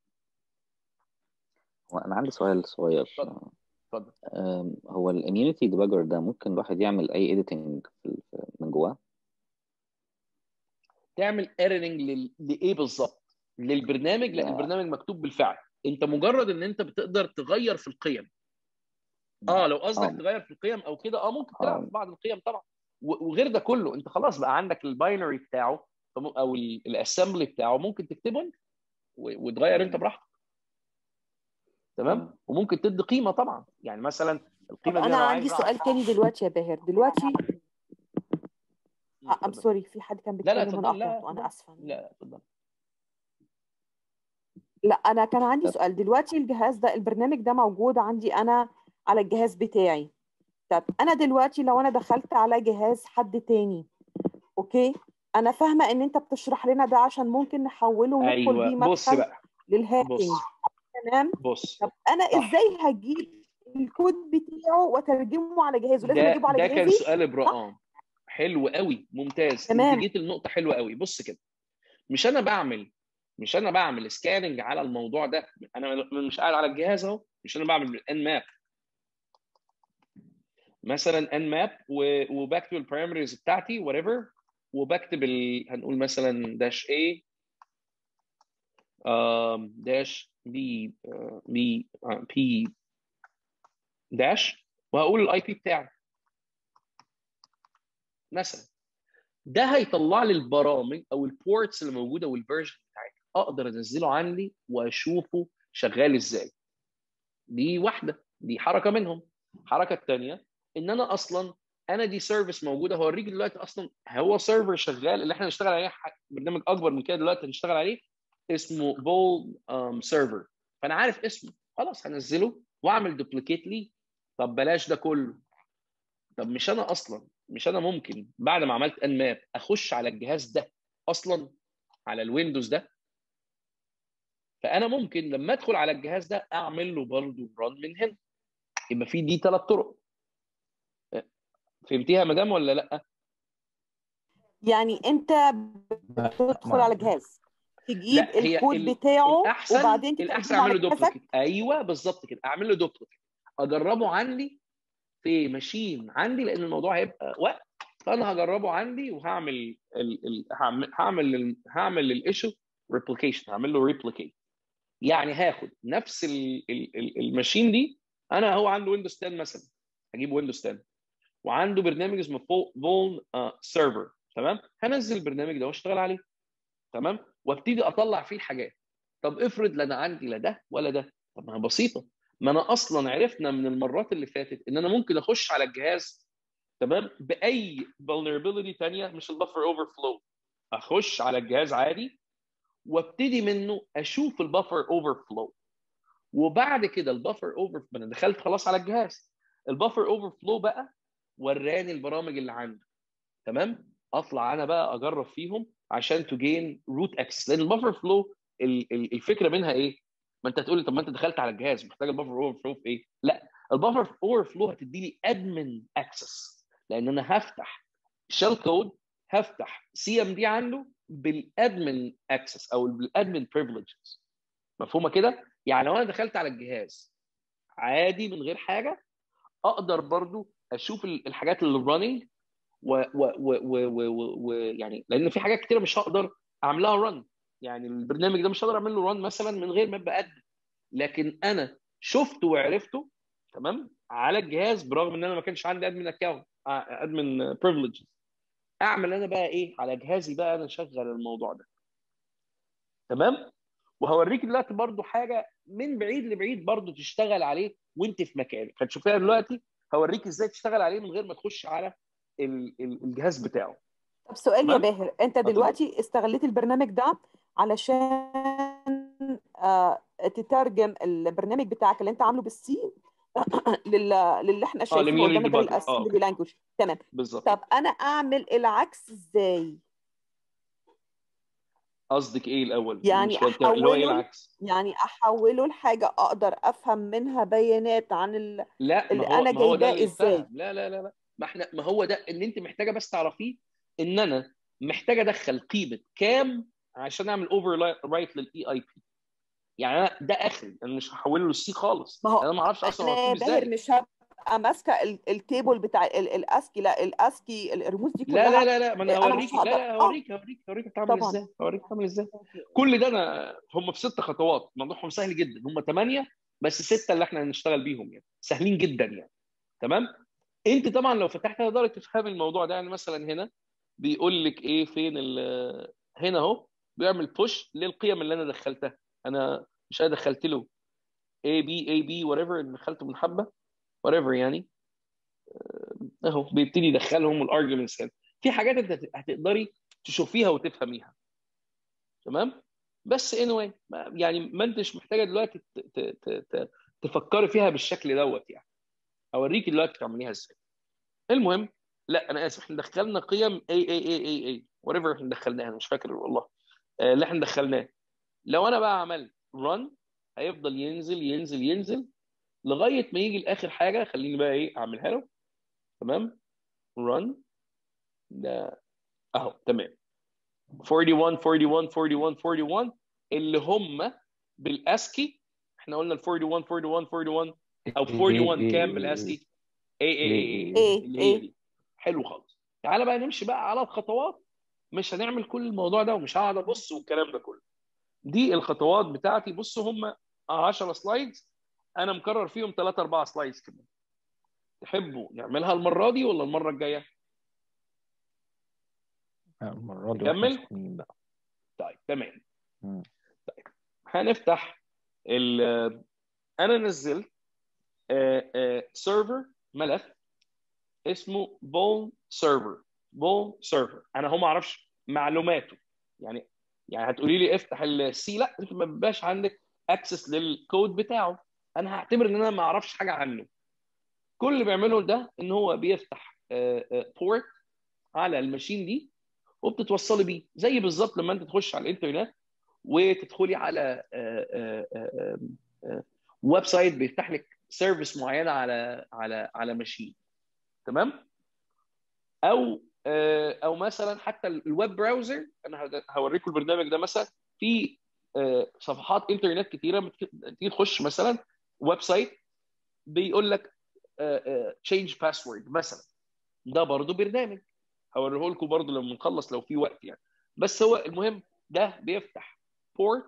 هو انا عندي سؤال صغير اتفضل اتفضل أم، هو الاميونيتي ديباجر ده ممكن الواحد يعمل اي اديتنج من جواه تعمل ايرنينج لل... لايه بالظبط للبرنامج لا لا. البرنامج مكتوب بالفعل انت مجرد ان انت بتقدر تغير في القيم اه لو قصدك آه. تغير في القيم او كده اه ممكن تلعب آه. في بعض القيم طبعا و- وغير ده كله انت خلاص بقى عندك الباينري بتاعه فم- او الاسمبلي بتاعه ممكن تكتبه انت و- وتغير انت براحتك تمام وممكن تدي قيمه طبعا يعني مثلا طب القيمه دي انا لو عندي عايز سؤال تاني دلوقتي يا باهر دلوقتي ام اتفضل. سوري في حد كان لا لا بيتكلم وانا اتفضل لا قطعته انا اتفضل. اسفه لا اتفضل لا انا كان عندي طب. سؤال دلوقتي الجهاز ده البرنامج ده موجود عندي انا على الجهاز بتاعي طب انا دلوقتي لو انا دخلت على جهاز حد تاني اوكي انا فاهمه ان انت بتشرح لنا ده عشان ممكن نحوله وندخل ايوه بيه بص مدخل بقى للهاكينج بص تمام بص طب انا صح. ازاي هجيب الكود بتاعه واترجمه على جهازه لازم ده اجيبه على ده كان جهازي سؤال برقم حلو قوي ممتاز تمام. انت جيت النقطه حلوه قوي بص كده مش انا بعمل مش انا بعمل سكاننج على الموضوع ده انا مش قاعد على الجهاز اهو مش انا بعمل ان ماب مثلا ان ماب وبكتب البرايمريز بتاعتي وات ايفر وبكتب ال... هنقول مثلا داش A داش بي بي بي داش وهقول الاي بي بتاعي مثلا ده هيطلع لي البرامج او البورتس اللي موجوده والفيرجن بتاعتها اقدر انزله عندي واشوفه شغال ازاي دي واحده دي حركه منهم الحركه الثانيه ان انا اصلا انا دي سيرفيس موجوده هوريك دلوقتي اصلا هو سيرفر شغال اللي احنا هنشتغل عليه ح- برنامج اكبر من كده دلوقتي هنشتغل عليه اسمه بول سيرفر فانا عارف اسمه خلاص هنزله واعمل دوبليكيت ليه طب بلاش ده كله طب مش انا اصلا مش انا ممكن بعد ما عملت ان ماب اخش على الجهاز ده اصلا على الويندوز ده فانا ممكن لما ادخل على الجهاز ده اعمل له برضه ران من هنا يبقى في دي ثلاث طرق فهمتيها يا مدام ولا لا يعني انت بتدخل ما- على جهاز تجيب لا هي الكود ال- بتاعه الاحسن وبعدين الاحسن تترجمه على اعمل له جهازك دوبليكيت ايوه بالظبط كده اعمل له دوبليكيت اجربه عندي في ماشين عندي لان الموضوع هيبقى وقت فانا هجربه عندي وهعمل ال... ال... هعمل هعمل ال... هعمل الايشو ريبليكيشن هعمل له ريبليكيت يعني هاخد نفس ال... ال... ال- الماشين دي انا هو عنده ويندوز 10 مثلا هجيب ويندوز 10 وعنده برنامج اسمه فول سيرفر تمام هنزل البرنامج ده واشتغل عليه تمام وابتدي اطلع فيه الحاجات طب افرض لا انا عندي لا ده ولا ده طب ما هي بسيطه ما انا اصلا عرفنا من المرات اللي فاتت ان انا ممكن اخش على الجهاز تمام باي vulnerability ثانيه مش البفر اوفر فلو اخش على الجهاز عادي وابتدي منه اشوف البفر اوفر فلو وبعد كده البفر اوفر انا دخلت خلاص على الجهاز البفر اوفر فلو بقى وراني البرامج اللي عنده تمام اطلع انا بقى اجرب فيهم عشان تو جين روت اكسس لان البفر فلو الفكره منها ايه؟ ما انت هتقول لي طب ما انت دخلت على الجهاز محتاج البفر اوفر فلو في ايه؟ لا البفر اوفر فلو هتدي لي ادمن اكسس لان انا هفتح شيل كود هفتح سي ام دي عنده بالادمن اكسس او بالادمن بريفليجز مفهومه كده؟ يعني لو انا دخلت على الجهاز عادي من غير حاجه اقدر برضو اشوف ال- الحاجات اللي راننج و و و و و و و يعني لان في حاجات كتيره مش هقدر اعملها رن يعني البرنامج ده مش هقدر اعمل له رن مثلا من غير ما ابقى ادمن لكن انا شفته وعرفته تمام على الجهاز برغم ان انا ما كانش عندي ادمن اكونت ادمن بريفليجز اعمل انا بقى ايه على جهازي بقى انا اشغل الموضوع ده تمام وهوريك دلوقتي برضو حاجه من بعيد لبعيد برضو تشتغل عليه وانت في مكانك هتشوفيها دلوقتي هوريك ازاي تشتغل عليه من غير ما تخش على ال- ال- الجهاز بتاعه طب سؤال يا تمام؟ باهر انت اتفضل. دلوقتي استغليت البرنامج ده علشان آه تترجم البرنامج بتاعك اللي انت عامله بالسي لل... للي احنا شايفينه الاميونيتي قدامنا ده ديباجر اه الاسمبلي اوكي لانجوج تمام بالظبط طب انا اعمل العكس ازاي قصدك ايه الاول يعني مش فاهم اللي هو ايه احوله العكس يعني احوله لحاجه اقدر افهم منها بيانات عن ال... لا اللي ما هو انا ما هو ده جايباه اللي ازاي يتفهم لا لا لا لا ما احنا ما هو ده ان انت محتاجه بس تعرفيه ان انا محتاج ادخل قيمه كام عشان اعمل اوفر رايت للاي اي بي يعني انا ده اخري انا مش هحوله للسي خالص ما هو انا ما اعرفش اصلا هو انا مكتوب باهر ازاي مش هبقى ماسكه ال- التيبل بتاع ال- الاسكي لا الاسكي الرموز دي لا لا كلها لا لا ما انا انا هوريك مش لا هقدر لا اه هوريك هوريك هوريك بتعمل طبعا ازاي هوريك بتعمل ازاي كل ده انا هم في ست خطوات موضوعهم سهل جدا هم ثمانيه بس سته اللي احنا هنشتغل بيهم يعني سهلين جدا يعني تمام انت طبعا لو فتحت تقدر تفهم الموضوع ده يعني مثلا هنا بيقول لك ايه فين ال هنا اهو بيعمل بوش للقيم اللي انا دخلتها انا مش انا دخلت له A B A B whatever دخلته من حبه whatever يعني اهو بيبتدي يدخلهم الارجيومنتس هنا في حاجات انت هتقدري تشوفيها وتفهميها تمام بس anyway ما- يعني ما انتش محتاجه دلوقتي ت- ت- ت- ت- تفكري فيها بالشكل دوت يعني اوريكي دلوقتي تعمليها ازاي المهم لا انا اسف احنا دخلنا قيم اي اي اي اي اي وات ايفر احنا دخلناها أنا مش فاكر والله آه، اللي احنا دخلناه لو انا بقى عملت رن هيفضل ينزل ينزل ينزل لغايه ما يجي لاخر حاجه خليني بقى ايه اعملها له تمام رن ده اهو تمام 41 41 41 41 اللي هم بالاسكي احنا قلنا ال 41 41 41 او 41 كام بالاسكي اي اي اي ايه اللي هي ايه دي حلو خالص تعالى بقى نمشي بقى على الخطوات مش هنعمل كل الموضوع ده ومش هقعد ابص والكلام ده كله دي الخطوات بتاعتي بصوا هم 10 سلايدز انا مكرر فيهم 3 4 سلايدز كمان تحبوا نعملها المره دي ولا المره الجايه المرة دي واحنا نكمل سخنين بقى طيب تمام مم. هنفتح ال انا نزلت سيرفر ملف اسمه بول سيرفر بول سيرفر انا هو ما اعرفش معلوماته يعني يعني هتقولي لي افتح السي لا انت ما بيبقاش عندك اكسس للكود بتاعه انا هعتبر ان انا ما اعرفش حاجه عنه كل اللي بيعمله ده ان هو بيفتح بورت على الماشين دي وبتتوصلي بيه زي بالظبط لما انت تخش على الانترنت وتدخلي على ويب سايت بيفتح لك سيرفيس معينه على على على ماشين تمام او آه، او مثلا حتى الويب براوزر انا هد- هوريكم البرنامج ده مثلا في آه، صفحات انترنت كتيره بت- تيجي تخش مثلا ويب سايت بيقول لك تشينج باسورد مثلا ده برضه برنامج هوريه لكم برضه لما نخلص لو في وقت يعني بس هو المهم ده بيفتح بورت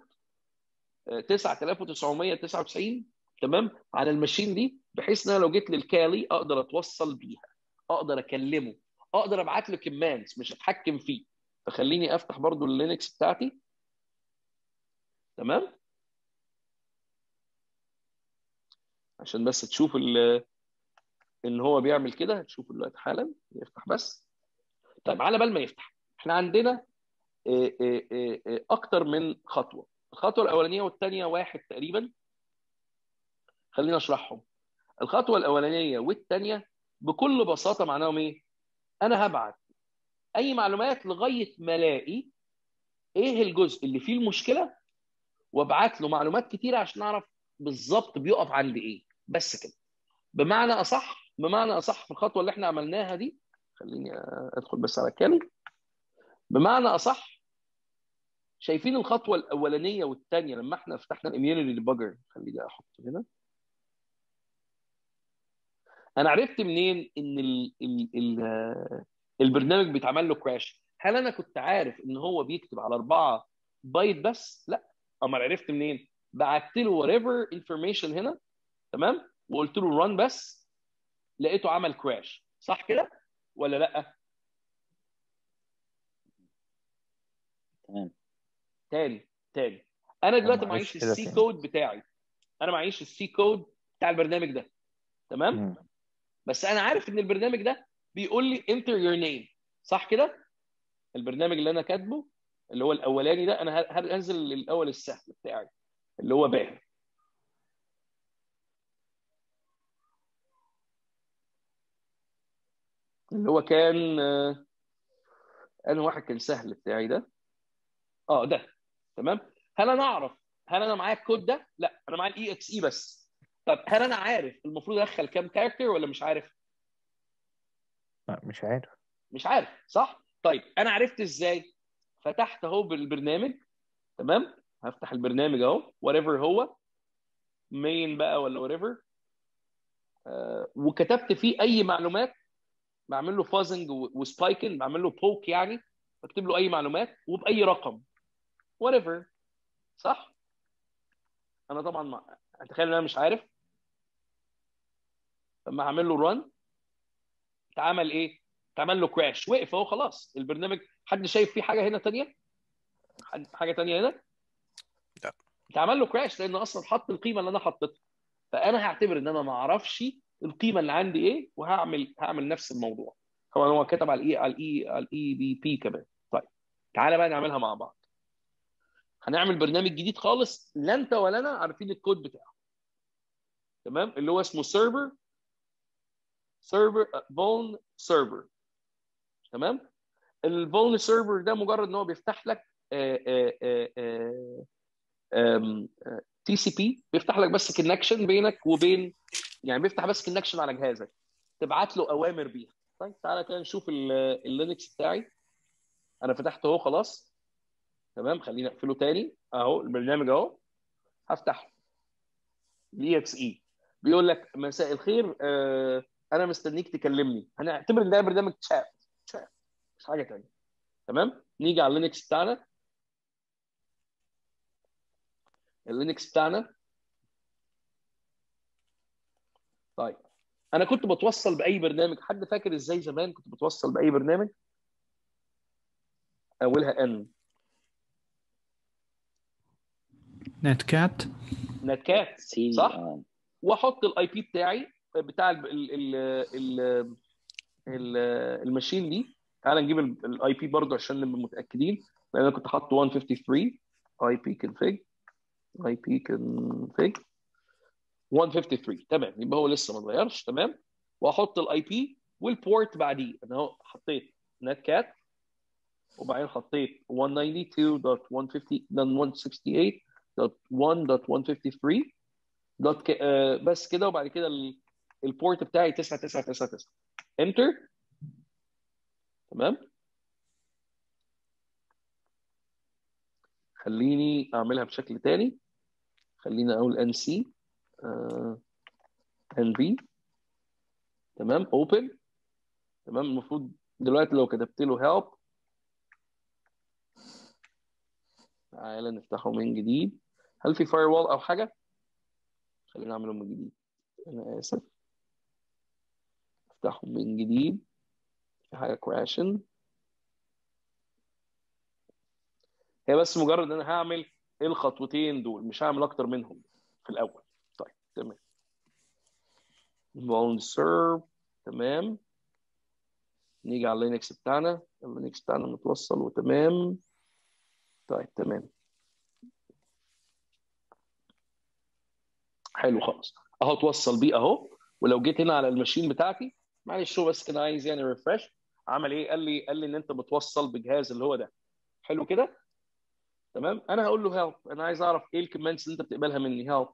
9999 تمام على الماشين دي بحيث ان انا لو جيت للكالي اقدر اتوصل بيها اقدر اكلمه اقدر ابعت له كمانز مش اتحكم فيه فخليني افتح برضو اللينكس بتاعتي تمام عشان بس تشوف ال- ان هو بيعمل كده هتشوفوا دلوقتي حالا يفتح بس طيب على بال ما يفتح احنا عندنا آه، آه، آه، آه، اكتر من خطوه الخطوه الاولانيه والثانيه واحد تقريبا خلينا اشرحهم الخطوه الاولانيه والثانيه بكل بساطه معناهم ايه انا هبعت اي معلومات لغايه ما الاقي ايه الجزء اللي فيه المشكله وابعت له معلومات كتيره عشان اعرف بالظبط بيقف عند ايه بس كده بمعنى اصح بمعنى اصح في الخطوه اللي احنا عملناها دي خليني ادخل بس على الكالي بمعنى اصح شايفين الخطوه الاولانيه والثانيه لما احنا فتحنا الاميونيتي ديباجر خليني احطه هنا انا عرفت منين ان ال ال ال البرنامج بيتعمل له كراش هل انا كنت عارف ان هو بيكتب على أربعة بايت بس لا امال عرفت منين بعت له whatever information هنا تمام وقلت له run بس لقيته عمل كراش صح كده ولا لا تمام تاني تاني انا دلوقتي معلش معيش كده السي تاني. كود بتاعي انا معيش السي كود بتاع البرنامج ده تمام مم. بس انا عارف ان البرنامج ده بيقول لي enter your name صح كده البرنامج اللي انا كاتبه اللي هو الاولاني ده انا ه- هنزل الاول السهل بتاعي اللي هو باهر اللي هو كان آه، انا واحد كان سهل بتاعي ده اه ده تمام هل انا اعرف هل انا معايا الكود ده لا انا معايا الاي اكس اي بس طب هل انا عارف المفروض ادخل كام كاركتر ولا مش عارف لا، مش عارف مش عارف صح طيب انا عرفت ازاي فتحت اهو بالبرنامج تمام هفتح البرنامج اهو whatever هو مين بقى ولا whatever آه وكتبت فيه اي معلومات بعمل له فازنج وسبايكن بعمل له بوك يعني بكتب له اي معلومات وباي رقم whatever صح انا طبعا ما اتخيل ان انا مش عارف لما هعمل له ران اتعمل ايه اتعمل له كراش وقف اهو خلاص البرنامج حد شايف فيه حاجه هنا تانية حد حاجه تانية هنا لا. اتعمل له كراش لان اصلا حط القيمه اللي انا حطيتها فانا هعتبر ان انا ما اعرفش القيمه اللي عندي ايه وهعمل هعمل نفس الموضوع طبعا هو كتب على الاي على الاي على الاي بي بي كمان طيب تعالى بقى نعملها مع بعض هنعمل برنامج جديد خالص لا انت ولا انا عارفين الكود بتاعه تمام اللي هو اسمه سيرفر سيرفر فولن سيرفر تمام الفولن سيرفر ده مجرد ان هو بيفتح لك تي سي بي بيفتح لك بس كونكشن بينك وبين يعني بيفتح بس كونكشن على جهازك تبعت له اوامر بيها طيب تعالى كده نشوف اللينكس بتاعي انا فتحته اهو خلاص تمام خليني اقفله تاني اهو البرنامج اهو هفتحه الاي اكس اي بيقول لك مساء الخير آه انا مستنيك تكلمني هنعتبر ان ده برنامج شات شات مش حاجه ثانيه تمام نيجي على اللينكس بتاعنا اللينكس بتاعنا طيب انا كنت بتوصل باي برنامج حد فاكر ازاي زمان كنت بتوصل باي برنامج اولها ان نت كات نت كات سي صح آه. واحط الاي بي بتاعي بتاع ال ال ال ال ال الماشين دي تعال نجيب الاي بي برضه عشان نبقى متاكدين لان انا كنت حاطه 153 اي بي كونفيج اي بي كونفيج 153 تمام يبقى هو لسه ما اتغيرش تمام واحط الاي بي والبورت بعديه انا اهو حطيت نت كات وبعدين حطيت 192.168.1.153 دوت ك... آه بس كده وبعد كده ال- البورت بتاعي 9999 انتر تمام خليني اعملها بشكل تاني خليني اقول ان سي ان بي تمام اوبن تمام المفروض دلوقتي لو كتبت له هيلب تعالى نفتحه من جديد هل في فاير وول او حاجه خلينا نعمله من جديد انا اسف افتحه من جديد في حاجه كراشن هي بس مجرد ان انا هعمل الخطوتين دول مش هعمل اكتر منهم في الاول طيب تمام فولن سيرف تمام نيجي على اللينكس بتاعنا اللينكس بتاعنا متوصل وتمام طيب تمام حلو خالص اهو توصل بيه اهو ولو جيت هنا على الماشين بتاعتي معلش هو بس كده عايز يعني ريفرش عمل ايه قال لي قال لي ان انت متوصل بجهاز اللي هو ده حلو كده تمام انا هقول له هيلب انا عايز اعرف ايه الكومنتس اللي انت بتقبلها مني هيلب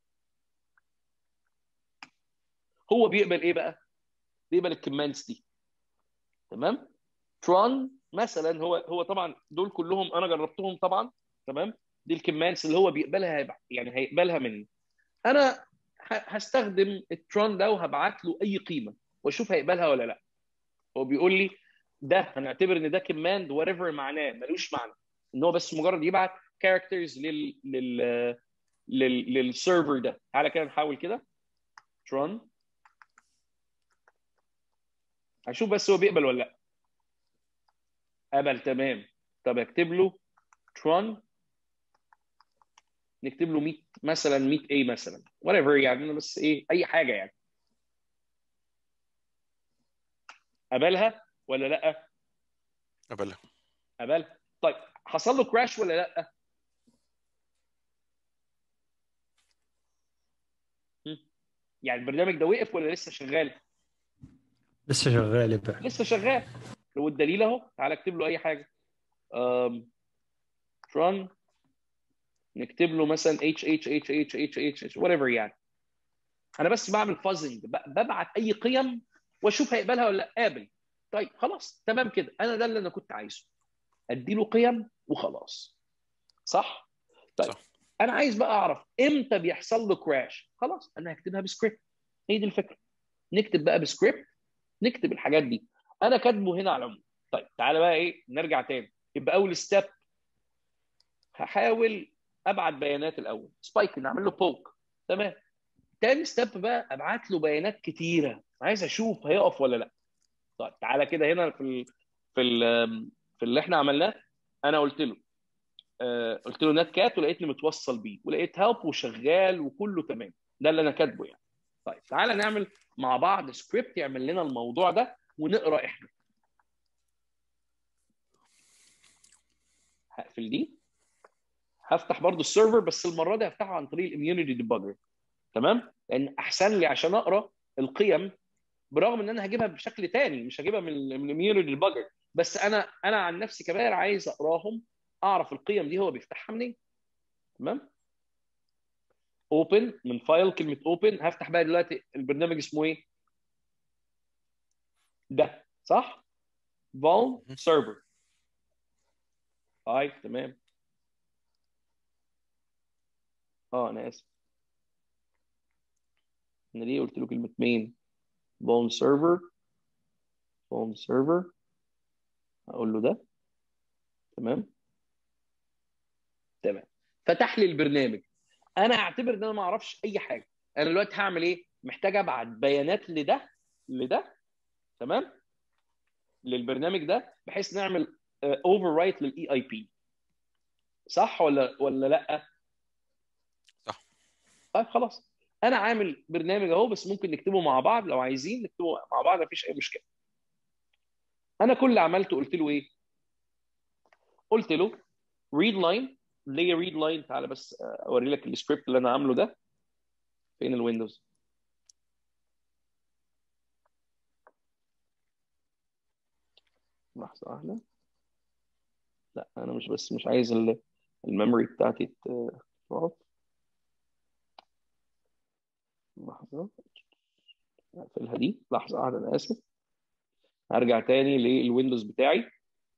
هو بيقبل ايه بقى بيقبل الكومنتس دي تمام تران مثلا هو هو طبعا دول كلهم انا جربتهم طبعا تمام دي الكومنتس اللي هو بيقبلها هيبع- يعني هيقبلها مني انا ه- هستخدم التران ده وهبعت له اي قيمه واشوف هيقبلها ولا لا هو بيقول لي ده هنعتبر ان ده كوماند وات ايفر معناه ملوش معنى ان هو بس مجرد يبعت كاركترز لل لل لل للسيرفر ده تعالى كده نحاول كده تران هشوف بس هو بيقبل ولا لا قبل تمام طب اكتب له تران نكتب له 100 مثلا 100 ايه مثلا وات ايفر يعني أنا بس ايه اي حاجه يعني قبلها ولا لا قبلها قبلها طيب حصل له كراش ولا لا هم؟ يعني البرنامج ده وقف ولا لسه شغال لسه شغال يبقى لسه شغال لو الدليل اهو تعالى اكتب له اي حاجه أم... run نكتب له مثلا h h h h h h h whatever يعني انا بس بعمل فازنج ببعت اي قيم واشوف هيقبلها ولا لا قابل طيب خلاص تمام كده انا ده اللي انا كنت عايزه ادي له قيم وخلاص صح طيب صح. انا عايز بقى اعرف امتى بيحصل له كراش خلاص انا هكتبها بسكريبت هي دي الفكره نكتب بقى بسكريبت نكتب الحاجات دي انا كاتبه هنا على العموم طيب تعالى بقى ايه نرجع تاني يبقى اول ستيب هحاول ابعت بيانات الاول سبايك نعمل له بوك تمام تاني ستيب بقى ابعت له بيانات كتيره عايز اشوف هيقف ولا لا طيب تعالى كده هنا في ال في ال في اللي احنا عملناه انا قلت له آه قلت له نت كات ولقيتني متوصل بيه ولقيت هيلب وشغال وكله تمام ده اللي انا كاتبه يعني طيب تعالى نعمل مع بعض سكريبت يعمل لنا الموضوع ده ونقرا احنا هقفل دي هفتح برضو السيرفر بس المره دي هفتحه عن طريق الاميونيتي ديباجر تمام لان احسن لي عشان اقرا القيم برغم ان انا هجيبها بشكل تاني مش هجيبها من من الاميونيتي ديباجر بس انا انا عن نفسي كبار عايز اقراهم اعرف القيم دي هو بيفتحها منين تمام اوبن من فايل كلمه اوبن هفتح بقى دلوقتي البرنامج اسمه ايه ده صح فول سيرفر طيب تمام اه انا اسف انا ليه قلت له كلمه مين فول سيرفر فول سيرفر اقول له ده تمام تمام فتح لي البرنامج انا اعتبر ان انا ما اعرفش اي حاجه انا دلوقتي هعمل ايه محتاج ابعت بيانات لده لده تمام للبرنامج ده بحيث نعمل اوفر رايت للاي اي بي صح ولا ولا لا صح. طيب خلاص انا عامل برنامج اهو بس ممكن نكتبه مع بعض لو عايزين نكتبه مع بعض مفيش اي مشكله انا كل اللي عملته قلت له ايه قلت له read line ليه read line تعالى بس اوري لك السكريبت اللي انا عامله ده فين الويندوز لحظه واحده لا انا مش بس مش عايز الميموري بتاعتي تقف لحظه اقفلها دي لحظه واحده انا اسف هرجع تاني للويندوز بتاعي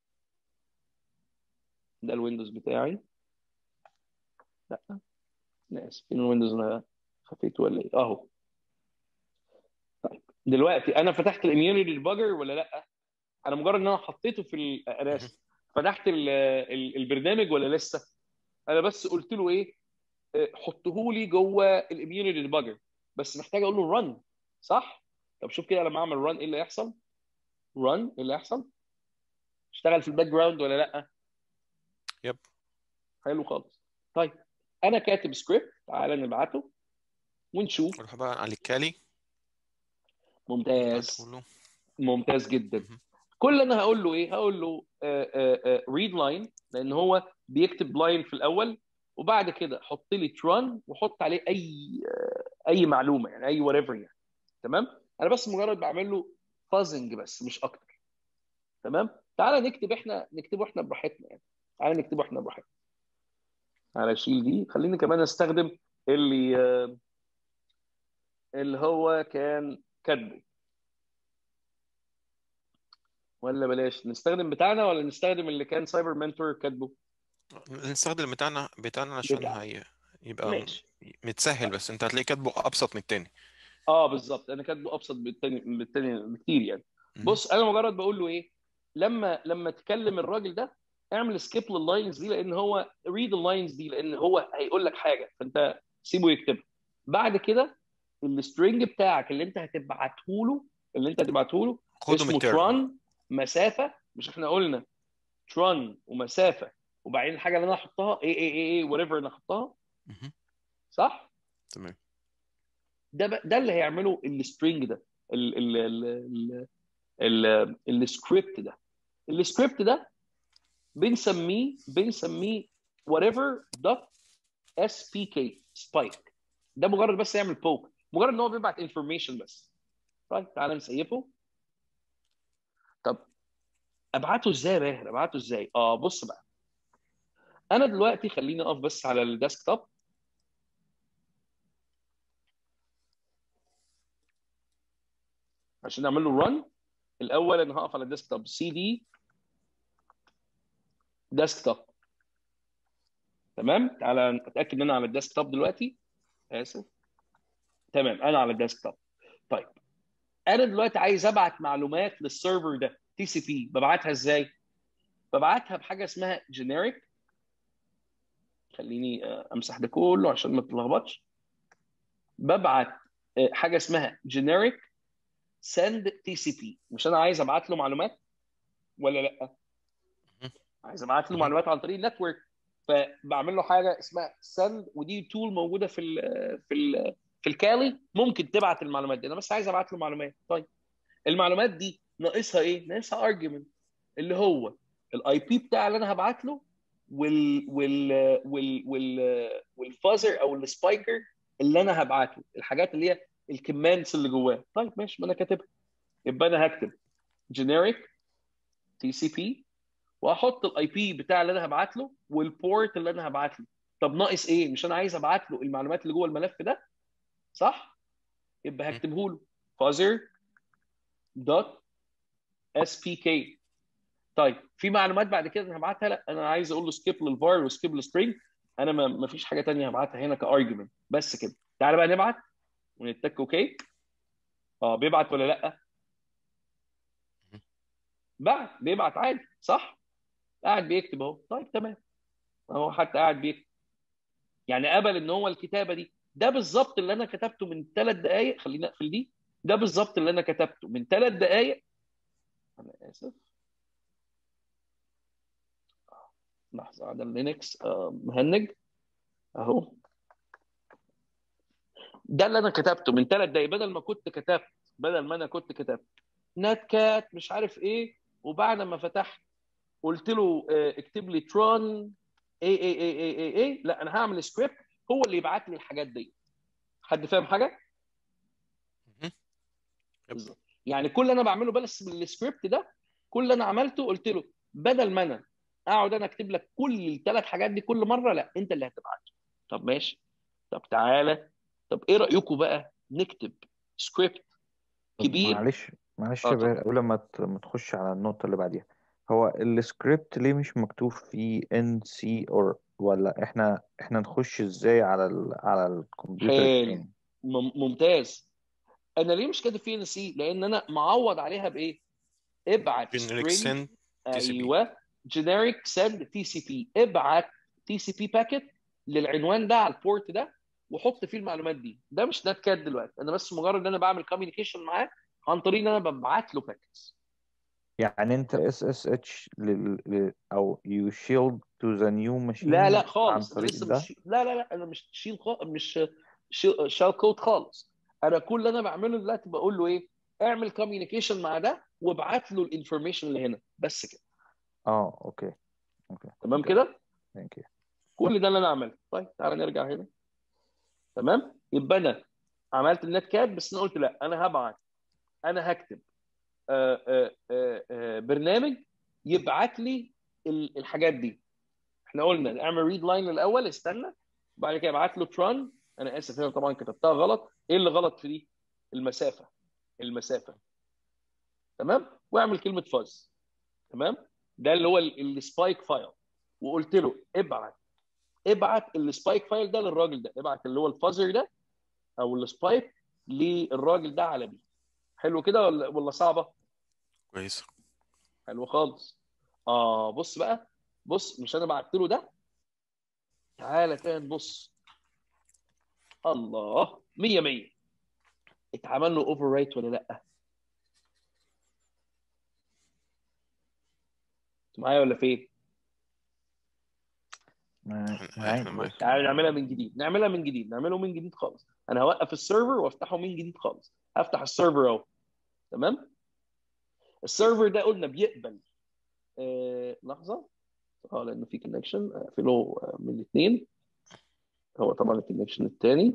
ده الويندوز بتاعي لا انا اسف فين الويندوز انا خفيته ولا ايه اهو طيب دلوقتي انا فتحت الاميونيتي ديباجر ولا لا انا مجرد ان انا حطيته في ال... انا اسف فتحت ال... ال... البرنامج ولا لسه انا بس قلت له ايه حطه لي جوه الاميونيتي ديباجر بس محتاج اقول له رن صح طب شوف كده لما اعمل رن ايه اللي هيحصل رن ايه اللي هيحصل اشتغل في الباك جراوند ولا لا يب حلو خالص طيب انا كاتب سكريبت تعالى نبعته ونشوف نروح بقى على الكالي ممتاز نقول له ممتاز جدا كل اللي انا هقول له ايه هقول له ريد لاين لان هو بيكتب لاين في الاول وبعد كده حط لي تران وحط عليه اي اي معلومه يعني اي وات يعني تمام انا بس مجرد بعمل له فازنج بس مش اكتر تمام تعالى نكتب احنا نكتبه احنا براحتنا يعني تعالى نكتبه احنا براحتنا تعالى اشيل دي خليني كمان استخدم اللي اللي هو كان كاتبه ولا بلاش نستخدم بتاعنا ولا نستخدم اللي كان سايبر منتور كاتبه نستخدم بتاعنا بتاعنا عشان بتاع. هي يبقى ماشي متسهل بس انت هتلاقي كاتبه ابسط من التاني اه بالظبط انا كاتبه ابسط بالتاني بالتاني بكتير يعني مهم. بص انا مجرد بقول له ايه لما لما تكلم الراجل ده اعمل سكيب لللاينز دي لان هو ريد اللاينز دي لان هو هيقول لك حاجه فانت سيبه يكتبها بعد كده السترنج بتاعك اللي انت هتبعته له اللي انت هتبعته له خده من اسمه الترم تران مسافه مش احنا قلنا تران ومسافه وبعدين الحاجه اللي انا احطها ايه ايه ايه ايه وات ايفر انا احطها مهم. صح تمام ده ب... ده اللي هيعمله السترنج ده ال ال ال ال ال السكريبت ده السكريبت ده بنسميه بنسميه whatever dot spk spike ده مجرد بس يعمل بوك مجرد ان هو بيبعت انفورميشن بس طيب تعالى نسيبه طب ابعته ازاي يا باهر ابعته ازاي اه بص بقى انا دلوقتي خليني اقف بس على الديسكتوب عشان اعمل له رن الاول انا هقف على الديسكتوب سي دي ديسكتوب تمام تعالى اتاكد ان انا على الديسكتوب دلوقتي اسف تمام انا على الديسكتوب طيب انا دلوقتي عايز ابعت معلومات للسيرفر ده تي سي بي ببعتها ازاي ببعتها بحاجه اسمها جينيريك خليني آه، امسح ده كله عشان ما تتلخبطش ببعت آه، حاجه اسمها جينيريك سند تي سي بي مش انا عايز ابعت له معلومات ولا لا عايز ابعت له معلومات عن طريق النتورك فبعمل له حاجه اسمها سند ودي تول موجوده في ال في ال في الكالي ممكن تبعت المعلومات دي انا بس عايز ابعت له معلومات طيب المعلومات دي ناقصها ايه ناقصها ارجيومنت اللي هو الاي بي بتاع اللي انا هبعت له وال وال وال وال والفازر او السبايكر اللي انا هبعته الحاجات اللي هي الكمانس اللي جواه طيب ماشي ما انا كاتبها يبقى انا هكتب جينيريك تي سي بي واحط الاي بي بتاع اللي انا هبعت له والبورت اللي انا هبعت له طب ناقص ايه مش انا عايز ابعت له المعلومات اللي جوه الملف ده صح يبقى هكتبه له fuzzer دوت اس بي كي طيب في معلومات بعد كده انا هبعتها لا انا عايز اقول له سكيب للفار وسكيب للسترينج انا ما ما فيش حاجه تانية هبعتها هنا كارجيومنت بس كده تعالى بقى نبعت ونتك اوكي اه بيبعت ولا لا بعت بيبعت عادي صح قاعد بيكتب اهو طيب تمام اهو حتى قاعد بيكتب يعني قبل ان هو الكتابه دي ده بالظبط اللي انا كتبته من ثلاث دقائق خلينا اقفل دي ده بالظبط اللي انا كتبته من ثلاث دقائق انا اسف لحظه على اللينكس آه، مهنج اهو ده اللي انا كتبته من ثلاث دقائق بدل ما كنت كتبت بدل ما انا كنت كتبت نات كات مش عارف ايه وبعد ما فتحت قلت له آه، اكتب لي ترون اي اي اي اي اي اي لا انا هعمل سكريبت هو اللي يبعت لي الحاجات دي حد فاهم حاجه؟ مهم. بالظبط يعني كل اللي انا بعمله بس بالسكريبت ده كل اللي انا عملته قلت له بدل ما انا اقعد انا اكتب لك كل الثلاث حاجات دي كل مره لا انت اللي هتبعته طب ماشي طب تعالى طب ايه رايكم بقى نكتب سكريبت طب كبير معلش معلش اه يا طب بهاء قبل ما ت- ما تخش على النقطة اللي بعديها هو السكريبت ليه مش مكتوب فيه ان سي اور ولا احنا احنا نخش ازاي على ال... على الكمبيوتر حلو التاني مم- ممتاز انا ليه مش كاتب فيه ان سي لان انا معوض عليها بايه ابعت جينيريك string سند تي سي بي ايوه جينيريك سند تي سي بي ابعت تي سي بي باكيت للعنوان ده على البورت ده وحط فيه المعلومات دي ده مش نات كات دلوقتي انا بس مجرد ان انا بعمل كوميونيكيشن معاه عن طريق ان انا ببعت له باكيتس يعني انت اس اس اتش لل... او يو شيلد تو ذا نيو لا ماشين لا عن خالص انا طريق لسه ده مش لا لا لا انا مش شيل خالص مش شال كود خالص انا كل اللي انا بعمله دلوقتي بقول له ايه اعمل كوميونيكيشن مع ده وابعت له الانفورميشن اللي هنا بس كده اه اوكي اوكي تمام اوكي كده ثانك يو كل ده اللي انا عملته طيب تعالى نرجع هنا تمام يبقى انا عملت النت كات بس انا قلت لا انا هبعت انا هكتب آه، آه، آه، آه، برنامج يبعت لي ال- الحاجات دي احنا قلنا نعمل ريد لاين الاول استنى بعد كده ابعت له تران انا اسف هنا طبعا كتبتها غلط ايه اللي غلط في دي المسافه المسافه تمام واعمل كلمه فاز تمام ده اللي هو السبايك فايل وقلت له ابعت ابعت السبايك فايل ده للراجل ده ابعت اللي هو الفازر ده او السبايك للراجل ده على بي حلو كده ولا ولا صعبه كويس حلو خالص اه بص بقى بص مش انا بعت له ده تعالى كده نبص الله 100 100 اتعمل له اوفر رايت ولا لا انتوا معايا ولا فين مع- احنا معاك احنا معاك بس تعالى نعملها من جديد نعملها من جديد نعمله من جديد خالص انا هوقف السيرفر وافتحه من جديد خالص هفتح السيرفر اهو تمام السيرفر ده قلنا بيقبل آه لحظه اه لانه في كونكشن اقفله آه، من الاثنين هو طبعا الكونكشن الثاني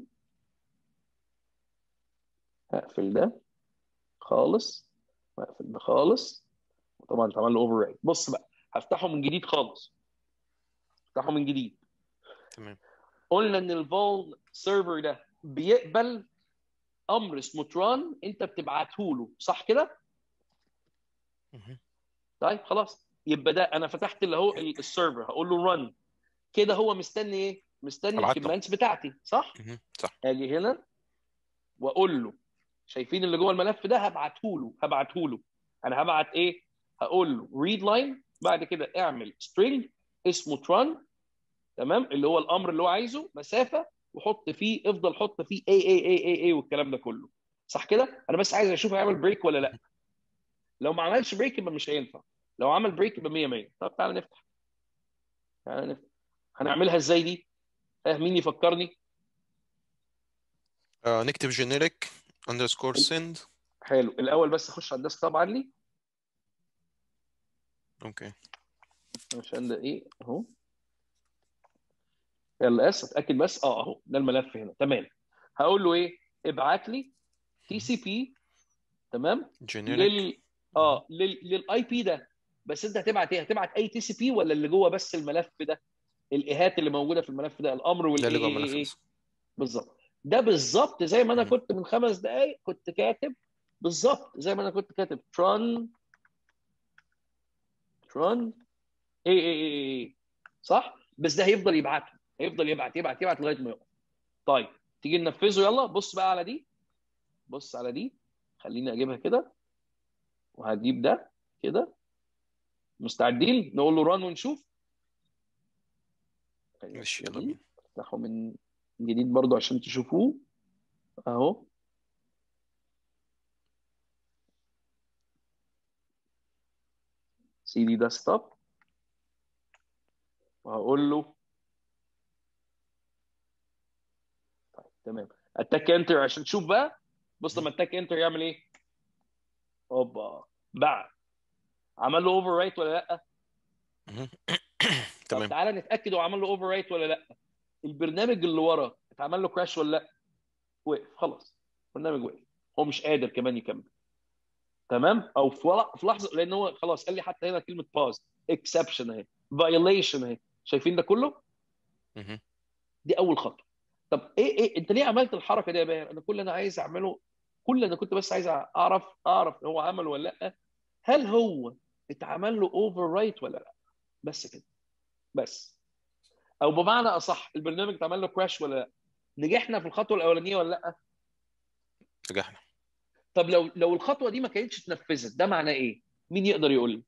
هقفل ده خالص واقفل ده خالص وطبعا اتعمل له اوفر رايت بص بقى هفتحه من جديد خالص افتحه من جديد تمام قلنا ان الفول سيرفر ده بيقبل امر اسمه تران انت بتبعته له صح كده مهم. طيب خلاص يبقى ده انا فتحت اللي هو ال- السيرفر هقول له رن كده هو مستني ايه مستني أبعت له. الكوماندز بتاعتي صح مهم. صح اجي هنا واقول له شايفين اللي جوه الملف ده هبعته له هبعته له انا هبعت ايه هقول له ريد لاين بعد كده اعمل سترينج اسمه تران تمام اللي هو الامر اللي هو عايزه مسافه وحط فيه افضل حط فيه اي اي اي اي اي والكلام ده كله صح كده انا بس عايز اشوف هيعمل بريك ولا لا لو ما عملش بريك يبقى مش هينفع لو عمل بريك يبقى 100 100 طب تعالى نفتح تعالى نفتح هنعملها ازاي دي ها مين يفكرني آه نكتب جينيريك اندرسكور سند حلو الاول بس اخش على الديسكتوب عندي اوكي عشان ده ايه اهو ال اس اتاكد بس اه اهو ده الملف هنا تمام هقول له ايه ابعت لي تي سي بي تمام جينيريك لل اه لل... للاي بي ده بس انت هتبعت ايه هتبعت اي تي سي بي ولا اللي جوه بس الملف ده الايهات اللي موجوده في الملف ده الامر ده اللي جوه والايه الملف ايه بس. بالظبط ده بالظبط زي ما انا مم. كنت من خمس دقائق كنت كاتب بالظبط زي ما انا كنت كاتب تران تران ايه ايه ايه ايه صح بس ده هيفضل يبعته هيفضل يبعت يبعت يبعت لغايه ما يقف طيب تيجي ننفذه يلا بص بقى على دي بص على دي خليني اجيبها كده وهجيب ده كده مستعدين نقول له ران ونشوف ماشي يلا بينا افتحه من جديد برضو عشان تشوفوه اهو سي دي ديسكتوب وهقول له طيب تمام اتاك انتر عشان تشوف بقى بص لما اتاك انتر يعمل ايه اوبا بعد عمل له اوفر رايت ولا لا مهم. طب تمام تعالى نتاكد هو عمل له اوفر رايت ولا لا البرنامج اللي ورا اتعمل له كراش ولا لا وقف خلاص البرنامج وقف هو مش قادر كمان يكمل تمام او في ول- في لحظه لان هو خلاص قال لي حتى هنا كلمه باز اكسبشن اهي فايوليشن اهي شايفين ده كله مهم. دي اول خطوه طب ايه ايه انت ليه عملت الحركه دي يا باهر انا كل اللي انا عايز اعمله كل اللي انا كنت بس عايز اعرف اعرف هو عمل ولا لا هل هو اتعمل له اوفر رايت ولا لا بس كده بس او بمعنى اصح البرنامج اتعمل له كراش ولا لا نجحنا في الخطوه الاولانيه ولا لا نجحنا طب لو لو الخطوه دي ما كانتش اتنفذت ده معناه ايه مين يقدر يقول لي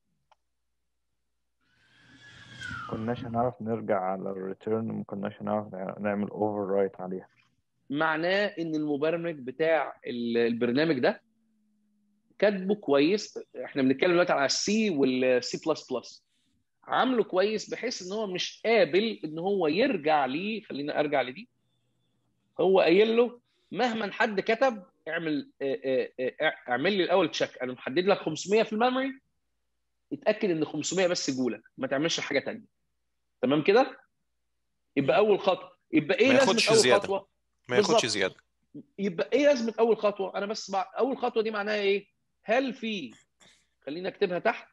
كناش هنعرف نرجع على الريتيرن ما كناش هنعرف نعمل اوفر رايت عليها معناه ان المبرمج بتاع ال- البرنامج ده كاتبه كويس احنا بنتكلم دلوقتي على السي والسي بلس بلس عامله كويس بحيث ان هو مش قابل ان هو يرجع ليه خلينا ارجع لدي هو قايل له مهما حد كتب اعمل اه، اه، اه، اعمل لي الاول تشيك انا محدد لك 500 في الميموري اتاكد ان 500 بس جولك ما تعملش حاجه تانية تمام كده يبقى اول خطوه يبقى ايه ما لازمه ياخدش اول زيادة. خطوه ما ياخدش بالظبط. زياده يبقى ايه لازمه اول خطوه انا بس بع... اول خطوه دي معناها ايه هل في خلينا اكتبها تحت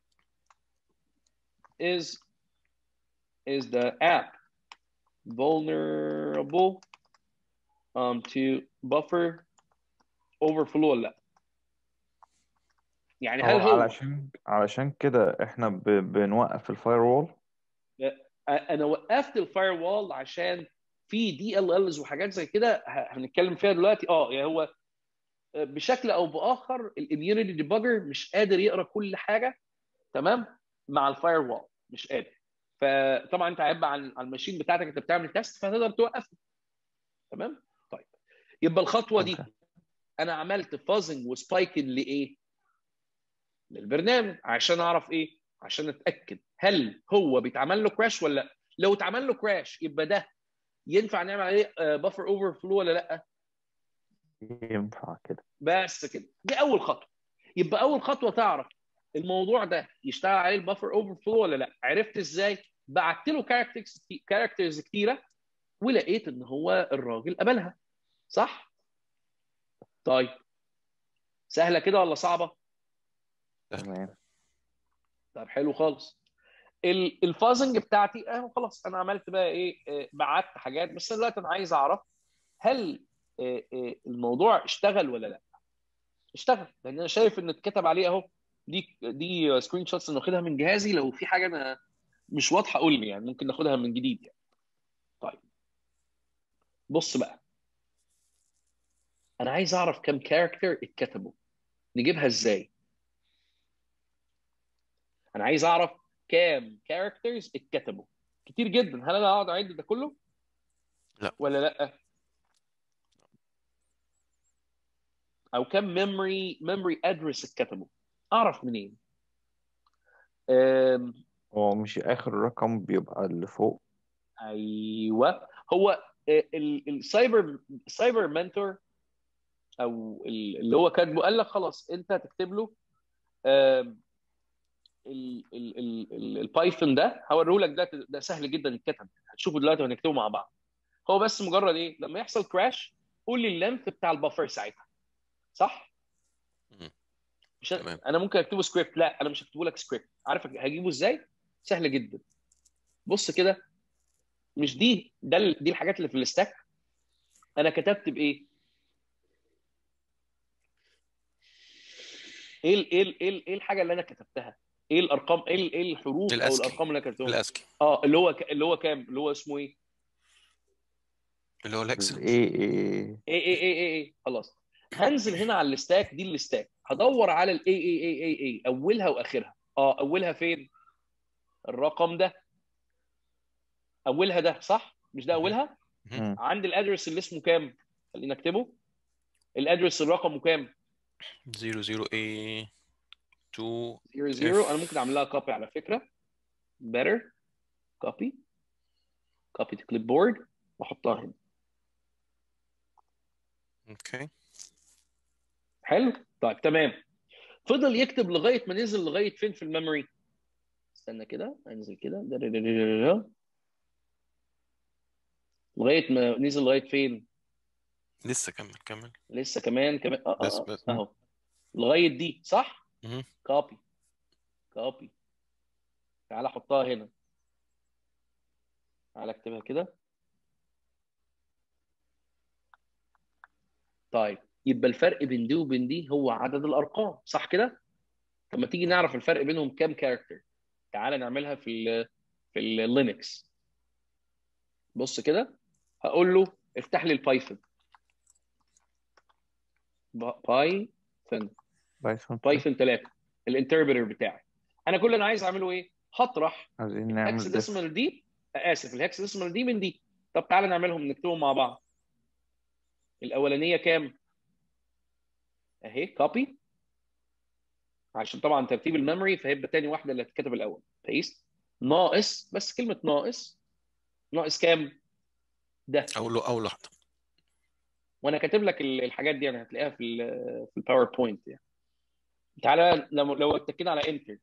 is is the app vulnerable um, to buffer overflow ولا لا يعني هل هو هو علشان علشان كده احنا ب... بنوقف الفاير وول انا وقفت الفاير وول عشان في دي ال الز وحاجات زي كده ه- هنتكلم فيها دلوقتي اه يعني هو بشكل او باخر الاميونيتي ديباجر مش قادر يقرا كل حاجه تمام مع الفاير وول مش قادر فطبعا انت هيبقى على على الماشين بتاعتك انت بتعمل تيست فهتقدر توقفه تمام طيب يبقى الخطوه دي أوكي. انا عملت فازنج وسبايكنج لايه؟ للبرنامج عشان اعرف ايه؟ عشان اتاكد هل هو بيتعمل له كراش ولا لا؟ لو اتعمل له كراش يبقى ده ينفع نعمل عليه بفر اوفر فلو ولا لا؟ ينفع كده بس كده دي اول خطوه يبقى اول خطوه تعرف الموضوع ده يشتغل عليه البفر اوفر فلو ولا لا عرفت ازاي بعت له كاركترز كاركترز كتيره ولقيت ان هو الراجل قبلها صح طيب سهله كده ولا صعبه تمام طب حلو خالص الفازنج بتاعتي اهو خلاص انا عملت بقى ايه آه، بعت حاجات بس أنا دلوقتي انا عايز اعرف هل آه، آه، الموضوع اشتغل ولا لا اشتغل لان انا شايف ان اتكتب عليه اهو دي دي سكرين شوتس انا واخدها من جهازي لو في حاجه انا مش واضحه قول لي يعني ممكن ناخدها من جديد يعني طيب بص بقى انا عايز اعرف كم كاركتر اتكتبوا نجيبها ازاي انا عايز اعرف كام كاركترز اتكتبوا كتير جدا هل انا اقعد اعد ده كله لا. ولا لا او كم ميموري ميموري ادرس اتكتبوا اعرف منين أم، هو مش آخر رقم بيبقى اللي فوق ايوه هو آه، ال- السايبر السايبر منتور او ال- اللي هو كاتبه قال لك خلاص انت هتكتب له آم، ال- ال- ال- ال- البايثون ده هوريه لك ده ده سهل جدا يتكتب هتشوفه دلوقتي وهنكتبه مع بعض هو بس مجرد ايه لما يحصل كراش قول لي اللينث بتاع البفر ساعتها صح مم. مش تمام. انا ممكن اكتبه سكريبت لا انا مش هكتبه لك سكريبت عارف هجيبه ازاي سهل جدا بص كده مش دي ده ال- دي الحاجات اللي في الستاك انا كتبت بايه ايه ال- ايه ال- ايه ال- ايه الحاجه اللي انا كتبتها ايه الارقام ايه ال- ايه الحروف او الاسكي الارقام اللي انا كتبتهم الاسكي اه اللي هو ك... اللي هو كام اللي هو اسمه ايه اللي هو الاكسل ايه ايه ايه ايه ايه ايه, إيه. خلاص هنزل هنا على الستاك دي الستاك هدور على الاي اي اي اي اي اولها واخرها اه اولها فين الرقم ده اولها ده صح مش ده اولها مم. عند الادرس اللي اسمه كام خلينا اكتبه الادرس الرقم كام 00 a 2 0 0 F. انا ممكن اعمل لها كوبي على فكره better copy copy to clipboard واحطها هنا اوكي حلو طيب تمام فضل يكتب لغايه ما نزل لغايه فين في الميموري استنى كده انزل كده دا- دا- دا- دا- دا- دا. لغايه ما نزل لغايه فين لسه كمل كمل لسه كمان كمان آه بس آه بس آه. اهو لغايه دي صح مهم. كوبي كوبي تعالى حطها هنا تعالى اكتبها كده طيب يبقى الفرق بين دي وبين دي هو عدد الارقام صح كده طب ما تيجي نعرف الفرق بينهم كام كاركتر تعالى نعملها في ال في اللينكس بص كده هقول له افتح لي البايثون بايثون بايثون بايثون 3 الانتربريتر بتاعي انا كل اللي انا عايز اعمله ايه هطرح عايزين نعمل الهكس diff. ديسمال دي اسف الهكس ديسمال دي من دي طب تعالى نعملهم نكتبهم مع بعض الاولانيه كام اهي كوبي عشان طبعا ترتيب الميموري فهيبقى تاني واحده اللي هتتكتب الاول بيست ناقص بس كلمه ناقص ناقص كام ده اول له اول واحده وانا كاتب لك ال- الحاجات دي انا هتلاقيها في ال في الباوربوينت يعني تعالى لو لو اتكينا على انتر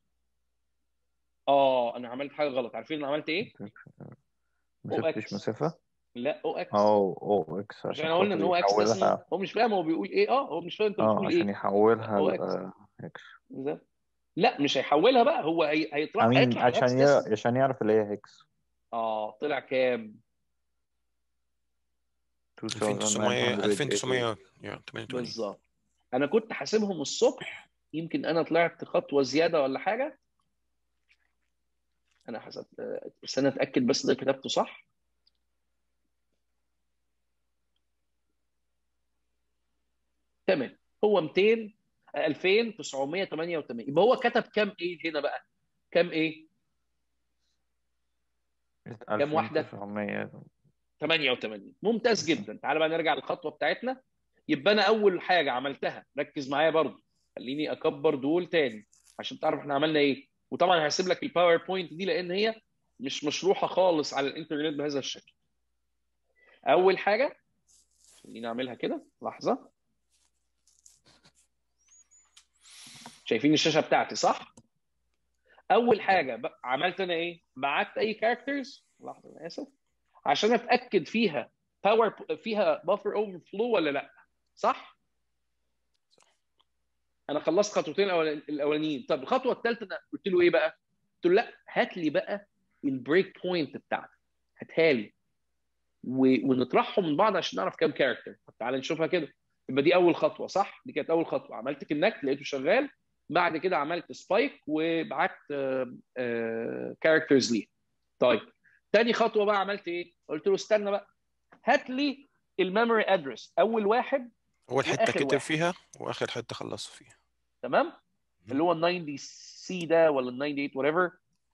اه انا عملت حاجه غلط عارفين انا عملت ايه؟ ما أو سبتش إكس. مسافة لا او اكس او او اكس عشان عشان احنا قلنا ان خاطر هو اكس ديسمال يحولها هو مش فاهم هو بيقول ايه اه هو مش فاهم انت اه بتقول عشان ايه يحولها هو ل اكس اكس إزاي؟ لا مش هيحولها بقى هو هي... هيطلع امين هيطلع عشان الاكس ي... ديسمال عشان يعرف اللي هي هيكس اه طلع كام 2900 2988 2988 بالظبط انا كنت حاسبهم الصبح يمكن انا طلعت خطوه زياده ولا حاجه انا حسبت بس انا اتاكد بس ده كتبته صح تمام هو 200 2988 يبقى هو كتب كام ايه هنا بقى كام ايه كام واحدة؟ 2900 88 ممتاز جدا تعال بقى نرجع للخطوه بتاعتنا يبقى انا اول حاجه عملتها ركز معايا برضو خليني اكبر دول تاني عشان تعرف احنا عملنا ايه وطبعا هسيب لك الباوربوينت دي لان هي مش مشروحه خالص على الانترنت بهذا الشكل اول حاجه خليني اعملها كده لحظه شايفين الشاشه بتاعتي صح اول حاجه ب- عملت انا ايه بعت اي كاركترز لحظه انا اسف عشان اتاكد فيها باور فيها بافر اوفر فلو ولا لا صح انا خلصت خطوتين الأول- الاولانيين طب الخطوه الثالثه انا قلت له ايه بقى قلت له لا هات لي بقى البريك بوينت بتاعتك هاتها لي و- ونطرحهم من بعض عشان نعرف كام كاركتر طب تعالى نشوفها كده يبقى دي اول خطوه صح دي كانت اول خطوه عملت كونكت لقيته شغال بعد كده عملت سبايك وبعت كاركترز ليه طيب تاني خطوه بقى عملت ايه قلت له استنى بقى هات لي الميموري ادرس اول واحد اول حته وآخر كتب واحد. فيها واخر حته خلصوا فيها تمام اللي هو ال 90 سي ده ولا ال 98 وات ايفر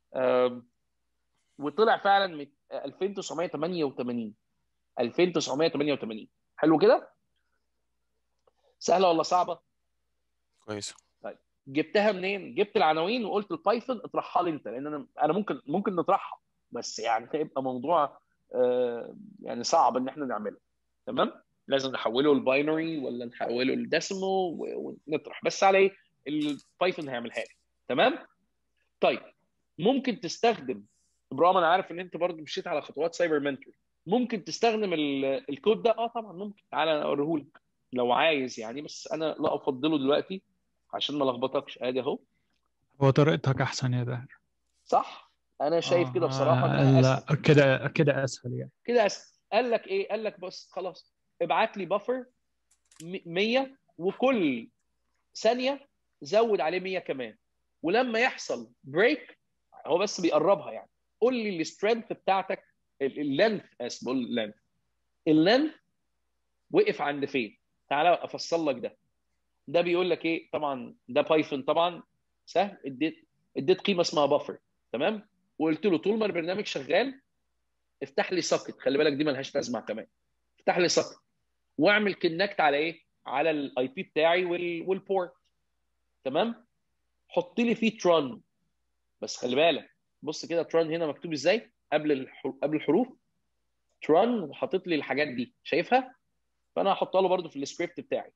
وطلع فعلا من 2988 2988 حلو كده سهله ولا صعبه كويس جبتها منين جبت العناوين وقلت البايثون اطرحها لي انت لان انا انا ممكن ممكن نطرحها بس يعني هيبقى موضوع آه، يعني صعب ان احنا نعمله تمام لازم نحوله لباينري ولا نحوله لديسيمو ونطرح بس على ايه البايثون هيعملها لي تمام طيب ممكن تستخدم ابراهيم انا عارف ان انت برضه مشيت على خطوات سايبر منتور ممكن تستخدم ال- الكود ده اه طبعا ممكن تعالى اوريهولك لو عايز يعني بس انا لا افضله دلوقتي عشان ما لخبطكش ادي اهو هو طريقتك أحسن يا باهر صح انا شايف كده بصراحه آه، انها لا اسهل كده كده أسهل يعني كده اسهل قال لك ايه قال لك بص خلاص ابعت لي بفر 100 وكل ثانيه زود عليه 100 كمان ولما يحصل بريك هو بس بيقربها يعني قول لي السترينث بتاعتك اللينث اسف بقول اللينث اللينث وقف عند فين تعالى افصل لك ده ده بيقول لك ايه طبعا ده بايثون طبعا سهل اديت اديت قيمه اسمها بفر تمام وقلت له طول ما البرنامج شغال افتح لي سوكت خلي بالك دي ملهاش لازمه كمان افتح لي سوكت واعمل كونكت على ايه على الاي بي بتاعي وال... والبورت تمام حط لي فيه تران بس خلي بالك بص كده تران هنا مكتوب ازاي قبل الح... قبل الحروف تران وحاطط لي الحاجات دي شايفها فانا هحطها له برده في السكريبت بتاعي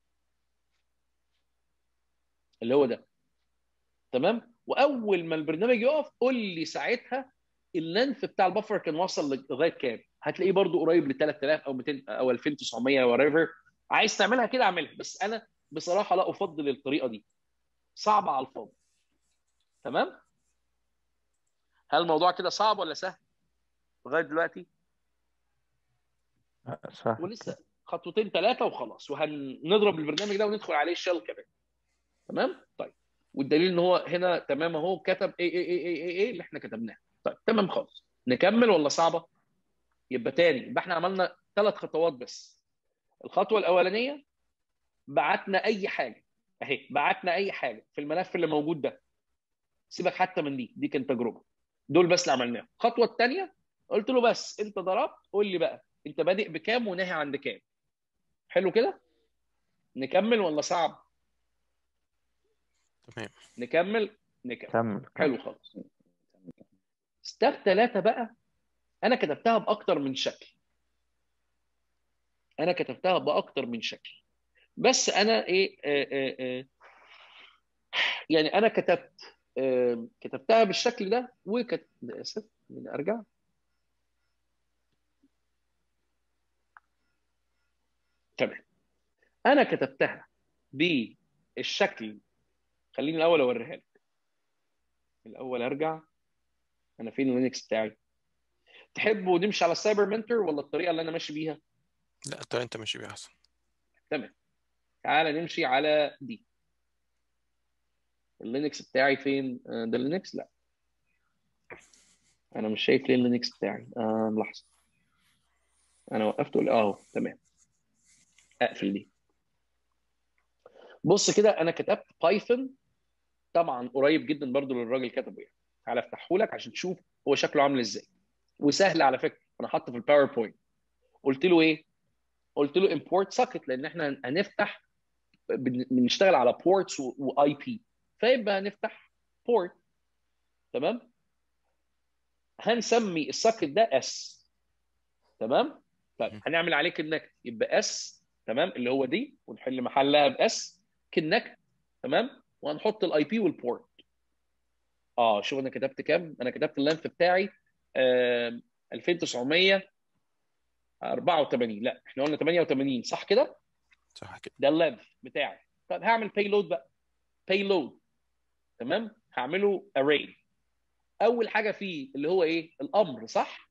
اللي هو ده تمام واول ما البرنامج يقف قول لي ساعتها اللينث بتاع البفر كان وصل لغايه كام هتلاقيه برضو قريب ل 3000 او 200 او 2900 وريفر عايز تعملها كده اعملها بس انا بصراحه لا افضل الطريقه دي صعبه على الفاضي تمام هل الموضوع كده صعب ولا سهل لغايه دلوقتي سهل ولسه خطوتين ثلاثه وخلاص وهنضرب البرنامج ده وندخل عليه الشell كمان تمام طيب والدليل ان هو هنا تمام اهو كتب ايه ايه ايه ايه ايه اللي احنا كتبناه طيب تمام خالص نكمل ولا صعبه يبقى تاني يبقى احنا عملنا ثلاث خطوات بس الخطوه الاولانيه بعتنا اي حاجه اهي بعتنا اي حاجه في الملف اللي موجود ده سيبك حتى من دي دي كانت تجربه دول بس اللي عملناهم الخطوه الثانيه قلت له بس انت ضربت قول لي بقى انت بادئ بكام وناهي عند كام حلو كده نكمل ولا صعب تمام نكمل نكمل كمل حلو خالص ستاب ثلاثة بقى أنا كتبتها بأكتر من شكل أنا كتبتها بأكتر من شكل بس أنا إيه آه آه آه يعني أنا كتبت آه كتبتها بالشكل ده وكت آسف من أرجع تمام أنا كتبتها بالشكل خليني الأول أوريها لك الأول أرجع انا فين اللينكس بتاعي تحبوا نمشي على السايبر منتور ولا الطريقه اللي انا ماشي بيها لا طيب انت ماشي بيها احسن تمام تعالى نمشي على دي اللينكس بتاعي فين آه، ده اللينكس لا انا مش شايف ليه اللينكس بتاعي آه لحظه انا وقفت ولا اهو تمام اقفل دي بص كده انا كتبت بايثون طبعا قريب جدا برضو للراجل كتبه يعني تعالى افتحه لك عشان تشوف هو شكله عامل ازاي وسهل على فكره انا حاطه في الباوربوينت قلت له ايه قلت له import socket لان احنا هنفتح بن- بنشتغل على ports واي بي فيبقى هنفتح port تمام هنسمي الساكت ده اس تمام طيب هنعمل عليه كونكت يبقى اس تمام اللي هو دي ونحل محلها باس كونكت تمام وهنحط الاي بي والبورت اه شوف انا كتبت كام انا كتبت اللينث بتاعي آه 2984 لا احنا قلنا 88 صح كده صح كده ده اللينث بتاعي طب هعمل payload بقى payload تمام هعمله array اول حاجه فيه اللي هو ايه الامر صح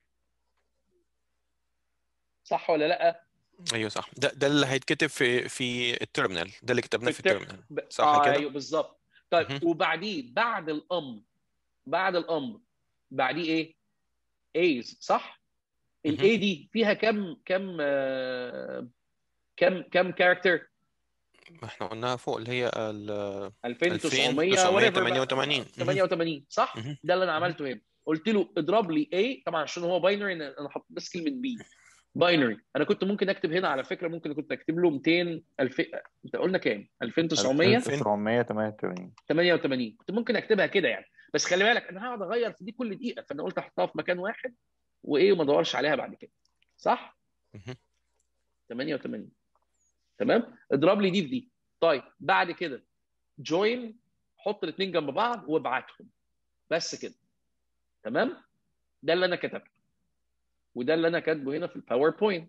صح ولا لا ايوه صح ده ده اللي هيتكتب في في التيرمينال ده اللي كتبناه في التر- التيرمينال ب- صح آه كده؟ ايوه بالظبط طيب مهم. وبعديه بعد الامر بعد الامر بعديه ايه ايز صح مهم. الاي دي فيها كم كم آه، كم كم كاركتر احنا قلناها فوق اللي هي ال 2900 whatever بقى. 2988 مهم. 88 صح مهم. ده اللي انا عملته هنا قلت له اضرب لي A طبعا عشان هو باينري انا حطيت بس كلمه بي باينري انا كنت ممكن اكتب هنا على فكره ممكن كنت اكتب له 200 الف انت قلنا كام 2900 1988 88 كنت ممكن اكتبها كده يعني بس خلي بالك انا هقعد اغير في دي كل دقيقه فانا قلت احطها في مكان واحد وايه وما ادورش عليها بعد كده صح مهم. 88 تمام اضرب لي دي في دي طيب بعد كده جوين حط الاثنين جنب بعض وابعتهم بس كده تمام ده اللي انا كتبته وده اللي انا كاتبه هنا في الباوربوينت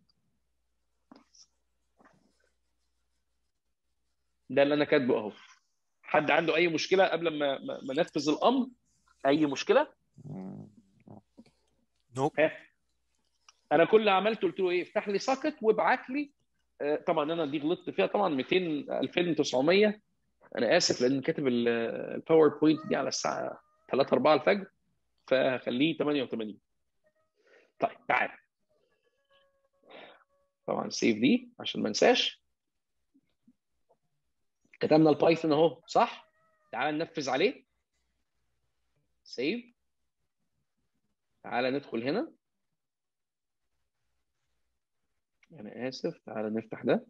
ده اللي انا كاتبه اهو حد عنده اي مشكله قبل ما ما ما ننفذ الامر اي مشكله مم. نوب انا كل اللي عملته قلت له ايه افتح لي ساكت وابعت لي آه، طبعا انا دي غلطت فيها طبعا 200 2900 انا اسف لان كاتب ال- الباوربوينت دي على الساعه 3 4 الفجر فهخليه 88 طيب تعال طبعا سيف دي عشان ما انساش كتبنا البايثون اهو صح تعال ننفذ عليه سيف تعال ندخل هنا انا اسف تعال نفتح ده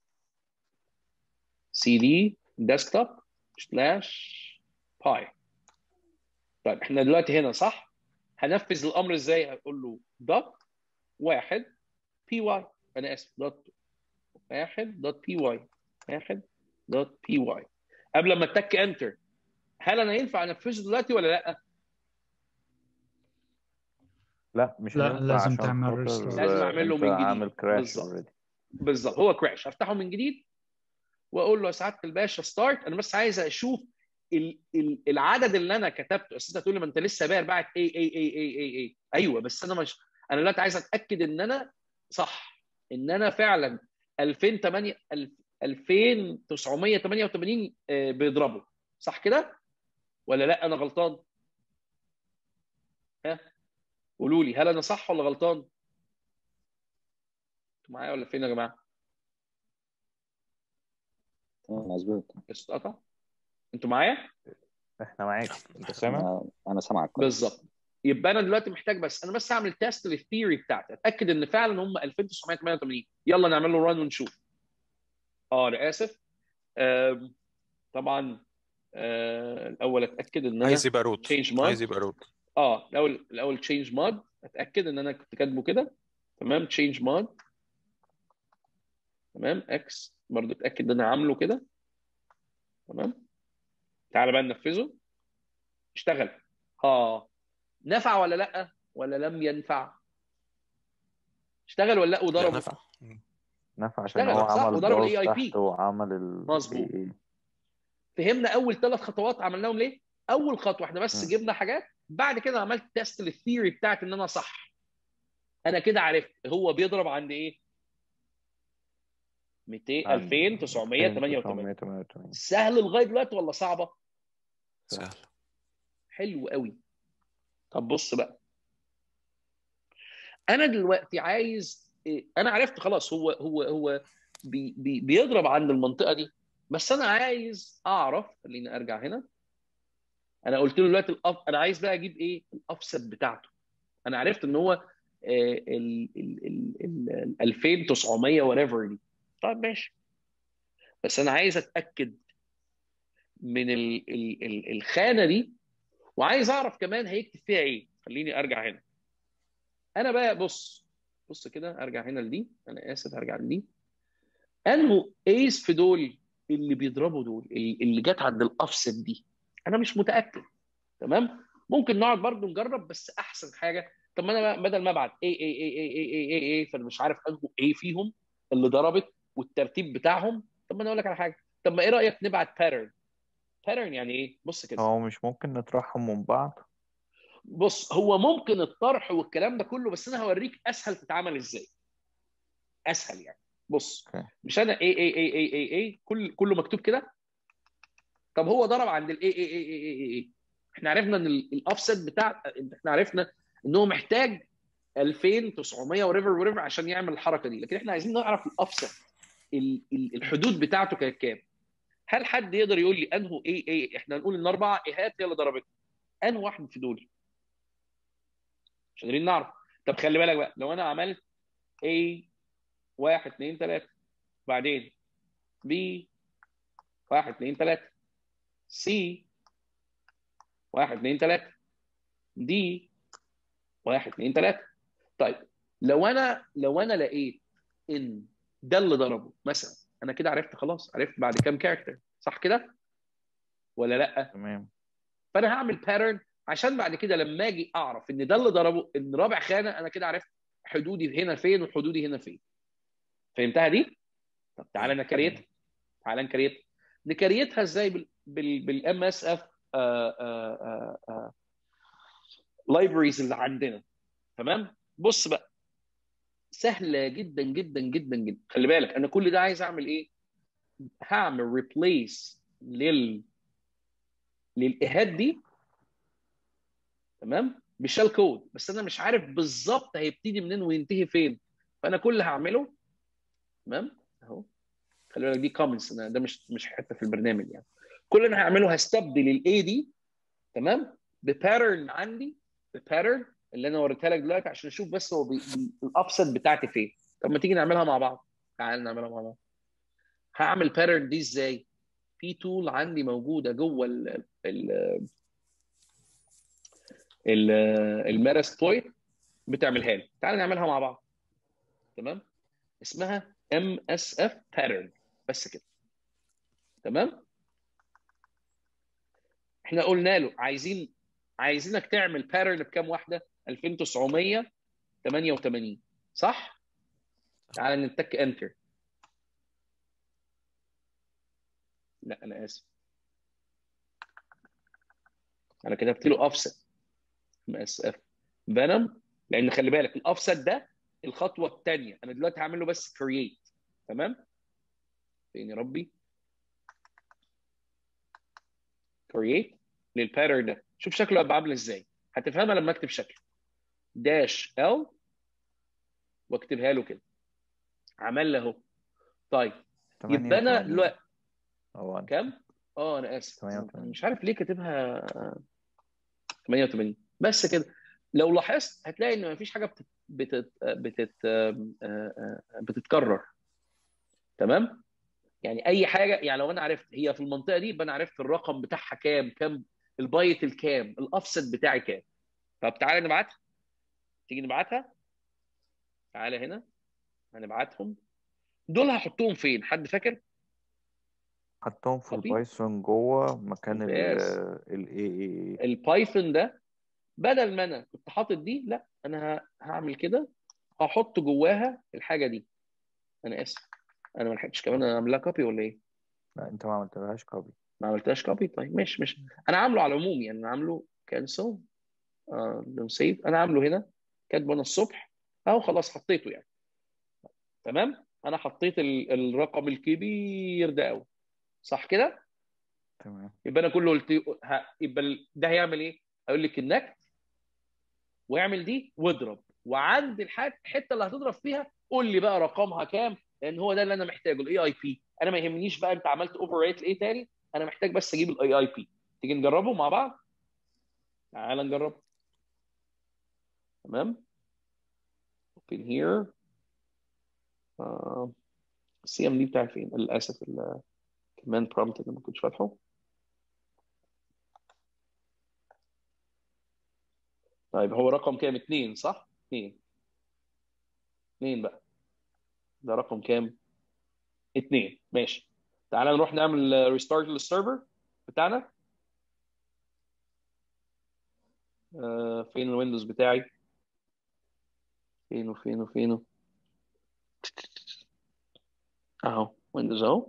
سي دي ديسكتوب سلاش باي طيب احنا دلوقتي هنا صح هنفذ الامر ازاي هقول له دوت واحد بي واي انا اسف دوت واحد دوت بي واي واحد دوت بي واي قبل ما اتك انتر هل انا ينفع انفذه دلوقتي ولا لا؟ لا مش لا، هينفع لازم عشان تعمل خاطر restore. لازم أعمل له انت من جديد. عامل كراش بالظبط. اوريدي بالظبط هو كراش هفتحه من جديد واقول له يا سعاده الباشا ستارت انا بس عايز اشوف ال ال العدد اللي انا كتبته اصل انت هتقول لي ما انت لسه باير بعت اي اي اي اي اي اي ايوه بس انا مش انا دلوقتي عايز اتاكد ان انا صح ان انا فعلا 2008 2988 آه، بيضربوا صح كده ولا لا انا غلطان ها قولوا لي هل انا صح ولا غلطان انتوا معايا ولا فين يا جماعه تمام، مظبوط الصوت قطع انتوا معايا احنا معاك انت سامع؟ انا انا سامعك كويس. بالظبط يبقى انا دلوقتي محتاج بس انا بس اعمل تيست للثيوري بتاعتي اتاكد ان فعلا هم 2988 يلا نعمل له ران ونشوف اه انا اسف آم، طبعا آه، الاول اتاكد ان انا عايز يبقى روت change mode. عايز يبقى روت اه الاول الاول تشينج مود اتاكد ان انا كنت كاتبه كده تمام تشينج مود تمام اكس برضه اتاكد ان انا عامله كده تمام تعالى بقى ننفذه اشتغل اه نفع ولا لا ولا لم ينفع اشتغل ولا لا لا وضرب نفع نفع عشان اشتغل، هو صح، عمل وضرب باص ال EIP. تحت وعمل ال مظبوط. AA. فهمنا اول ثلاث خطوات عملناهم ليه اول خطوه احنا بس م. جبنا حاجات بعد كده عملت تيست للثيوري بتاعت ان انا صح انا كده عرفت هو بيضرب عند ايه 200 عند 2988 2988 سهل لغايه دلوقتي ولا صعبه سهل حلو قوي طب بص بقى انا دلوقتي عايز إيه؟ انا عرفت خلاص هو هو هو بي بي بيضرب عند المنطقه دي بس انا عايز اعرف خليني ارجع هنا انا قلت له دلوقتي الأف... انا عايز بقى اجيب ايه الاوفست بتاعته انا عرفت ان هو آه، ال ال ال ال 2900 whatever دي طيب ماشي بس انا عايز اتاكد من ال ال ال الخانه دي وعايز اعرف كمان هيكتب فيها ايه خليني ارجع هنا انا بقى بص بص كده ارجع هنا لدي انا اسف ارجع لدي انه ايس في دول اللي بيضربوا دول اللي اللي جت عند الاوفست دي انا مش متاكد تمام ممكن نقعد برضو نجرب بس احسن حاجه طب ما انا بقى بدل ما ابعت اي اي اي اي اي اي اي اي فانا مش عارف انه ايه فيهم اللي ضربت والترتيب بتاعهم طب ما انا اقول لك على حاجه طب ما ايه رايك نبعت باترن باترن يعني ايه بص كده هو مش ممكن نطرحهم من بعض بص هو ممكن الطرح والكلام ده كله بس انا هوريك اسهل تتعمل ازاي اسهل يعني بص اوكي مش انا اي اي اي اي اي اي كل كله مكتوب كده طب هو ضرب عند الاي اي اي اي اي اي احنا عرفنا ان الاوفست بتاع احنا عرفنا ان هو محتاج 2900 وريفر وريفر عشان يعمل الحركه دي لكن احنا عايزين نعرف الاوفست ال- ال- الحدود بتاعته كانت كام هل حد يقدر يقول لي انه ايه ايه احنا هنقول ان اربعه ايهات هي اللي ضربتها انه واحد في دول مش قادرين نعرف طب خلي بالك بقى لو انا عملت A واحد اثنين ثلاثة بعدين B واحد اثنين ثلاثة C واحد اثنين ثلاثة D واحد اثنين ثلاثة طيب لو انا لو انا لقيت ان ده اللي ضربه مثلا انا كده عرفت خلاص عرفت بعد كام كاركتر صح كده ولا لا تمام فانا هعمل باترن عشان بعد كده لما اجي اعرف ان ده اللي ضربه ان رابع خانه انا كده عرفت حدودي هنا فين وحدودي هنا فين فهمتها دي طب تعالى نكريتها تعالى نكريتها نكريتها ازاي بال بال بالام اس اف لايبريز اللي عندنا تمام بص بقى سهله جدا جدا جدا جدا خلي بالك انا كل ده عايز اعمل ايه هعمل ريبليس لل للايهات دي تمام بشال كود بس انا مش عارف بالظبط هيبتدي منين وينتهي فين فانا كل اللي هعمله تمام اهو خلي بالك دي كومنتس انا ده مش مش حته في البرنامج يعني كل اللي انا هعمله هستبدل الاي دي تمام بباترن عندي بباترن اللي انا وريتها لك دلوقتي عشان اشوف بس هو الاوفست بتاعتي فين طب ما تيجي نعملها مع بعض تعال نعملها مع بعض هعمل باترن دي ازاي في تول عندي موجوده جوه ال ال ال الميراسبلويت بتعملها لي تعال نعملها مع بعض تمام اسمها ام اس اف باترن بس كده تمام احنا قلنا له عايزين عايزينك تعمل باترن بكام واحده 2988 صح تعال نتك انتر لا انا اسف انا كتبت له اوفست ام اس اف فينوم لان خلي بالك الاوفست ده الخطوه الثانيه انا دلوقتي هعمل له بس كرييت تمام فين يا ربي كرييت للباترن ده شوف شكله هيبقى عامل ازاي هتفهمها لما اكتب شكله داش ال واكتبها له كده عمل له اهو طيب يبقى انا 88 دلوقتي هو أنت كام؟ اه انا اسف 88 مش عارف ليه كاتبها 88 بس كده لو لاحظت هتلاقي ان مفيش حاجه بتت... بتت... بتت... آم، آه، آه، بتتكرر تمام يعني اي حاجه يعني لو انا عرفت هي في المنطقه دي يبقى انا عرفت الرقم بتاعها كام كام البايت الكام الاوفست بتاعي كام طب تعالى نبعتها تيجي نبعتها تعالى هنا هنبعتهم دول هحطهم فين حد فاكر حطهم في كوبي البايثون جوه مكان ال ممتاز ال اي البايثون ده بدل ما انا كنت حاطط دي لا انا ه- هعمل كده هحط جواها الحاجه دي انا اسف انا ما لحقتش كمان اعملها كوبي ولا ايه لا انت ما عملتلهاش كوبي ما عملتهاش كوبي طيب مش مش انا عامله على العموم يعني انا عامله كانسل دون سيف انا عامله هنا كاتبه انا الصبح اهو خلاص حطيته يعني تمام انا حطيت ال- الرقم الكبير ده قوي صح كده تمام يبقى انا كله قلت ه- يبقى ال- ده هيعمل ايه هيقول لك النكت واعمل دي واضرب وعند الحته الحته اللي هتضرب فيها قول لي بقى رقمها كام لان هو ده اللي انا محتاجه الاي اي بي انا ما يهمنيش بقى انت عملت اوفر ريت لايه تاني انا محتاج بس اجيب الاي اي بي تيجي نجربه مع بعض تعال نجربه تمام open here السي ام دي بتاعي فين للاسف الكمان برومبت اللي ما كنتش فاتحه طيب هو رقم كام اتنين صح اتنين اتنين بقى ده رقم كام اتنين ماشي تعال نروح نعمل ريستارت للسيرفر بتاعنا آه فين الويندوز بتاعي فينه فينه فينه اهو ويندوز اهو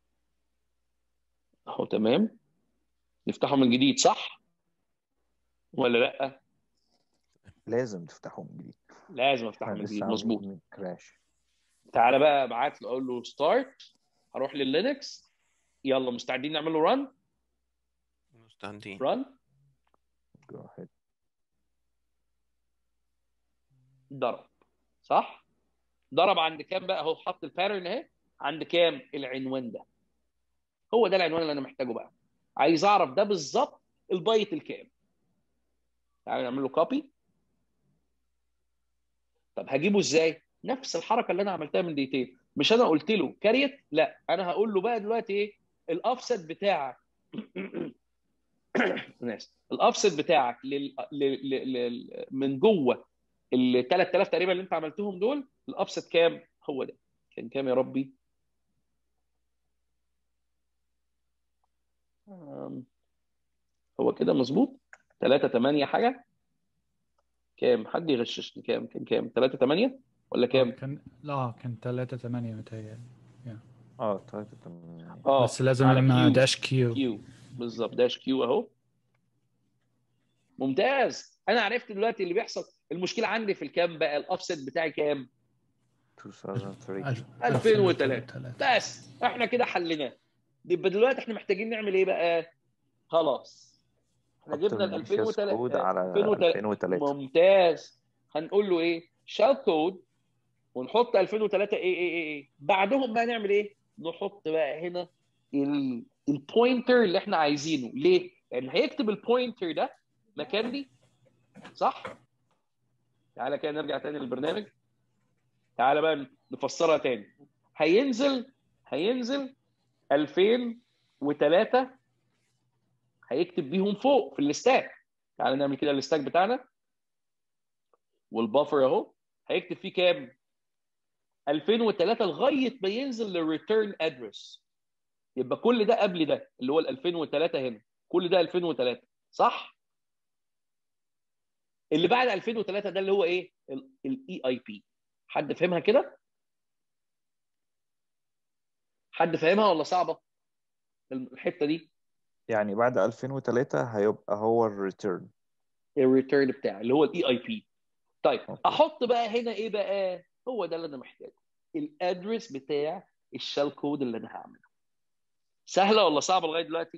اهو تمام نفتحه من جديد صح ولا لا لازم تفتحه من جديد لازم افتحه احنا من جديد لسه مظبوط عاملين كراش تعالى بقى ابعت له اقول له ستارت هروح لللينكس يلا مستعدين نعمل له ران مستعدين ران جو ahead. ضرب صح ضرب عند كام بقى اهو حط الباترن اهي عند كام العنوان ده هو ده العنوان اللي انا محتاجه بقى عايز اعرف ده بالظبط البايت الكام تعالى نعمل له كوبي طب هجيبه ازاي نفس الحركه اللي انا عملتها من دقيقتين مش انا قلت له كاريت لا انا هقول له بقى دلوقتي ايه الاوفست بتاعك ناس الاوفست بتاعك لل... لل... لل... لل... من جوه ال 3000 تقريبا اللي انت عملتهم دول الاوفست كام هو ده كان كام يا ربي أم، هو كده مظبوط 3 8 حاجه كام حد يغششني كام كان كام 3 8 ولا آه، كام كان لا كان 3 8 متهيألي اه تلاتة تمانية اه بس لازم على لما كيو. داش كيو كيو بالظبط داش كيو اهو ممتاز انا عرفت دلوقتي اللي بيحصل المشكله عندي في الكام بقى الاوفست بتاعي كام 2003 ألف- 2003 بس احنا كده حليناه يبقى دلوقتي احنا محتاجين نعمل ايه بقى خلاص احنا حط جبنا ال الماليشيوس 2003 كود على 2003 2003 ممتاز هنقول له ايه شال كود ونحط 2003 ايه ايه ايه ايه بعدهم بقى نعمل ايه نحط بقى هنا ال- البوينتر اللي احنا عايزينه ليه لان هيكتب البوينتر ده مكان دي صح تعالى كده نرجع تاني للبرنامج تعالى بقى نفسرها تاني هينزل هينزل 2003 هيكتب بيهم فوق في الاستاك تعالى نعمل كده الاستاك بتاعنا والبافر اهو هيكتب فيه كام 2003 لغايه ما ينزل للريتيرن ادرس يبقى كل ده قبل ده اللي هو ال 2003 هنا كل ده 2003 صح اللي بعد 2003 ده اللي هو ايه الاي اي بي حد فهمها كده حد فاهمها ولا صعبه الحته دي يعني بعد 2003 هيبقى هو الريتيرن الريتيرن بتاعي اللي هو الاي اي بي طيب أوكي. احط بقى هنا ايه بقى هو ده اللي انا محتاجه الادرس بتاع الشال كود اللي انا هعمله سهله ولا صعبه لغايه دلوقتي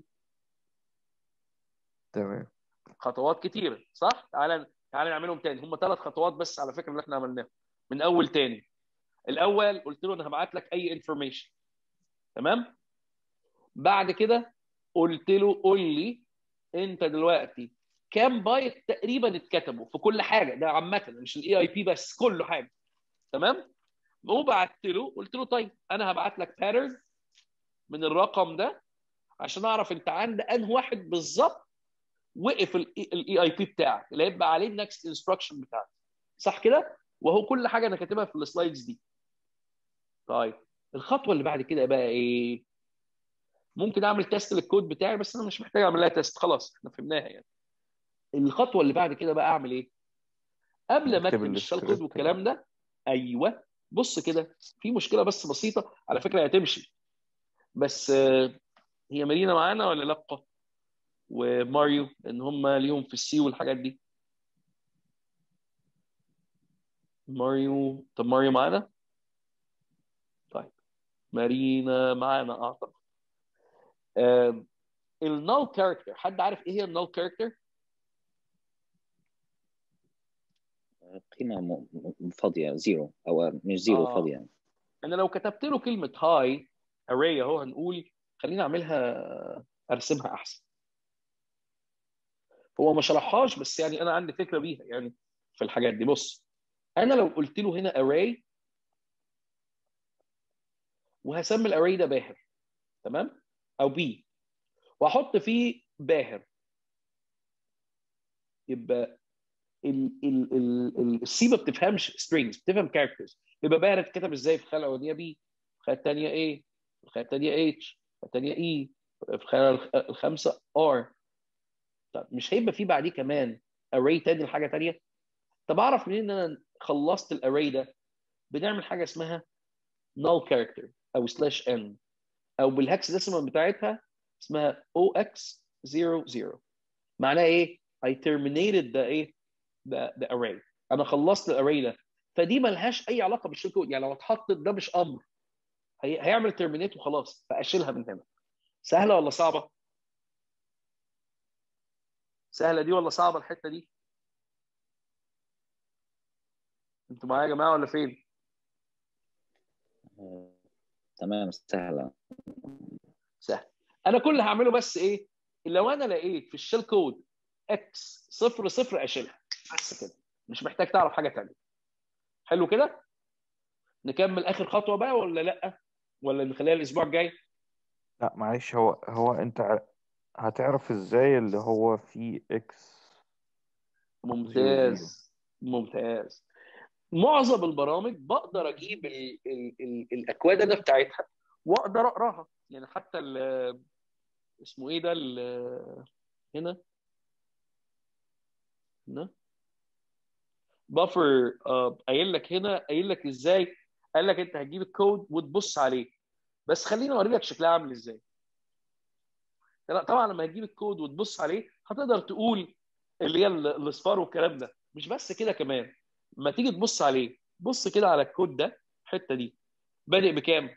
تمام خطوات كتيره صح تعالى تعالى نعملهم تاني هم ثلاث خطوات بس على فكره اللي احنا عملناهم من اول تاني الاول قلت له انا هبعت لك اي انفورميشن تمام بعد كده قلت له قول لي انت دلوقتي كام بايت تقريبا اتكتبوا في كل حاجه ده عامه مش الاي اي بي بس كله حاجه تمام وبعت له قلت له طيب انا هبعت لك باترن من الرقم ده عشان اعرف انت عند انهي واحد بالظبط وقف الاي اي بي بتاعك اللي هيبقى عليه النكست انستراكشن بتاعك صح كده وهو كل حاجه انا كاتبها في السلايدز دي طيب الخطوه اللي بعد كده بقى ايه ممكن اعمل تيست للكود بتاعي بس انا مش محتاج اعمل لها تيست خلاص احنا فهمناها يعني الخطوه اللي بعد كده بقى اعمل ايه قبل ما نكتب اكتب الشال كود السكريبت والكلام ده ايوه بص كده في مشكله بس بسيطه على فكره هي هتمشي بس آه، هي مارينا معانا ولا لا وماريو لان هم ليهم في السي والحاجات دي ماريو طب ماريو معانا طيب مارينا معانا اعتقد النال كاركتر حد عارف ايه هي النال كاركتر قيمة م- م- فاضية زيرو أو مش زيرو آه. فاضية انا لو كتبت له كلمه هاي array اهو هنقول خليني اعملها ارسمها احسن هو ما شرحهاش بس يعني انا عندي فكره بيها يعني في الحاجات دي بص انا لو قلت له هنا array وهسمي الاري ده باهر تمام او بي واحط فيه باهر يبقى ال ال ال ال السي ما بتفهمش strings بتفهم characters يبقى باهر اتكتب ازاي في الخانه الاولانيه بي في الخانه الثانيه ايه في الخانه الثانيه اتش في الثانيه اي في الخانه الخ- الخامسه ار طب مش هيبقى في بعديه كمان array تاني لحاجه تانيه طب اعرف منين ان انا خلصت الاري ده بنعمل حاجه اسمها null character او slash n او بالهكس ديسيمال بتاعتها اسمها ox00 معناها ايه؟ I terminated the ايه the, the array انا خلصت الاري ده فدي ملهاش اي علاقه بالشيل كود يعني لو اتحطت ده مش امر هي... هيعمل ترمينيت وخلاص فاشيلها من هنا سهله ولا صعبه؟ سهله دي ولا صعبه الحته دي؟ انتوا معايا يا جماعه ولا فين؟ آه، تمام سهلة سهل انا كل اللي هعمله بس ايه؟ لو انا لقيت في الشيل كود اكس صفر صفر اشيلها بس كده مش محتاج تعرف حاجه ثانيه حلو كده؟ نكمل اخر خطوه بقى ولا لا؟ ولا نخليها الاسبوع الجاي؟ لا معلش هو هو انت ع- هتعرف ازاي اللي هو فيه اكس زيرو زيرو ممتاز ممتاز معظم البرامج بقدر اجيب ال ال ال الاكواد انا بتاعتها واقدر اقراها يعني حتى ال- اسمه ايه ده ال- هنا هنا بافر قايل لك هنا قايل لك ازاي قال لك انت هتجيب الكود وتبص عليه بس خليني اوري لك شكلها عامل ازاي لا طبعا لما هتجيب الكود وتبص عليه هتقدر تقول اللي هي ال- الاصفار والكلام ده مش بس كده كمان لما تيجي تبص عليه بص كده على الكود ده الحته دي بادئ بكام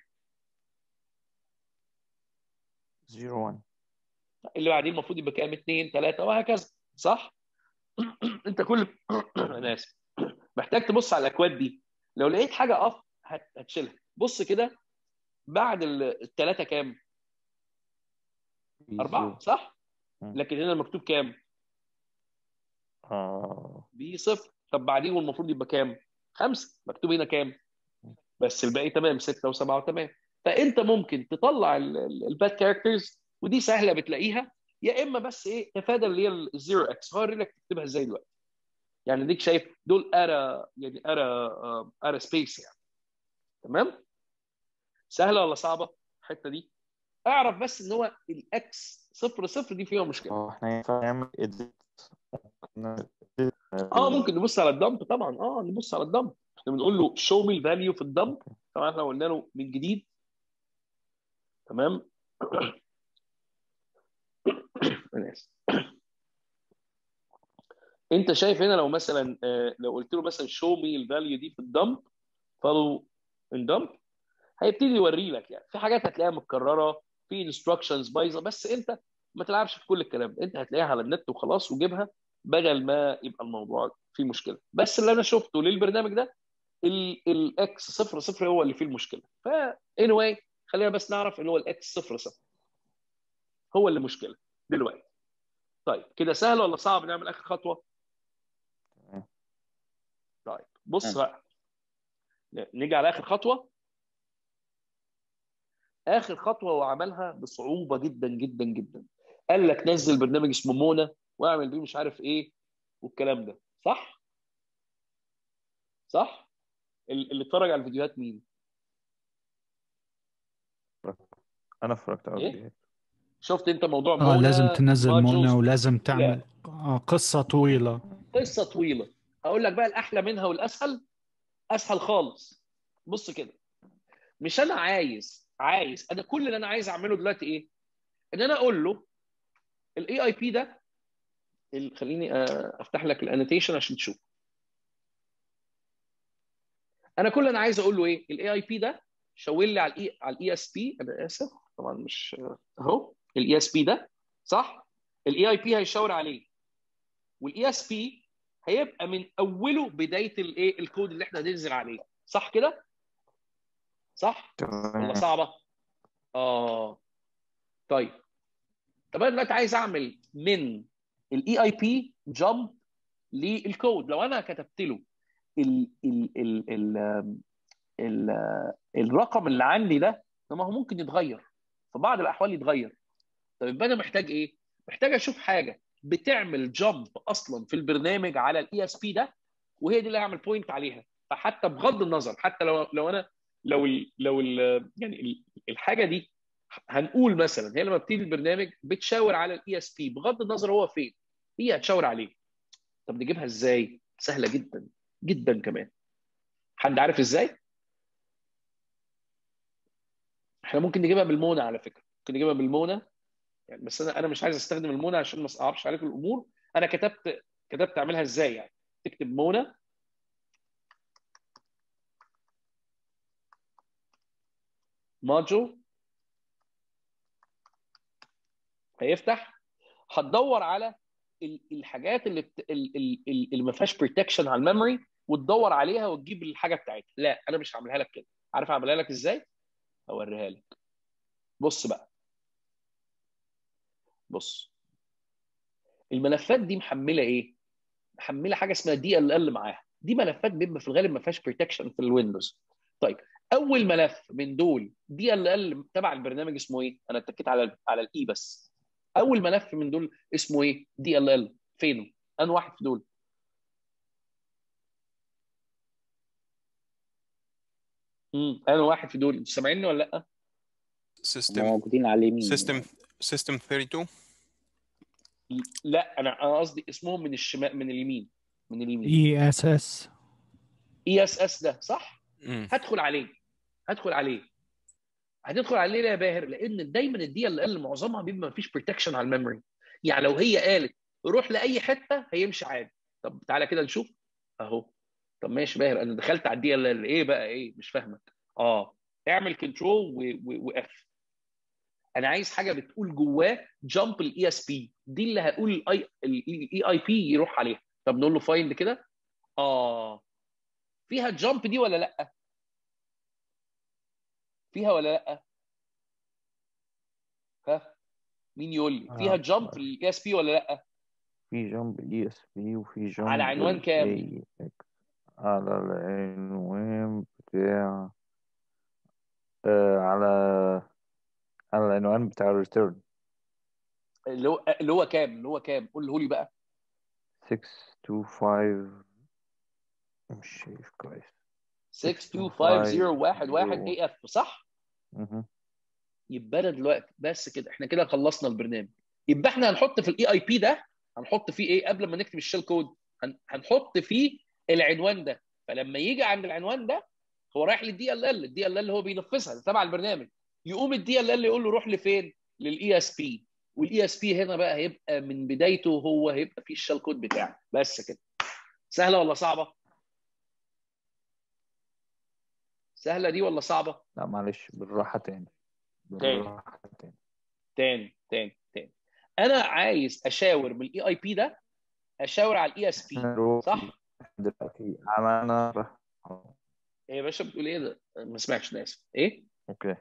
زيرو وان اللي بعدين المفروض يبقى كام اثنين ثلاثه وهكذا صح انت كل انا اسف محتاج تبص على الاكواد دي لو لقيت حاجه اوف هت- هتشيلها بص كده بعد ال- الثلاثه كام اربعه زيرو صح مم. لكن هنا المكتوب كام اه بي صفر طب بعدين المفروض يبقى كام خمسه مكتوب هنا كام بس الباقي تمام سته وسبعه وتمام فانت ممكن تطلع الباد كاركترز ودي سهله بتلاقيها يا اما بس ايه تفادى اللي هي الزيرو اكس هوري لك تكتبها ازاي دلوقتي يعني ديك شايف دول ارا يعني ارا ارا سبيس يعني تمام سهله ولا صعبه الحته دي اعرف بس ان هو الاكس صفر صفر دي فيها مشكله هو احنا ينفع نعمل اديت اه ممكن نبص على الدمب طبعا اه نبص على الدمب احنا بنقول له شو مي الفاليو في الدمب طبعا احنا قلنا له من جديد تمام انا اسف انت شايف هنا لو مثلا آه، لو قلت له مثلا شو مي الفاليو دي في الدمب فولو ان دمب هيبتدي يوري لك يعني في حاجات هتلاقيها متكرره في انستراكشنز بايظه بس انت ما تلعبش في كل الكلام ده انت هتلاقيها على النت وخلاص وجيبها بدل ما يبقى الموضوع فيه مشكله بس اللي انا شفته للبرنامج ده الاكس صفر صفر هو اللي فيه المشكله ف anyway خلينا بس نعرف ان هو الاكس صفر صفر هو اللي مشكله دلوقتي طيب كده سهل ولا صعب نعمل اخر خطوه تمام. طيب بص تمام. بقى نيجي على اخر خطوه اخر خطوه هو عملها بصعوبه جدا جدا جدا قال لك نزل برنامج اسمه مونا واعمل بيه مش عارف ايه والكلام ده صح صح ال- اللي اتفرج على الفيديوهات مين انا اتفرجت على إيه؟ الفيديوهات شفت انت موضوع اه مونا لازم تنزل modules مونة ولازم تعمل آه قصة طويلة قصه طويله اقول لك بقى الاحلى منها والاسهل اسهل خالص بص كده مش انا عايز عايز انا كل اللي انا عايز اعمله دلوقتي ايه ان انا اقول له الاي اي بي ده ال- خليني آه، افتح لك الانوتيشن عشان تشوف انا كل اللي انا عايز اقول له ايه الاي اي بي ده شاور لي على الاي على الاي اس بي انا اسف طبعا مش اهو الاي اس بي ده صح الاي اي بي هيشاور عليه والاي اس بي هيبقى من اوله بدايه الايه الكود اللي احنا هننزل عليه صح كده صح ولا تمام صعبه اه طيب طب انا دلوقتي عايز اعمل من الاي اي بي جامب للكود لو انا كتبت له ال ال ال ال ال الرقم اللي عندي ده طب ما هو ممكن يتغير في بعض الاحوال يتغير طب يبقى انا محتاج ايه؟ محتاج اشوف حاجه بتعمل جامب اصلا في البرنامج على الاي اس بي ده وهي دي اللي هعمل بوينت عليها فحتى بغض النظر حتى لو لو انا لو ال لو ال يعني ال- الحاجه دي هنقول مثلا هي لما بتيجي البرنامج بتشاور على الاي اس بي بغض النظر هو فين هي هتشاور عليه طب نجيبها ازاي؟ سهله جدا جدا كمان حد عارف ازاي؟ احنا ممكن نجيبها بالمونة على فكره ممكن نجيبها بالمونة يعني بس انا انا مش عايز استخدم المونة عشان ما اصعبش عليكم الامور انا كتبت كتبت اعملها ازاي يعني تكتب مونا ماجو هيفتح هتدور على ال- الحاجات اللي بت... ال- ال- ال- اللي ما فيهاش بروتكشن على الميموري وتدور عليها وتجيب الحاجه بتاعتها لا انا مش هعملها لك كده عارف اعملها لك ازاي اوريها لك بص بقى بص الملفات دي محمله ايه محمله حاجه اسمها دي ال ال معاها دي ملفات بيبقى في الغالب ما فيهاش بروتكشن في الويندوز طيب اول ملف من دول دي ال ال تبع البرنامج اسمه ايه انا اتكيت على على الاي بس اول ملف من دول اسمه ايه دي ال ال فينه انا واحد في دول امم انا واحد في دول انتوا سامعيني ولا لا سيستم موجودين على اليمين سيستم سيستم 32 لا انا انا قصدي اسمهم من الشمال من اليمين من اليمين اي اس اس اي اس اس ده صح مم. هدخل عليه هدخل عليه هتدخل عليه ليه يا باهر لان دايما الدي ال ال معظمها بيبقى ما فيش بروتكشن على الميموري يعني لو هي قالت روح لاي حته هيمشي عادي طب تعالى كده نشوف اهو طب ماشي باهر انا دخلت على الدي ال ال ايه بقى ايه مش فاهمك اه اعمل كنترول واف انا عايز حاجه بتقول جواه جامب الاي اس بي دي اللي هقول الاي الاي اي بي يروح عليها طب نقول له فايند كده اه فيها الجامب دي ولا لا فيها ولا لا ها مين يقول لي فيها آه. جامب الاي اس بي ولا لا في جنب اي اس بي وفي جنب على عنوان كام؟ ال AX. على العنوان بتاع آه على على العنوان بتاع الريتيرن اللي هو اللي هو كام اللي هو كام قول لي بقى 625 مش شايف كويس 625011 اي اف صح مهم. يبقى انا دلوقتي بس كده احنا كده خلصنا البرنامج يبقى احنا هنحط في الاي اي بي ده هنحط فيه ايه قبل ما نكتب الشيل كود هن- هنحط فيه العنوان ده فلما يجي عند العنوان ده هو رايح للدي ال ال الدي ال ال هو بينفذها ده تبع البرنامج يقوم الدي ال ال يقول له روح لفين للاي اس بي والاي اس بي هنا بقى هيبقى من بدايته هو هيبقى فيه الشيل كود بتاعه بس كده سهله ولا صعبه سهله دي ولا صعبه لا معلش بالراحة تاني تاني. بالراحة تاني تاني تاني تاني انا عايز اشاور من الاي اي بي ده اشاور على الاي اس بي نروح صح دلوقتي عملنا ايه يا باشا بتقول ايه ده ما سمعتش انا اسف ايه اوكي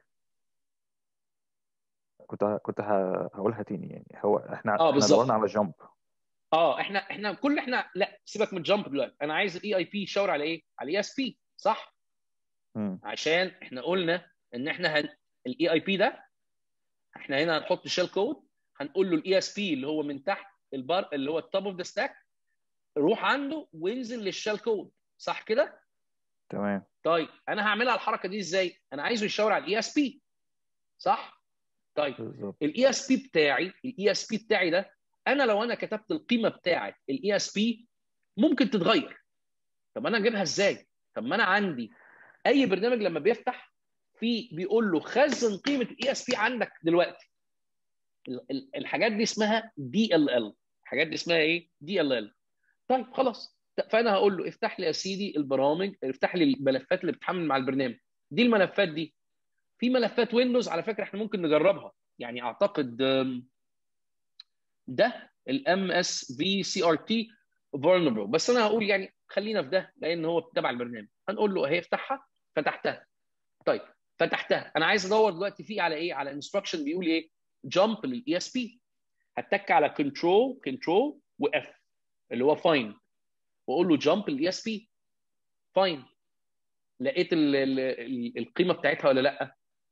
كنت كنت ه- هقولها تاني يعني هو احنا آه، احنا بالظبط. دورنا على جامب اه احنا احنا كل احنا لا سيبك من الجامب دلوقتي انا عايز الاي اي بي يشاور على ايه على الاي اس بي صح مم. عشان احنا قلنا ان احنا هن... الاي اي بي ده احنا هنا هنحط شيل كود هنقول له الاي اس بي اللي هو من تحت البار اللي هو التوب اوف ذا ستاك روح عنده وانزل للشيل كود صح كده تمام طيب انا هعملها الحركه دي ازاي انا عايزه يشاور على الاي اس بي صح طيب بالظبط الاي اس بي بتاعي الاي اس بي بتاعي ده انا لو انا كتبت القيمه بتاعه الاي اس بي ممكن تتغير طب انا اجيبها ازاي طب ما انا عندي اي برنامج لما بيفتح في بيقول له خزن قيمه الاي اس بي عندك دلوقتي ال- ال- الحاجات دي اسمها دي ال ال الحاجات دي اسمها ايه دي ال ال طيب خلاص فانا هقول له افتح لي يا سيدي البرامج افتح لي الملفات اللي بتتحمل مع البرنامج دي الملفات دي في ملفات ويندوز على فكره احنا ممكن نجربها يعني اعتقد أم، ده الام اس في سي ار تي vulnerable بس انا هقول يعني خلينا في ده لان هو تبع البرنامج هنقول له اهي افتحها فتحتها طيب فتحتها انا عايز ادور دلوقتي فيه على ايه على انستراكشن بيقول ايه جامب للاي اس بي هتك على كنترول كنترول واف اللي هو فاين واقول له جامب للاي اس بي فاين لقيت ال ال ال القيمه بتاعتها ولا لا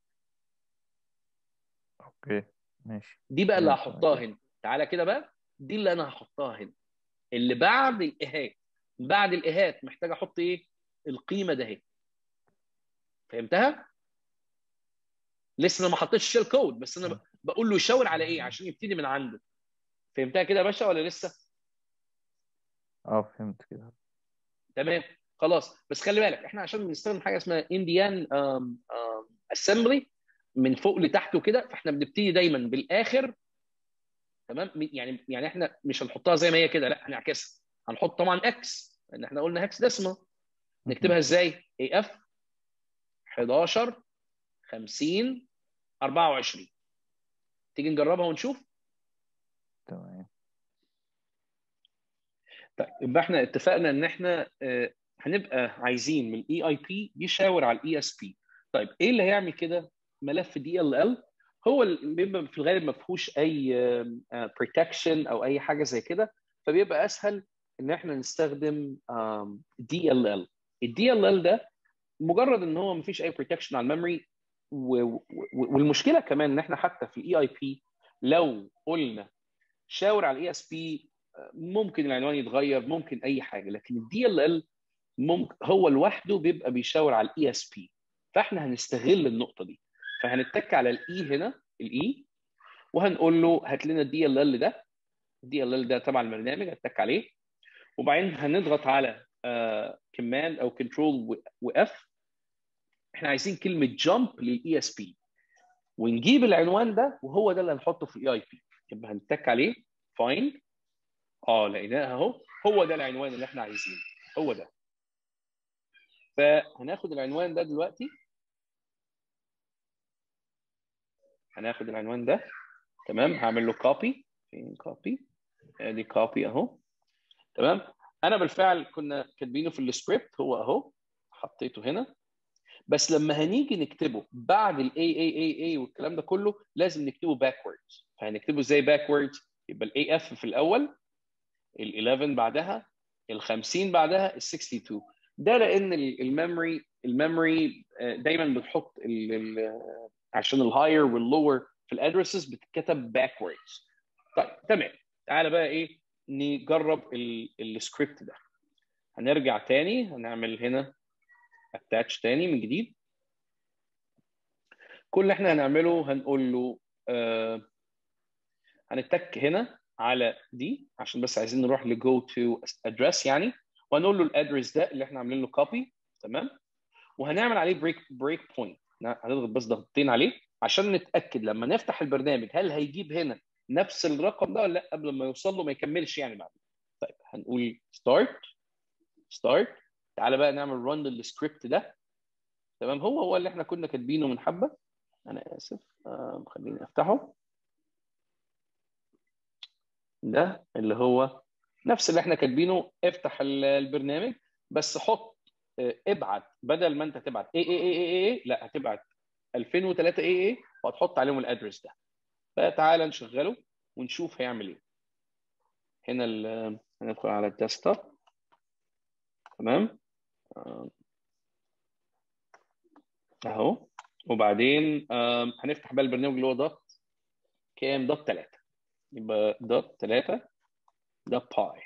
اوكي ماشي دي بقى اللي ماشي. هحطها هنا تعالى كده بقى دي اللي انا هحطها هنا اللي بعد الايهات بعد الايهات محتاج احط ايه القيمه ده اهي فهمتها لسه انا ما حطيتش شيل كود بس انا ب- بقول له يشاور على ايه عشان يبتدي من عنده فهمتها كده يا باشا ولا لسه اه فهمت كده تمام خلاص بس خلي بالك احنا عشان بنستخدم حاجه اسمها انديان اسمبلي من فوق لتحت وكده فاحنا بنبتدي دايما بالاخر تمام يعني يعني احنا مش هنحطها زي ما هي كده لا هنعكسها هنحط طبعا اكس لان احنا قلنا هكس ديسمال نكتبها ازاي؟ اي اف 11 50 24 تيجي نجربها ونشوف تمام طيب يبقى احنا اتفقنا ان احنا آه، هنبقى عايزين من الاي اي بي يشاور على الاي اس بي طيب ايه اللي هيعمل كده ملف دي ال ال هو اللي بيبقى في الغالب ما فيهوش اي بروتكشن او اي حاجه زي كده فبيبقى اسهل ان احنا نستخدم دي ال ال الدي ال ال ده مجرد ان هو ما فيش اي بروتكشن على الميموري والمشكله كمان ان احنا حتى في الاي اي بي لو قلنا شاور على الاي اس بي ممكن العنوان يتغير ممكن اي حاجه لكن الدي ال ال ممكن هو لوحده بيبقى بيشاور على الاي اس بي فاحنا هنستغل النقطه دي فهنتك على الاي هنا الاي وهنقول له هات لنا الدي ال ال ده الدي ال ال ده تبع البرنامج هتك عليه وبعدين هنضغط على كمان او كنترول واف احنا عايزين كلمه جامب للاي اس بي ونجيب العنوان ده وهو ده اللي هنحطه في الاي اي بي يبقى هنتك عليه فايند اه لقيناه اهو هو ده العنوان اللي احنا عايزينه هو ده فهناخد العنوان ده دلوقتي هناخد العنوان ده تمام هعمل له كوبي فين كوبي ادي كوبي اهو تمام انا بالفعل كنا كاتبينه في السكريبت هو اهو حطيته هنا بس لما هنيجي نكتبه بعد الاي اي اي اي والكلام ده كله لازم نكتبه باكوردز فهنكتبه ازاي باكوردز يبقى الاي اف في الاول ال 11 بعدها ال 50 بعدها ال 62 ده لان الميموري الميموري دايما بتحط ال ال عشان الهاير واللور في الادرسز بتتكتب باكوردز طيب تمام تعالى بقى ايه نجرب السكريبت ده هنرجع تاني هنعمل هنا اتاتش تاني من جديد كل اللي احنا هنعمله هنقول له آه هنتك هنا على دي عشان بس عايزين نروح لجو تو ادرس يعني وهنقول له الادرس ده اللي احنا عاملين له كوبي تمام وهنعمل عليه بريك بريك بوينت هنضغط بس ضغطتين عليه عشان نتاكد لما نفتح البرنامج هل هيجيب هنا نفس الرقم ده ولا لا قبل ما يوصل له ما يكملش يعني بعد طيب هنقول ستارت ستارت تعالى بقى نعمل رن للسكريبت ده تمام هو هو اللي احنا كنا كاتبينه من حبه انا اسف آه خليني افتحه ده اللي هو نفس اللي احنا كاتبينه افتح البرنامج بس حط ابعت بدل ما انت تبعت اي اي اي اي اي لا هتبعت 2003 اي اي وهتحط عليهم الادرس ده فتعالى نشغله ونشوف هيعمل ايه هنا هندخل على الديسكتوب تمام اهو وبعدين هنفتح بقى البرنامج اللي هو دوت كام دوت 3 يبقى دوت 3 ده باي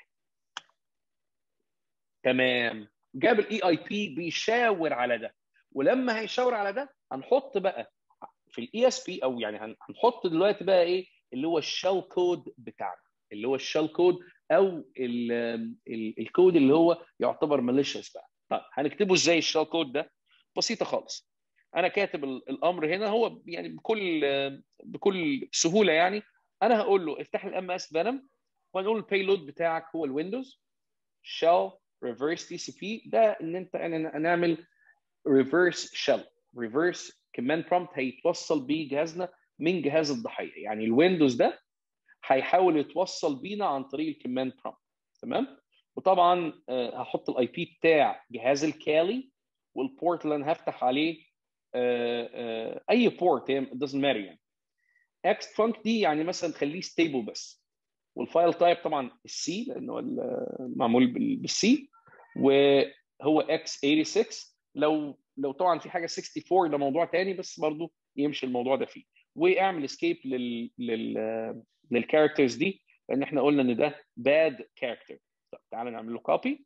تمام جاب الاي اي بي بيشاور على ده ولما هيشاور على ده هنحط بقى في الاي اس بي او يعني هنحط دلوقتي بقى ايه اللي هو الشell كود بتاعنا اللي هو الشell كود او الكود اللي هو يعتبر malicious بقى طيب هنكتبه ازاي الشell كود ده بسيطه خالص انا كاتب الامر هنا هو يعني بكل بكل سهوله يعني انا هقول له افتح الام اس فينوم وهنقول البيلود بتاعك هو الويندوز shell reverse TCP ده ان انت نعمل reverse shell reverse كمان برومبت هيتوصل بيه جهازنا من جهاز الضحيه يعني الويندوز ده هيحاول يتوصل بينا عن طريق الكمان برومبت تمام وطبعا هحط الاي بي بتاع جهاز الكالي والبورت اللي انا هفتح عليه اي بورت it doesn't matter يعني اكس فانك دي يعني مثلا خليه ستيبل بس والفايل تايب طبعا السي لانه معمول بالسي وهو اكس 86 لو لو طبعا في حاجه 64 ده موضوع تاني بس برضه يمشي الموضوع ده فيه واعمل اسكيب لل لل للكاركترز دي لان احنا قلنا ان ده باد كاركتر طب تعالى نعمل له كوبي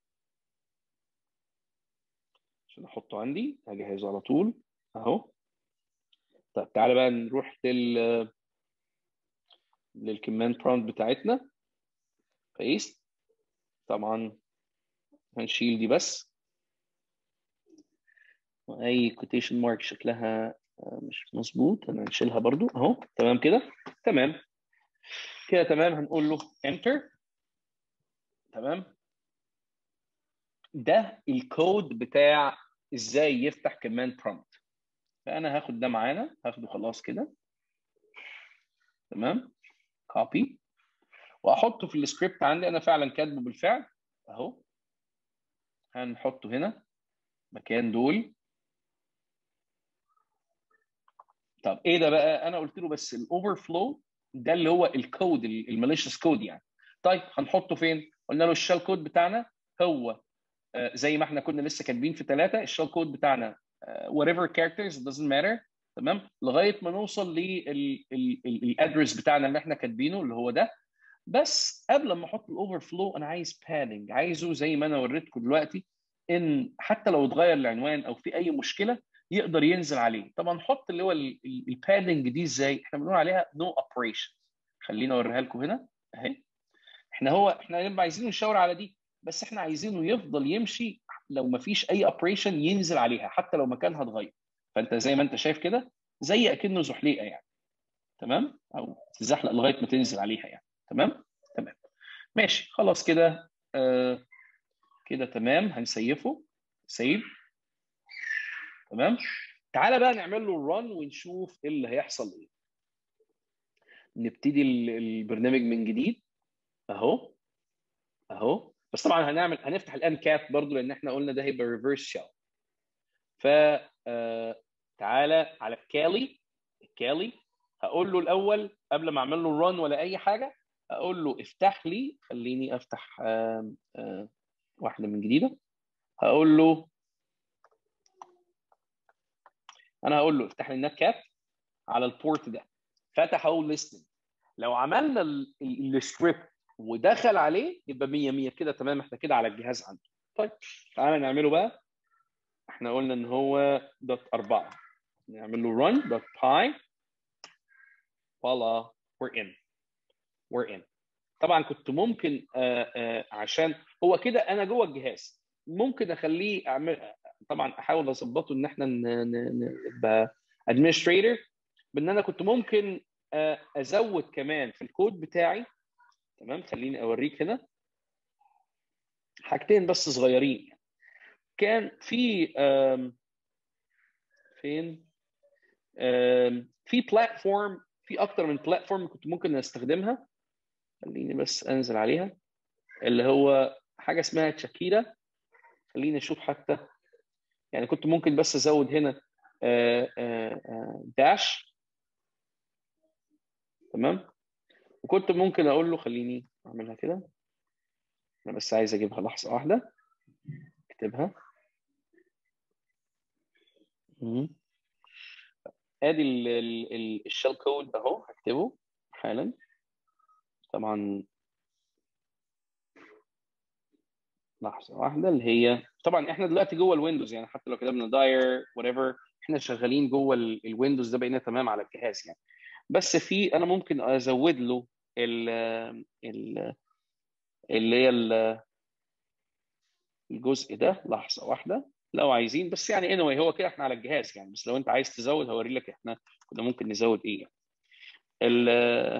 عشان احطه عندي هجهزه على طول اهو طب تعالى بقى نروح لل للكمان برومبت بتاعتنا كويس طبعا هنشيل دي بس واي كوتيشن مارك شكلها مش مظبوط انا هنشيلها برضو اهو تمام كده تمام كده تمام هنقول له انتر تمام ده الكود بتاع ازاي يفتح كمان برومبت فانا هاخد ده معانا هاخده خلاص كده تمام كوبي واحطه في السكريبت عندي انا فعلا كاتبه بالفعل اهو هنحطه هنا مكان دول طب ايه ده بقى انا قلت له بس الاوفر فلو ده اللي هو الكود الماليشيس كود يعني طيب هنحطه فين قلنا له الشال كود بتاعنا هو آه، زي ما احنا كنا لسه كاتبين في ثلاثه الشال كود بتاعنا آه، whatever characters it doesn't matter تمام لغايه ما نوصل للادرس بتاعنا اللي احنا كاتبينه اللي هو ده بس قبل ما احط الاوفر فلو انا عايز بادنج عايزه زي ما انا وريتكم دلوقتي ان حتى لو اتغير العنوان او في اي مشكله يقدر ينزل عليه طبعا نحط اللي هو البادنج دي ازاي احنا بنقول عليها نو no اوبريشن خليني اوريها لكم هنا اهي احنا هو احنا عايزين نشاور على دي بس احنا عايزينه يفضل يمشي لو ما فيش اي اوبريشن ينزل عليها حتى لو مكانها اتغير فانت زي ما انت شايف كده زي اكنه زحليقه يعني تمام او تزحلق لغايه ما تنزل عليها يعني تمام تمام ماشي خلاص كده آه كده تمام هنسيفه سيف تمام تعالى بقى نعمل له الرن ونشوف ايه اللي هيحصل ايه نبتدي البرنامج من جديد اهو اهو بس طبعا هنعمل هنفتح الان كات برضو لان احنا قلنا ده هيبقى ريفرس شيل ف آه، تعالى على الكالي الكالي هقول له الاول قبل ما اعمل له الرن ولا اي حاجه اقول له افتح لي خليني افتح آه، آه، واحده من جديده هقول له انا هقول له افتح لي النت كات على البورت ده فتح اهو ليستنج لو عملنا السكريبت ودخل عليه يبقى 100 100 كده تمام احنا كده على الجهاز عنده طيب تعالى نعمله بقى احنا قلنا ان هو دوت 4 نعمل له run دوت باي فوالا we're in we're in طبعا كنت ممكن آآ آآ عشان هو كده انا جوه الجهاز ممكن اخليه اعمل طبعا احاول اظبطه ان احنا نبقى ادمنستريتور بان انا كنت ممكن ازود كمان في الكود بتاعي تمام خليني اوريك هنا حاجتين بس صغيرين كان في فين في بلاتفورم في اكتر من بلاتفورم كنت ممكن استخدمها خليني بس انزل عليها اللي هو حاجه اسمها تشاكيرا خليني اشوف حتى يعني كنت ممكن بس ازود هنا داش تمام وكنت ممكن اقول له خليني اعملها كده انا بس عايز اجيبها لحظه واحده اكتبها ادي الشيل كود اهو هكتبه حالا طبعا لحظه واحده اللي هي طبعا احنا دلوقتي جوه الويندوز يعني حتى لو كتبنا داير whatever احنا شغالين جوه الويندوز ده بقينا تمام على الجهاز يعني بس في انا ممكن ازود له ال ال اللي هي الجزء ده لحظه واحده لو عايزين بس يعني anyway هو كده احنا على الجهاز يعني بس لو انت عايز تزود هوري لك احنا كنا ممكن نزود ايه يعني. ال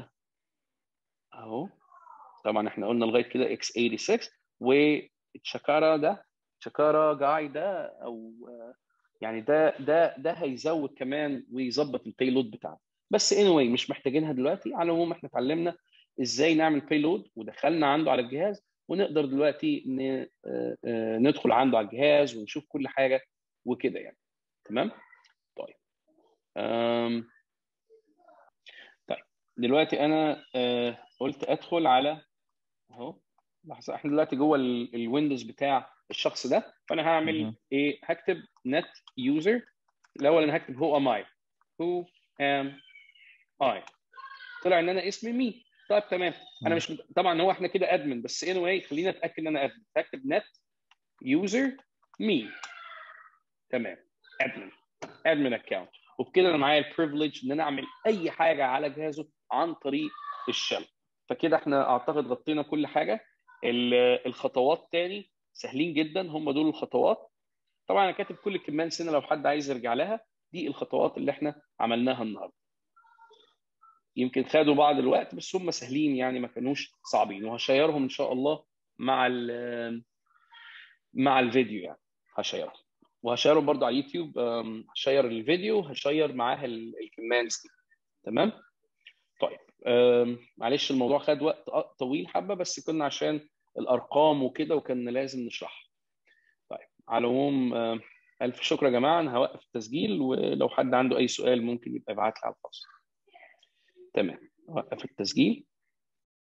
اهو طبعا احنا قلنا لغايه كده x86 والتشاكارا ده تشاكارا جاي ده او يعني ده ده ده هيزود كمان ويظبط البيلود بتاعنا بس anyway مش محتاجينها دلوقتي على العموم احنا اتعلمنا ازاي نعمل بيلود ودخلنا عنده على الجهاز ونقدر دلوقتي ندخل عنده على الجهاز ونشوف كل حاجه وكده يعني تمام طيب أم... طيب دلوقتي انا قلت ادخل على اهو لحظه احنا دلوقتي جوه الويندوز بتاع الشخص ده فانا هعمل ايه هكتب نت يوزر الاول انا هكتب هو ام اي هو ام اي طلع ان انا اسمي مي طيب تمام انا مش طبعا هو احنا كده ادمن بس اني anyway خلينا اتاكد ان انا ادمن هكتب نت يوزر مي تمام ادمن ادمن اكونت وبكده انا معايا البريفليج ان انا اعمل اي حاجه على جهازه عن طريق الشل فكده احنا اعتقد غطينا كل حاجه الخطوات تاني سهلين جدا هم دول الخطوات طبعا انا كاتب كل الكمانس هنا لو حد عايز يرجع لها دي الخطوات اللي احنا عملناها النهارده يمكن خدوا بعض الوقت بس هم سهلين يعني ما كانوش صعبين وهشيرهم ان شاء الله مع ال مع الفيديو يعني هشيرهم وهشيرهم برضو على يوتيوب أم، هشير الفيديو هشير معاه الكمانز دي تمام طيب أم، معلش الموضوع خد وقت أ- طويل حبه بس كنا عشان الارقام وكده وكان لازم نشرحها طيب على العموم أم، الف شكر يا جماعه انا هوقف التسجيل ولو حد عنده اي سؤال ممكن يبقى يبعت لي على الخاص تمام وقف التسجيل